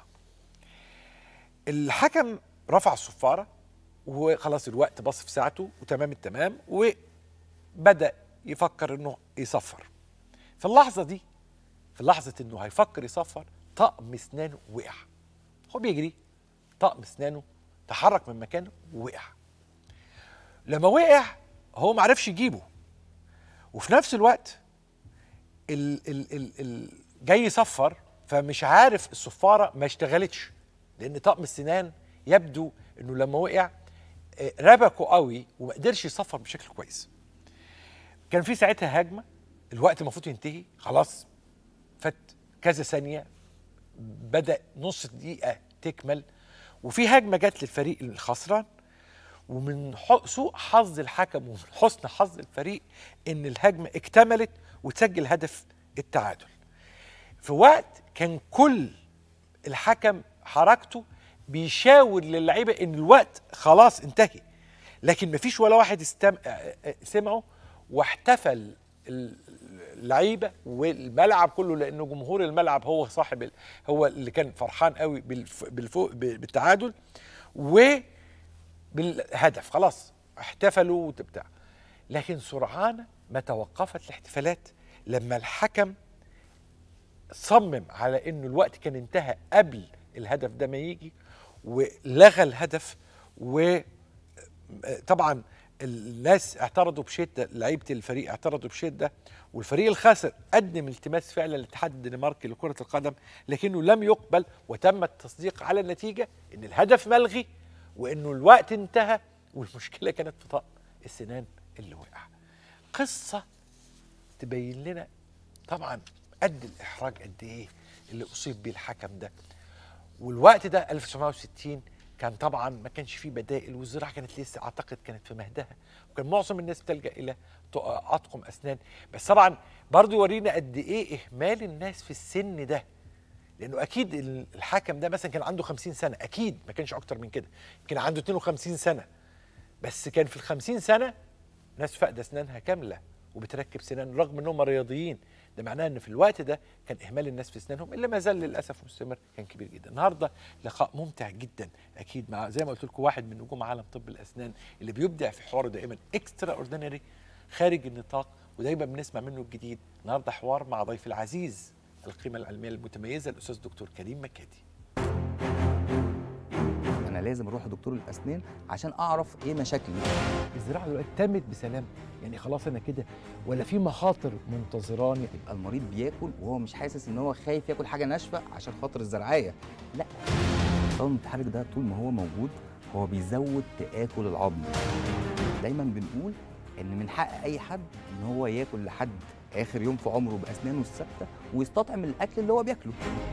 الحكم رفع الصفاره وخلاص الوقت بص في ساعته وتمام التمام وبدا يفكر انه يصفر في اللحظه دي في لحظه انه هيفكر يصفر طقم اسنانه وقع هو بيجري طقم اسنانه تحرك من مكانه ووقع لما وقع هو ما عرفش يجيبه وفي نفس الوقت ال ال ال ال جاي يصفر فمش عارف الصفاره ما اشتغلتش لان طقم السنان يبدو انه لما وقع آه، ربكه قوي وما قدرش يصفر بشكل كويس كان في ساعتها هجمه الوقت المفروض ينتهي خلاص فات كذا ثانيه بدا نص دقيقه تكمل وفي هجمه جت للفريق الخسران ومن ح- سوء حظ الحكم ومن حسن حظ الفريق ان الهجمه اكتملت وتسجل هدف التعادل في وقت كان كل الحكم حركته بيشاور للعيبه ان الوقت خلاص انتهي لكن مفيش ولا واحد استم... آه، آه، سمعه واحتفل اللعيبه والملعب كله لانه جمهور الملعب هو صاحب ال... هو اللي كان فرحان قوي بالف... بالفوق بالتعادل وبالهدف خلاص احتفلوا وبتاع لكن سرعان ما توقفت الاحتفالات لما الحكم صمم على انه الوقت كان انتهى قبل الهدف ده ما يجي ولغى الهدف وطبعا الناس اعترضوا بشده لعيبه الفريق اعترضوا بشده والفريق الخاسر قدم التماس فعلا للاتحاد الدنماركي لكره القدم لكنه لم يقبل وتم التصديق على النتيجه ان الهدف ملغي وانه الوقت انتهى والمشكله كانت في طقم السنان اللي وقع قصه تبين لنا طبعا قد الاحراج قد ايه اللي اصيب بيه الحكم ده والوقت ده 1960 كان طبعا ما كانش فيه بدائل والزراعه كانت لسه اعتقد كانت في مهدها وكان معظم الناس بتلجا الى ط- اطقم اسنان بس طبعا برضو يورينا قد ايه اهمال الناس في السن ده لانه اكيد ال- الحكم ده مثلا كان عنده 50 سنه اكيد ما كانش اكتر من كده يمكن عنده 52 سنه بس كان في ال 50 سنه ناس فاقده اسنانها كامله وبتركب سنان رغم انهم رياضيين ده معناه ان في الوقت ده كان اهمال الناس في اسنانهم اللي ما زال للاسف مستمر كان كبير جدا النهارده لقاء ممتع جدا اكيد مع زي ما قلت لكم واحد من نجوم عالم طب الاسنان اللي بيبدع في حواره دائما اكسترا اوردينري خارج النطاق ودايما بنسمع منه الجديد النهارده حوار مع ضيف العزيز القيمه العلميه المتميزه الاستاذ دكتور كريم مكادي انا لازم اروح لدكتور الاسنان عشان اعرف ايه مشاكلي الزراعه دلوقتي تمت بسلام يعني خلاص انا كده ولا في مخاطر منتظراني يبقى المريض بياكل وهو مش حاسس ان هو خايف ياكل حاجه ناشفه عشان خاطر الزرعيه لا الطاقم المتحرك ده طول ما هو موجود هو بيزود تآكل العظم دايما بنقول ان من حق اي حد ان هو ياكل لحد اخر يوم في عمره باسنانه الثابته ويستطعم الاكل اللي هو بياكله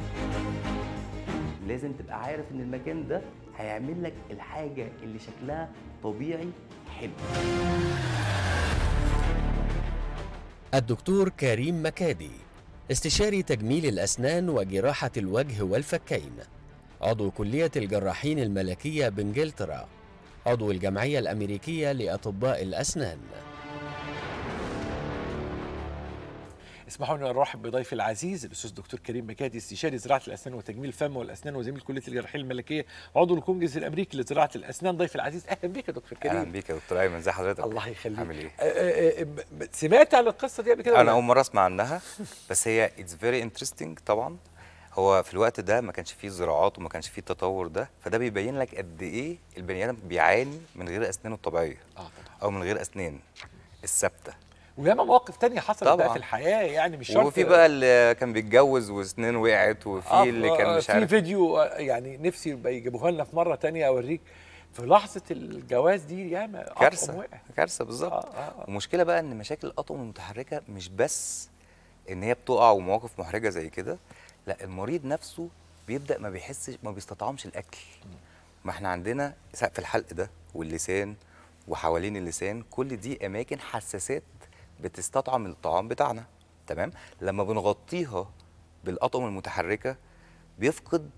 لازم تبقى عارف ان المكان ده هيعمل لك الحاجه اللي شكلها طبيعي حلو الدكتور كريم مكادي استشاري تجميل الأسنان وجراحة الوجه والفكين عضو كلية الجراحين الملكية بإنجلترا عضو الجمعية الأمريكية لأطباء الأسنان اسمحوا لي ارحب بضيفي العزيز الاستاذ دكتور كريم مكادي استشاري زراعه الاسنان وتجميل الفم والاسنان وزميل كليه الجراحين الملكيه عضو الكونجرس الامريكي لزراعه الاسنان ضيفي العزيز اهلا بك يا دكتور كريم اهلا بيك يا دكتور ايمن ازي حضرتك الله يخليك عامل ايه آه، آه، آه، ب- سمعت عن القصه دي قبل كده انا ولا؟ اول مره اسمع عنها بس هي اتس فيري انترستنج طبعا هو في الوقت ده ما كانش فيه زراعات وما كانش فيه التطور ده فده بيبين لك قد ايه البني ادم بيعاني من غير اسنانه الطبيعيه اه او من غير اسنان الثابته وياما مواقف تانية حصلت بقى طبعاً. في الحياه يعني مش شرط وفي بقى اللي كان بيتجوز واسنانه وقعت وفي آه، اللي كان آه، مش في عارف فيديو آه، يعني نفسي يبقى يجيبوها لنا في مره تانية اوريك في لحظه الجواز دي ياما أطقم كارثه وقع. كارثه بالظبط آه، آه. المشكله بقى ان مشاكل الاطقم المتحركه مش بس ان هي بتقع ومواقف محرجه زي كده لا المريض نفسه بيبدا ما بيحسش ما بيستطعمش الاكل ما احنا عندنا سقف الحلق ده واللسان وحوالين اللسان كل دي اماكن حساسات بتستطعم الطعام بتاعنا تمام لما بنغطيها بالاطقم المتحركه بيفقد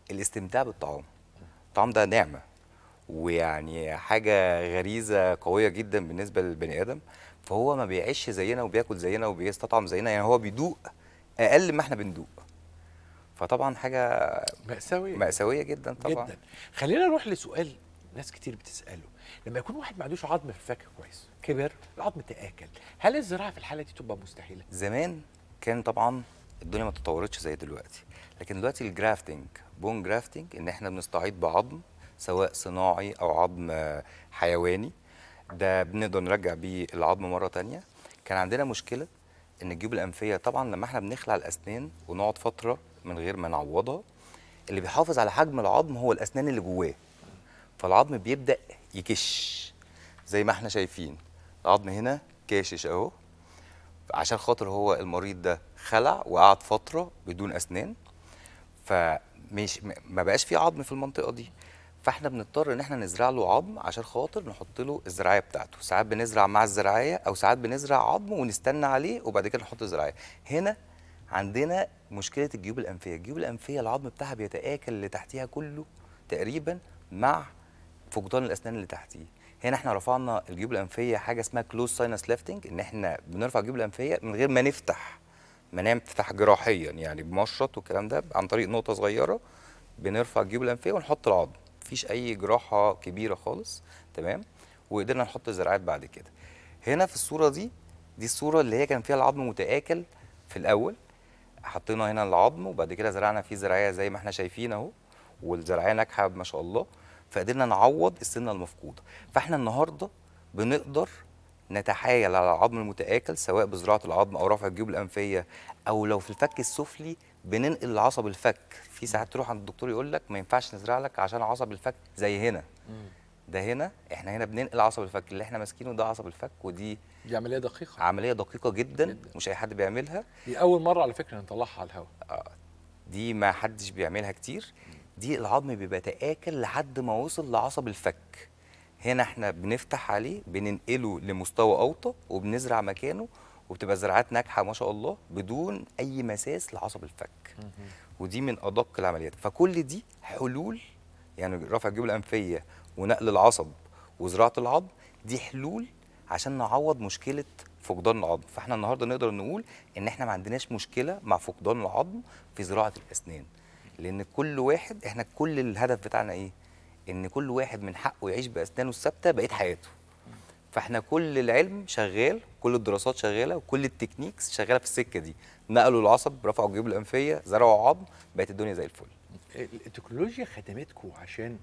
الاستمتاع بالطعام الطعام ده نعمه ويعني حاجه غريزه قويه جدا بالنسبه للبني ادم فهو ما بيعيش زينا وبياكل زينا وبيستطعم زينا يعني هو بيدوق اقل ما احنا بندوق فطبعا حاجه مأساوية مأساوية جدا طبعا جدا خلينا نروح لسؤال ناس كتير بتسأله لما يكون واحد ما عندوش عظم في الفك كويس كبر العظم تآكل هل الزراعة في الحالة دي تبقى مستحيلة؟ زمان كان طبعا الدنيا ما تطورتش زي دلوقتي لكن دلوقتي الجرافتنج بون جرافتنج ان احنا بنستعيض بعظم سواء صناعي او عظم آه، حيواني ده بنقدر نرجع بيه العظم مره تانية كان عندنا مشكله ان الجيوب الانفيه طبعا لما احنا بنخلع الاسنان ونقعد فتره من غير ما نعوضها اللي بيحافظ على حجم العظم هو الاسنان اللي جواه فالعظم بيبدا يكش زي ما احنا شايفين العظم هنا كاشش اهو عشان خاطر هو المريض ده خلع وقعد فتره بدون اسنان فمش ما بقاش في عظم في المنطقه دي فاحنا بنضطر ان احنا نزرع له عظم عشان خاطر نحط له الزراعيه بتاعته ساعات بنزرع مع الزراعيه او ساعات بنزرع عظم ونستنى عليه وبعد كده نحط الزراعيه هنا عندنا مشكله الجيوب الانفيه الجيوب الانفيه العظم بتاعها بيتاكل اللي تحتيها كله تقريبا مع فقدان الاسنان اللي تحتيه هنا احنا رفعنا الجيوب الانفيه حاجه اسمها كلوز ساينس ليفتنج ان احنا بنرفع الجيوب الانفيه من غير ما نفتح ما نفتح جراحيا يعني بمشرط والكلام ده عن طريق نقطه صغيره بنرفع الجيوب الانفيه ونحط العظم مفيش اي جراحه كبيره خالص تمام وقدرنا نحط الزراعات بعد كده هنا في الصوره دي دي الصوره اللي هي كان فيها العظم متاكل في الاول حطينا هنا العظم وبعد كده زرعنا فيه زراعيه زي ما احنا شايفين اهو والزراعيه ناجحه ما شاء الله فقدرنا نعوض السنه المفقوده فاحنا النهارده بنقدر نتحايل على العظم المتآكل سواء بزراعة العظم أو رفع الجيوب الأنفية أو لو في الفك السفلي بننقل لعصب الفك في ساعات تروح عند الدكتور يقول لك ما ينفعش نزرع لك عشان عصب الفك زي هنا ده هنا احنا هنا بننقل عصب الفك اللي احنا ماسكينه ده عصب الفك ودي دي عملية دقيقة عملية دقيقة جدا, جداً. مش أي حد بيعملها دي أول مرة على فكرة نطلعها على الهواء آه دي ما حدش بيعملها كتير دي العظم بيبقى تآكل لحد ما وصل لعصب الفك هنا احنا بنفتح عليه بننقله لمستوى اوطى وبنزرع مكانه وبتبقى زراعات ناجحه ما شاء الله بدون اي مساس لعصب الفك ودي من ادق العمليات فكل دي حلول يعني رفع الجيوب الانفيه ونقل العصب وزراعه العظم دي حلول عشان نعوض مشكله فقدان العظم فاحنا النهارده نقدر نقول ان احنا ما عندناش مشكله مع فقدان العظم في زراعه الاسنان لان كل واحد احنا كل الهدف بتاعنا ايه ان كل واحد من حقه يعيش باسنانه الثابته بقيه حياته فاحنا كل العلم شغال كل الدراسات شغاله وكل التكنيكس شغاله في السكه دي نقلوا العصب رفعوا الجيوب الانفيه زرعوا عظم بقت الدنيا زي الفل التكنولوجيا خدمتكم عشان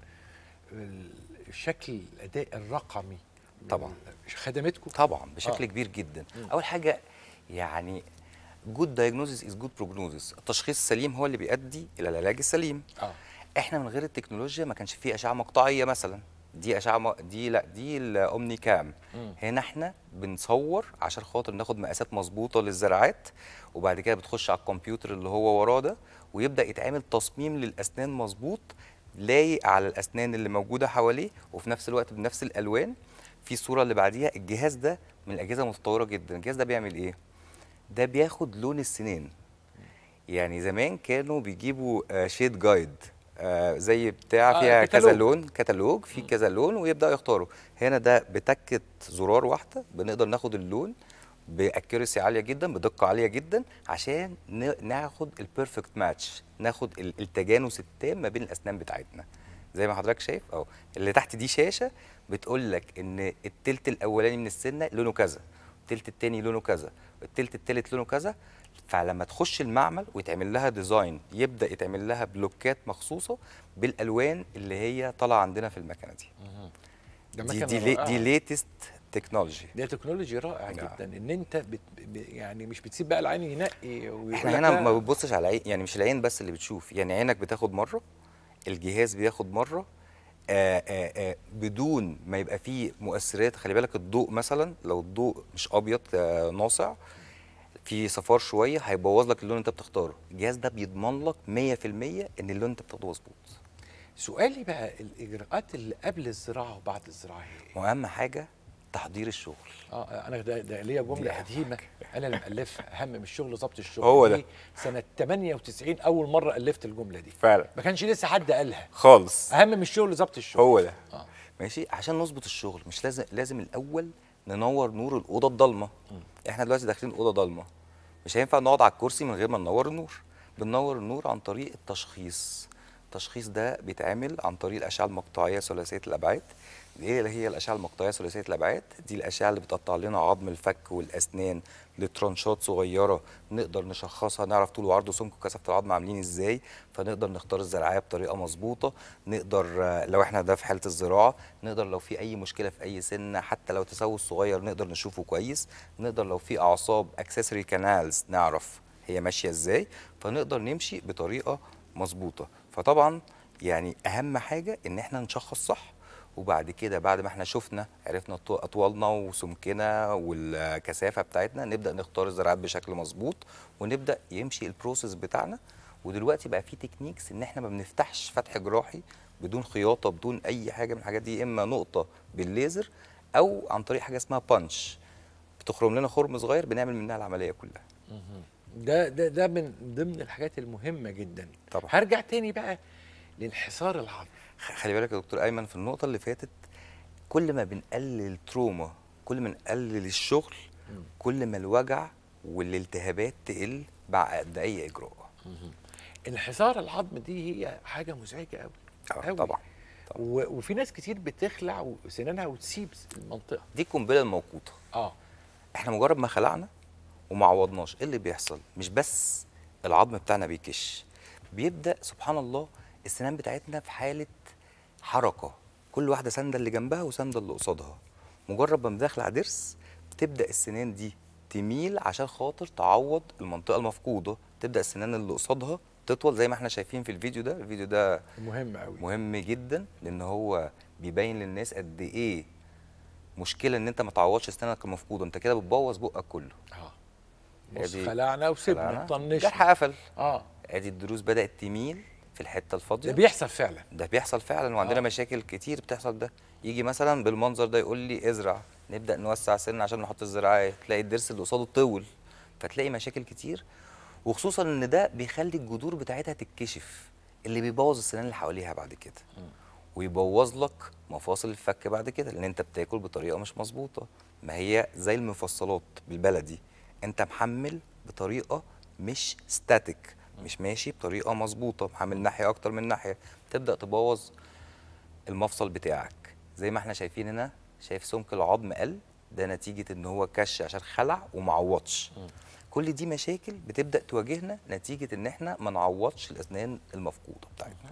الشكل الاداء الرقمي طبعا خدمتكم طبعا بشكل آه. كبير جدا م. اول حاجه يعني جود دايجنوزيس از جود بروجنوزيس التشخيص السليم هو اللي بيؤدي الى العلاج السليم آه. احنا من غير التكنولوجيا ما كانش فيه اشعه مقطعيه مثلا دي اشعه م... دي لا دي الاومني كام مم. هنا احنا بنصور عشان خاطر ناخد مقاسات مظبوطه للزراعات وبعد كده بتخش على الكمبيوتر اللي هو وراه ده ويبدا يتعمل تصميم للاسنان مظبوط لايق على الاسنان اللي موجوده حواليه وفي نفس الوقت بنفس الالوان في الصوره اللي بعديها الجهاز ده من الاجهزه المتطوره جدا الجهاز ده بيعمل ايه ده بياخد لون السنان يعني زمان كانوا بيجيبوا آه شيد جايد آه زي بتاع آه، فيها كتالوج. كذا لون كتالوج في كذا لون ويبداوا يختاروا هنا ده بتكه زرار واحده بنقدر ناخد اللون باكيورسي عاليه جدا بدقه عاليه جدا عشان ن- ناخد البيرفكت ماتش ناخد ال- التجانس التام ما بين الاسنان بتاعتنا زي ما حضرتك شايف اهو اللي تحت دي شاشه بتقول لك ان التلت الاولاني من السنه لونه كذا التلت التاني لونه كذا التلت التالت لونه كذا فلما تخش المعمل ويتعمل لها ديزاين يبدا يتعمل لها بلوكات مخصوصه بالالوان اللي هي طالعه عندنا في المكنه دي ده دي مكنة دي, لي- رائعة. دي ليتست تكنولوجي ده تكنولوجي رائع جدا ان انت بت... ب- يعني مش بتسيب بقى العين ينقي ويقول احنا لك هنا لا. ما بتبصش على العين يعني مش العين بس اللي بتشوف يعني عينك بتاخد مره الجهاز بياخد مره آآ آآ بدون ما يبقى فيه مؤثرات خلي بالك الضوء مثلا لو الضوء مش ابيض آه، ناصع في صفار شويه هيبوظ لك اللون اللي انت بتختاره الجهاز ده بيضمن لك 100% ان اللون اللي انت بتاخده مظبوط سؤالي بقى الاجراءات اللي قبل الزراعه وبعد الزراعه هي إيه؟ واهم حاجه تحضير الشغل اه انا ده, ده ليا دي جمله أهم قديمه انا اللي مالفها اهم من الشغل ضبط الشغل هو ده. دي سنه 98 اول مره الفت الجمله دي فعلا ما كانش لسه حد قالها خالص اهم من الشغل ضبط الشغل هو ده آه. ماشي عشان نظبط الشغل مش لازم لازم الاول ننور نور الاوضه الضلمه احنا دلوقتي داخلين اوضه ضلمه مش هينفع نقعد على الكرسي من غير ما ننور النور بننور النور عن طريق التشخيص التشخيص ده بيتعمل عن طريق الاشعه المقطعيه ثلاثيه الابعاد ايه اللي هي الاشعه المقطعيه ثلاثيه الابعاد دي الاشعه اللي بتقطع لنا عظم الفك والاسنان لترانشات صغيره نقدر نشخصها نعرف طول وعرض وسمك وكثافه العظم عاملين ازاي فنقدر نختار الزراعيه بطريقه مظبوطه نقدر آه، لو احنا ده في حاله الزراعه نقدر لو في اي مشكله في اي سنه حتى لو تسوس صغير نقدر نشوفه كويس نقدر لو في اعصاب اكسسوري كانالز نعرف هي ماشيه ازاي فنقدر نمشي بطريقه مظبوطه فطبعا يعني اهم حاجه ان احنا نشخص صح وبعد كده بعد ما احنا شفنا عرفنا طو- اطوالنا وسمكنا والكثافه بتاعتنا نبدا نختار الزراعات بشكل مظبوط ونبدا يمشي البروسيس بتاعنا ودلوقتي بقى في تكنيكس ان احنا ما بنفتحش فتح جراحي بدون خياطه بدون اي حاجه من الحاجات دي يا اما نقطه بالليزر او عن طريق حاجه اسمها بانش بتخرم لنا خرم صغير بنعمل منها العمليه كلها ده ده ده من ضمن الحاجات المهمه جدا طبعا هرجع تاني بقى لانحسار العظم خلي بالك يا دكتور ايمن في النقطه اللي فاتت كل ما بنقلل التروما كل ما نقلل الشغل كل ما الوجع والالتهابات تقل بعد اي اجراء انحسار العظم دي هي حاجه مزعجه قوي قوي طبعا و- وفي ناس كتير بتخلع سنانها وتسيب المنطقه دي القنبله الموقوته اه احنا مجرد ما خلعنا وما عوضناش ايه اللي بيحصل مش بس العظم بتاعنا بيكش بيبدا سبحان الله السنان بتاعتنا في حاله حركه كل واحده سانده اللي جنبها وسانده اللي قصادها مجرد ما بنخلع ضرس بتبدا السنان دي تميل عشان خاطر تعوض المنطقه المفقوده تبدا السنان اللي قصادها تطول زي ما احنا شايفين في الفيديو ده الفيديو ده مهم قوي مهم جدا لان هو بيبين للناس قد ايه مشكله ان انت ما تعوضش اسنانك المفقوده انت كده بتبوظ بقك كله اه ادي بص خلعنا وسيبنا خلعنا، طنشنا الجرح قفل اه ادي الضروس بدات تميل في الحته الفاضيه ده بيحصل فعلا ده بيحصل فعلا وعندنا آه. مشاكل كتير بتحصل ده يجي مثلا بالمنظر ده يقول لي ازرع نبدا نوسع سن عشان نحط الزراعيه تلاقي الضرس اللي قصاده طول فتلاقي مشاكل كتير وخصوصا ان ده بيخلي الجذور بتاعتها تتكشف اللي بيبوظ السنان اللي حواليها بعد كده ويبوظ لك مفاصل الفك بعد كده لان انت بتاكل بطريقه مش مظبوطه ما هي زي المفصلات بالبلدي انت محمل بطريقه مش ستاتيك مش ماشي بطريقه مظبوطه محمل ناحيه اكتر من ناحيه تبدا تبوظ المفصل بتاعك زي ما احنا شايفين هنا شايف سمك العظم قل ده نتيجه ان هو كش عشان خلع ومعوضش كل دي مشاكل بتبدا تواجهنا نتيجه ان احنا ما نعوضش الاسنان المفقوده بتاعتنا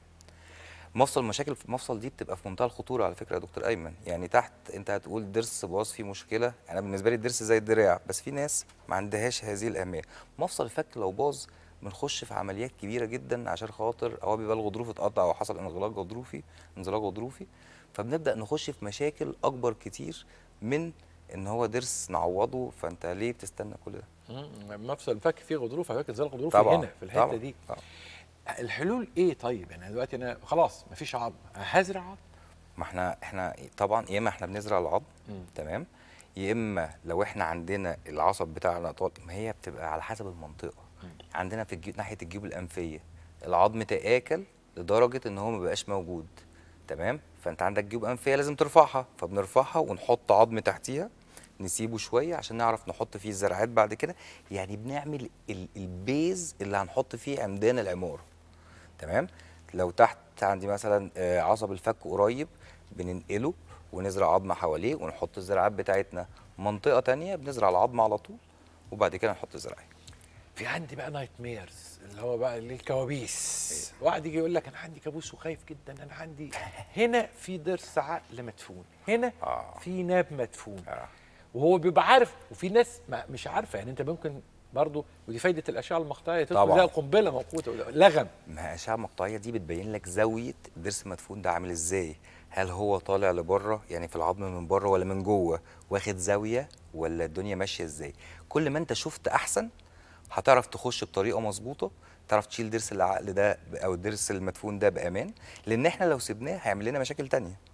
مفصل مشاكل في المفصل دي بتبقى في منتهى الخطوره على فكره يا دكتور ايمن يعني تحت انت هتقول ضرس باظ فيه مشكله انا بالنسبه لي الضرس زي الدراع بس في ناس ما عندهاش هذه الاهميه مفصل الفك لو باظ بنخش في عمليات كبيره جدا عشان خاطر هو بيبقى الغضروف اتقطع او حصل انغلاق غضروفي انزلاق غضروفي فبنبدا نخش في مشاكل اكبر كتير من ان هو ضرس نعوضه فانت ليه بتستنى كل ده مم، مفصل الفك فيه غضروف على فكره زي الغضروف طبعاً، هنا في الحته طبعاً، دي طبعاً. الحلول ايه طيب يعني دلوقتي انا خلاص مفيش عظم هزرع عظم ما احنا احنا طبعا يا اما احنا بنزرع العظم مم. تمام يا اما لو احنا عندنا العصب بتاعنا طول ما هي بتبقى على حسب المنطقه عندنا في الجيوب ناحيه الجيوب الانفيه العظم تاكل لدرجه ان هو ما بقاش موجود تمام فانت عندك جيوب انفيه لازم ترفعها فبنرفعها ونحط عظم تحتيها نسيبه شويه عشان نعرف نحط فيه الزرعات بعد كده يعني بنعمل ال- البيز اللي هنحط فيه عمدان العماره تمام لو تحت عندي مثلا آه، عصب الفك قريب بننقله ونزرع عظم حواليه ونحط الزراعات بتاعتنا منطقه تانية بنزرع العظم على طول وبعد كده نحط الزراعيه في عندي بقى نايت ميرز اللي هو بقى اللي الكوابيس واحد يجي يقول لك انا عندي كابوس وخايف جدا انا عندي هنا في ضرس عقل مدفون هنا في ناب مدفون وهو بيبقى عارف وفي ناس ما مش عارفه يعني انت ممكن برضو ودي فايده الاشعه المقطعيه تدخل طبعاً. زي القنبله موقوته لغم ما هي الاشعه المقطعيه دي بتبين لك زاويه الضرس المدفون ده عامل ازاي هل هو طالع لبره يعني في العظم من بره ولا من جوه واخد زاويه ولا الدنيا ماشيه ازاي كل ما انت شفت احسن هتعرف تخش بطريقه مظبوطه تعرف تشيل ضرس العقل ده او الضرس المدفون ده بامان لان احنا لو سيبناه هيعمل لنا مشاكل تانية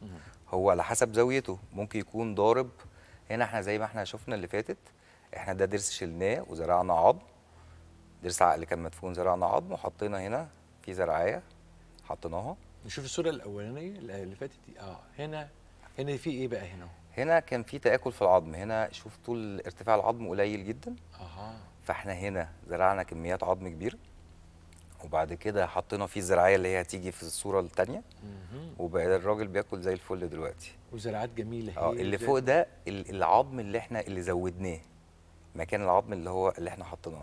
هو على حسب زاويته ممكن يكون ضارب هنا احنا زي ما احنا شفنا اللي فاتت احنا ده ضرس شلناه وزرعنا عظم ضرس عقل كان مدفون زرعنا عظم وحطينا هنا في زرعايه حطيناها نشوف الصوره الاولانيه اللي فاتت دي اه هنا هنا في ايه بقى هنا هنا كان في تآكل في العظم هنا شوف طول ارتفاع العظم قليل جدا اها فاحنا هنا زرعنا كميات عظم كبيره وبعد كده حطينا فيه الزراعيه اللي هي هتيجي في الصوره الثانيه مهم. وبقى الراجل بياكل زي الفل دلوقتي وزراعات جميله اه هي اللي زي- فوق ده ال- العظم اللي احنا اللي زودناه مكان العظم اللي هو اللي احنا حطيناه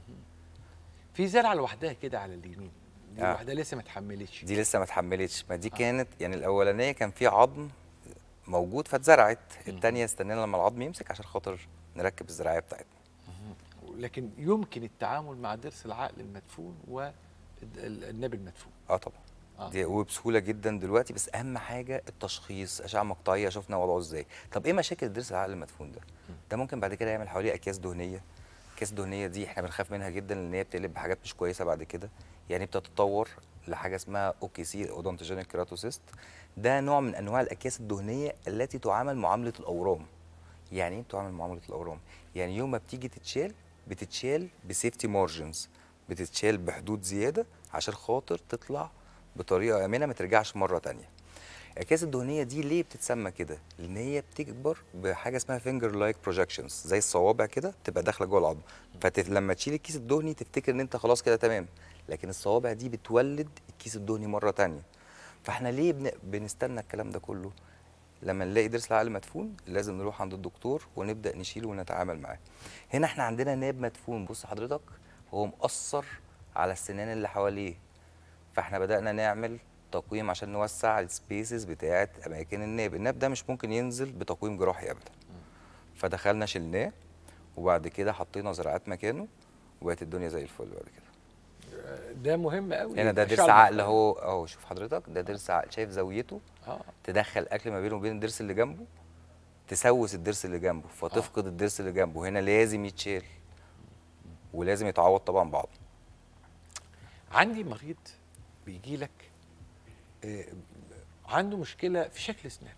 في زرعه لوحدها كده على اليمين دي آه. لوحدها لسه ما اتحملتش دي لسه ما اتحملتش ما دي كانت يعني الاولانيه كان في عظم موجود فاتزرعت الثانيه استنينا لما العظم يمسك عشان خاطر نركب الزراعيه بتاعتنا لكن يمكن التعامل مع ضرس العقل المدفون والنبي المدفون اه طبعا آه. دي وبسهوله جدا دلوقتي بس اهم حاجه التشخيص اشعه مقطعيه شفنا وضعه ازاي طب ايه مشاكل الضرس العقل المدفون ده ده ممكن بعد كده يعمل حواليه اكياس دهنيه اكياس دهنيه دي احنا بنخاف منها جدا لان هي بتقلب بحاجات مش كويسه بعد كده يعني بتتطور لحاجه اسمها اوكي سي اودونتوجينيك كيراتوسيست ده نوع من انواع الاكياس الدهنيه التي تعامل معامله الاورام يعني ايه بتعامل معامله الاورام يعني يوم ما بتيجي تتشال بتتشال بسيفتي مارجنز بتتشال بحدود زياده عشان خاطر تطلع بطريقه امنه ما ترجعش مره تانية الاكياس الدهنيه دي ليه بتتسمى كده لان هي بتكبر بحاجه اسمها فينجر لايك بروجكشنز زي الصوابع كده تبقى داخله جوه العظم فلما تشيل الكيس الدهني تفتكر ان انت خلاص كده تمام لكن الصوابع دي بتولد الكيس الدهني مره تانية فاحنا ليه بن... بنستنى الكلام ده كله لما نلاقي ضرس العقل مدفون لازم نروح عند الدكتور ونبدا نشيله ونتعامل معاه هنا احنا عندنا ناب مدفون بص حضرتك هو مأثر على السنان اللي حواليه فاحنا بدأنا نعمل تقويم عشان نوسع السبيسز بتاعه اماكن الناب الناب ده مش ممكن ينزل بتقويم جراحي ابدا فدخلنا شلناه وبعد كده حطينا زراعات مكانه وبقت الدنيا زي الفل بعد كده ده مهم قوي هنا ده ضرس الأشعة عقل المقطعية. اهو اهو شوف حضرتك ده ضرس عقل شايف زاويته اه تدخل اكل ما بينه وبين الضرس اللي جنبه تسوس الضرس اللي جنبه فتفقد الضرس اللي جنبه هنا لازم يتشال ولازم يتعوض طبعا بعض عندي مريض بيجي لك آه، عنده مشكله في شكل اسنانه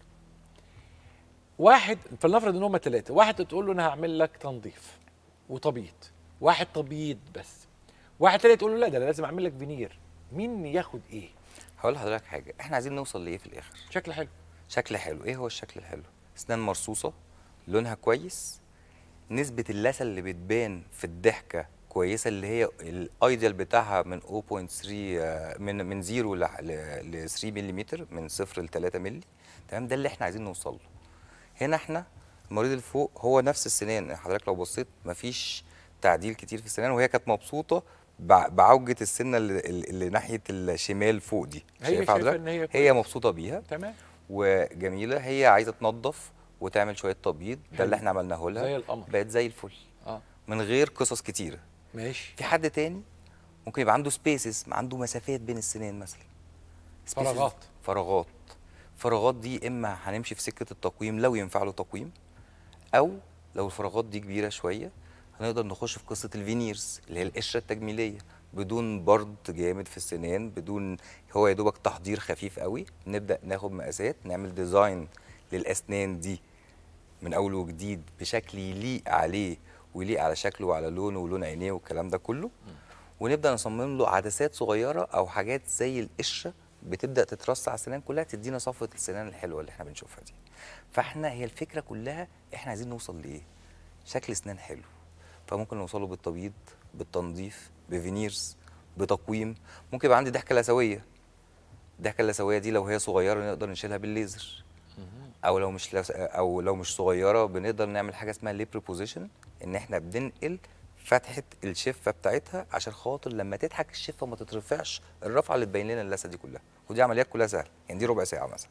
واحد فلنفرض ان هم ثلاثه واحد تقول له انا هعمل لك تنظيف وتبييض واحد تبييض بس واحد تاني تقول له لا ده انا لازم اعمل لك فينير مين ياخد ايه هقول لحضرتك حاجه احنا عايزين نوصل لايه في الاخر شكل حلو شكل حلو ايه هو الشكل الحلو اسنان مرصوصه لونها كويس نسبه اللثه اللي بتبان في الضحكه كويسه اللي هي الايديال بتاعها من 0.3 آه، من من 0 ل 3 ملم من 0 ل 3 مللي تمام ده اللي احنا عايزين نوصل له هنا احنا المريض اللي فوق هو نفس السنان حضرتك لو بصيت مفيش تعديل كتير في السنان وهي كانت مبسوطه بع- بعوجه السنه اللي, اللي ناحيه الشمال فوق دي هي شايف شايفة حضرتك؟ إن هي هي كويسة. مبسوطه بيها تمام وجميله هي عايزه تنظف وتعمل شويه تبييض ده حلو. اللي احنا عملناه لها زي القمر. بقت زي الفل اه من غير قصص كتيره ماشي في حد تاني ممكن يبقى عنده سبيسز عنده مسافات بين السنان مثلا spaces- فراغات. فراغات فراغات دي اما هنمشي في سكه التقويم لو ينفع له تقويم او لو الفراغات دي كبيره شويه هنقدر نخش في قصه الفينيرز اللي هي القشره التجميليه بدون برد جامد في السنان بدون هو يا دوبك تحضير خفيف قوي نبدا ناخد مقاسات نعمل ديزاين للاسنان دي من اول وجديد بشكل يليق عليه ويليق على شكله وعلى لونه ولون عينيه والكلام ده كله ونبدا نصمم له عدسات صغيره او حاجات زي القشره بتبدا تترص على السنان كلها تدينا صفوه السنان الحلوه اللي احنا بنشوفها دي فاحنا هي الفكره كلها احنا عايزين نوصل لايه شكل اسنان حلو فممكن نوصله بالتبييض بالتنظيف بفينيرز بتقويم ممكن يبقى عندي ضحكه لثويه الضحكه اللثويه دي لو هي صغيره نقدر نشيلها بالليزر او لو مش لس... او لو مش صغيره بنقدر نعمل حاجه اسمها ليبر بوزيشن ان احنا بننقل فتحه الشفه بتاعتها عشان خاطر لما تضحك الشفه ما تترفعش الرفعه اللي تبين لنا اللثه دي كلها ودي عمليات كلها سهله يعني دي ربع ساعه مثلا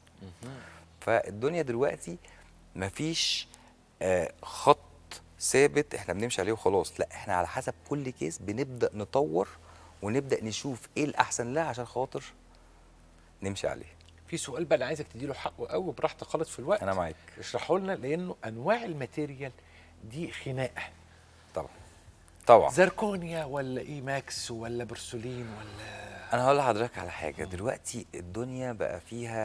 فالدنيا دلوقتي مفيش آه خط ثابت احنا بنمشي عليه وخلاص لا احنا على حسب كل كيس بنبدا نطور ونبدا نشوف ايه الاحسن لها عشان خاطر نمشي عليه في سؤال بقى انا عايزك تديله حقه قوي براحتك خالص في الوقت انا معاك اشرحه لنا لانه انواع الماتيريال دي خناقه طبعا طبعا زركونيا ولا اي ماكس ولا برسولين ولا انا هقول لحضرتك على حاجه دلوقتي الدنيا بقى فيها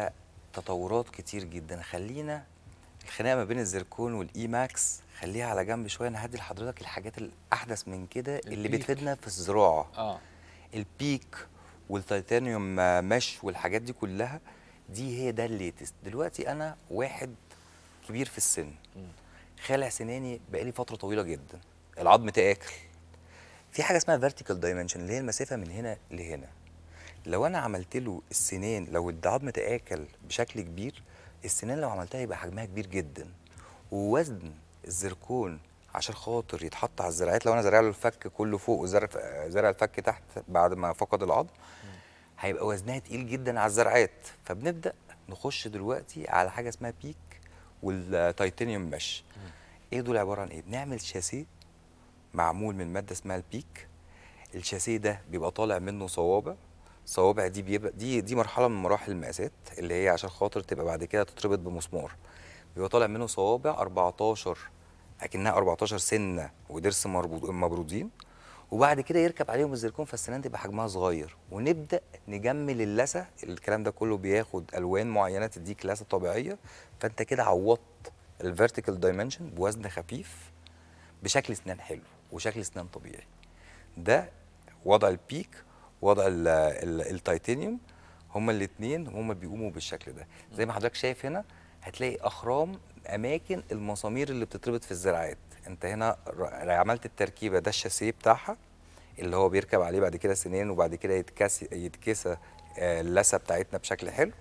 تطورات كتير جدا خلينا الخناقه ما بين الزركون والاي ماكس خليها على جنب شويه نهدي لحضرتك الحاجات الاحدث من كده اللي البيك. بتفيدنا في الزراعه اه البيك والتيتانيوم آه، مش والحاجات دي كلها دي هي ده الليتست دلوقتي انا واحد كبير في السن خالع سناني بقالي فتره طويله جدا العظم تاكل في حاجه اسمها فيرتيكال دايمنشن اللي هي المسافه من هنا لهنا لو انا عملت له السنان لو العظم تاكل بشكل كبير السنان لو عملتها يبقى حجمها كبير جدا ووزن الزركون عشان خاطر يتحط على الزراعات لو انا زارع له الفك كله فوق وزرع زرع الفك تحت بعد ما فقد العظم هيبقى وزنها تقيل جدا على الزرعات فبنبدا نخش دلوقتي على حاجه اسمها بيك والتيتانيوم مش ايه دول عباره عن ايه بنعمل شاسيه معمول من ماده اسمها البيك الشاسيه ده بيبقى طالع منه صوابع صوابع دي بيبقى دي دي مرحله من مراحل المقاسات اللي هي عشان خاطر تبقى بعد كده تتربط بمسمار بيبقى طالع منه صوابع 14 اكنها 14 سنه وضرس مربوط مبرودين وبعد كده يركب عليهم الزركون فالسنان تبقى حجمها صغير ونبدا نجمل اللثه الكلام ده كله بياخد الوان معينه تديك لثه طبيعيه فانت كده عوضت الفيرتيكال دايمنشن بوزن خفيف بشكل اسنان حلو وشكل اسنان طبيعي ده وضع البيك وضع ال- ال- التيتانيوم هما الاثنين هما بيقوموا بالشكل ده زي ما حضرتك شايف هنا هتلاقي اخرام اماكن المسامير اللي بتتربط في الزراعات انت هنا ر- عملت التركيبه ده الشاسيه بتاعها اللي هو بيركب عليه بعد كده سنين وبعد كده يتكسي يتكسى آه، اللثه بتاعتنا بشكل حلو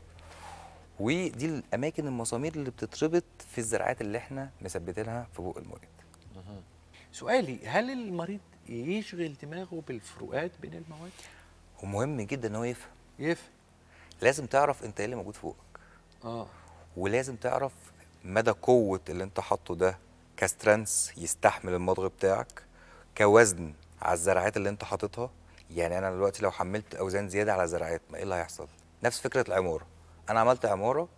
ودي الاماكن المسامير اللي بتتربط في الزراعات اللي احنا مثبتينها في بق المريض سؤالي هل المريض يشغل دماغه بالفروقات بين المواد؟ ومهم جدا ان هو يفهم يفهم لازم تعرف انت ايه اللي موجود فوقك اه ولازم تعرف مدى قوة اللي انت حاطه ده كسترنس يستحمل المضغ بتاعك كوزن على الزراعات اللي انت حاططها يعني انا دلوقتي لو حملت اوزان زيادة على زراعات ما ايه اللي هيحصل نفس فكرة العمارة انا عملت عمارة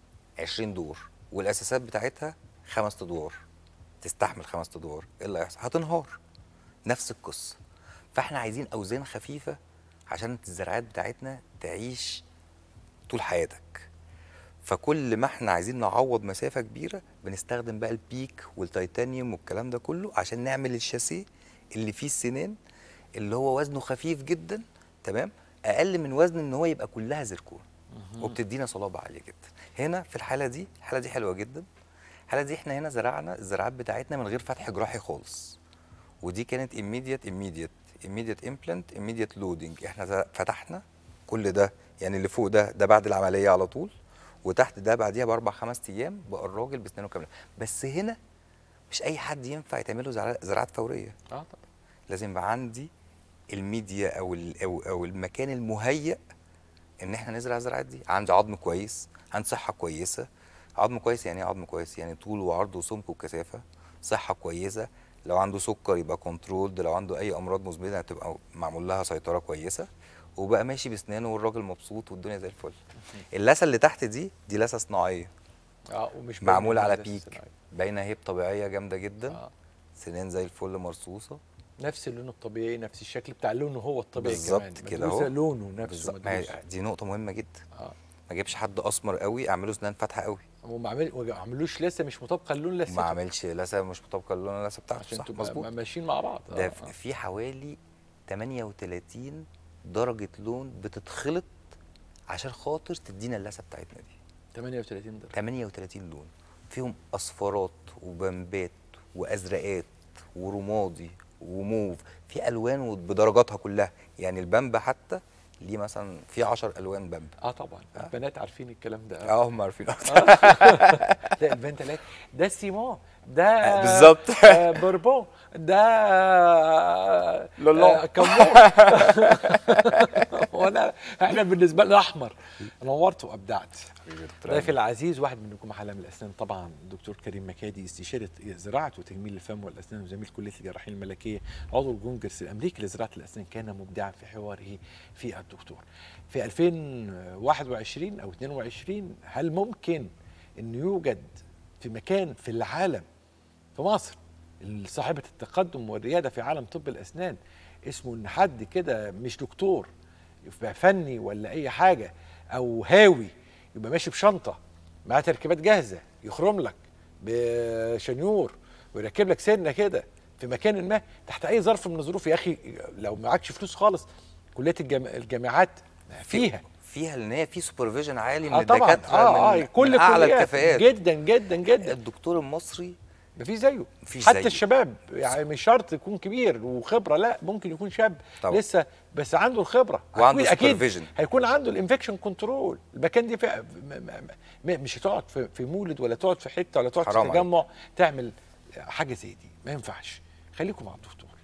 20 دور والاساسات بتاعتها خمس ادوار تستحمل خمس ادوار ايه اللي هيحصل هتنهار نفس القصة فاحنا عايزين اوزان خفيفة عشان الزراعات بتاعتنا تعيش طول حياتك فكل ما احنا عايزين نعوض مسافه كبيره بنستخدم بقى البيك والتيتانيوم والكلام ده كله عشان نعمل الشاسيه اللي فيه السنان اللي هو وزنه خفيف جدا تمام اقل من وزن ان هو يبقى كلها زركون وبتدينا صلابه عاليه جدا هنا في الحاله دي الحاله دي حلوه جدا الحاله دي احنا هنا زرعنا الزراعات بتاعتنا من غير فتح جراحي خالص ودي كانت immediate immediate immediate implant immediate loading احنا ز- فتحنا كل ده يعني اللي فوق ده ده بعد العمليه على طول وتحت ده بعديها باربع خمس ايام بقى الراجل بسنانه كامله بس هنا مش اي حد ينفع يتعمل له زرع- زراعات فوريه اه طبعا لازم يبقى عندي الميديا او ال- او او المكان المهيأ ان احنا نزرع الزراعات دي عندي عظم كويس عندي صحه كويسه عظم كويس يعني ايه عظم كويس يعني طول وعرض وسمك وكثافه صحه كويسه لو عنده سكر يبقى كنترول لو عنده اي امراض مزمنه تبقى معمول لها سيطره كويسه وبقى ماشي بسنانه والراجل مبسوط والدنيا زي الفل اللثه اللي تحت دي دي لثه صناعيه اه ومش باين معموله على إنها لثة بيك صناعية. باينه هيب طبيعيه جامده جدا آه. سنان زي الفل مرصوصه نفس اللون الطبيعي نفس الشكل بتاع لونه هو الطبيعي بالظبط كمان كده مدروسة اهو لونه نفسه بالظبط. ما هي مدروس. دي نقطه مهمه جدا اه ما اجيبش حد اسمر قوي اعمله اسنان فاتحه قوي وما عمل- وما عملوش لسه مش مطابقه اللون لسه ما عملش لثه مش مطابقه للون اللثه بتاعته عشان صح تبقى مظبوط م- ماشيين مع بعض ده آه، في- في حوالي 38 درجه لون بتتخلط عشان خاطر تدينا اللثه بتاعتنا دي 38 درجه 38 لون فيهم اصفرات وبمبات وازرقات ورمادي وموف في الوان بدرجاتها كلها يعني البامبا حتى ليه مثلا في 10 الوان بامبا اه طبعا البنات عارفين الكلام ده اه هم عارفين لا البنت لا ده السيمون ده بالظبط. آه، بوربون ده لولو. آه، كمون وانا احنا بالنسبه لنا احمر نورت وابدعت ضيفي العزيز واحد من نجوم عالم الاسنان طبعا الدكتور كريم مكادي استشاره زراعه وتجميل الفم والاسنان وزميل كليه الجراحين الملكيه عضو الكونجرس الامريكي لزراعه الاسنان كان مبدعا في حواره في الدكتور في 2021 او 22 هل ممكن ان يوجد في مكان في العالم في مصر صاحبة التقدم والريادة في عالم طب الأسنان اسمه إن حد كده مش دكتور يبقى فني ولا أي حاجة أو هاوي يبقى ماشي بشنطه معاه تركيبات جاهزه يخرم لك بشنيور ويركب لك سنه كده في مكان ما تحت اي ظرف من الظروف يا اخي لو معكش فلوس خالص كليات الجام... الجامعات فيها فيها لان هي في سوبرفيجن عالي من آه طبعا الدكاتره اه من, اه كل من اعلى كليات. الكفاءات جدا جدا جدا الدكتور المصري مفيش زيه مفيش حتى زيه. الشباب يعني مش شرط يكون كبير وخبره لا ممكن يكون شاب طبعا. لسه بس عنده الخبره وعنده أكيد- اكيد supervision. هيكون عنده الانفكشن كنترول المكان دي في م- م- م- مش هتقعد في, في مولد ولا تقعد في حته ولا تقعد في حرام عليك. تجمع تعمل حاجه زي دي ما ينفعش خليكم مع الدكتور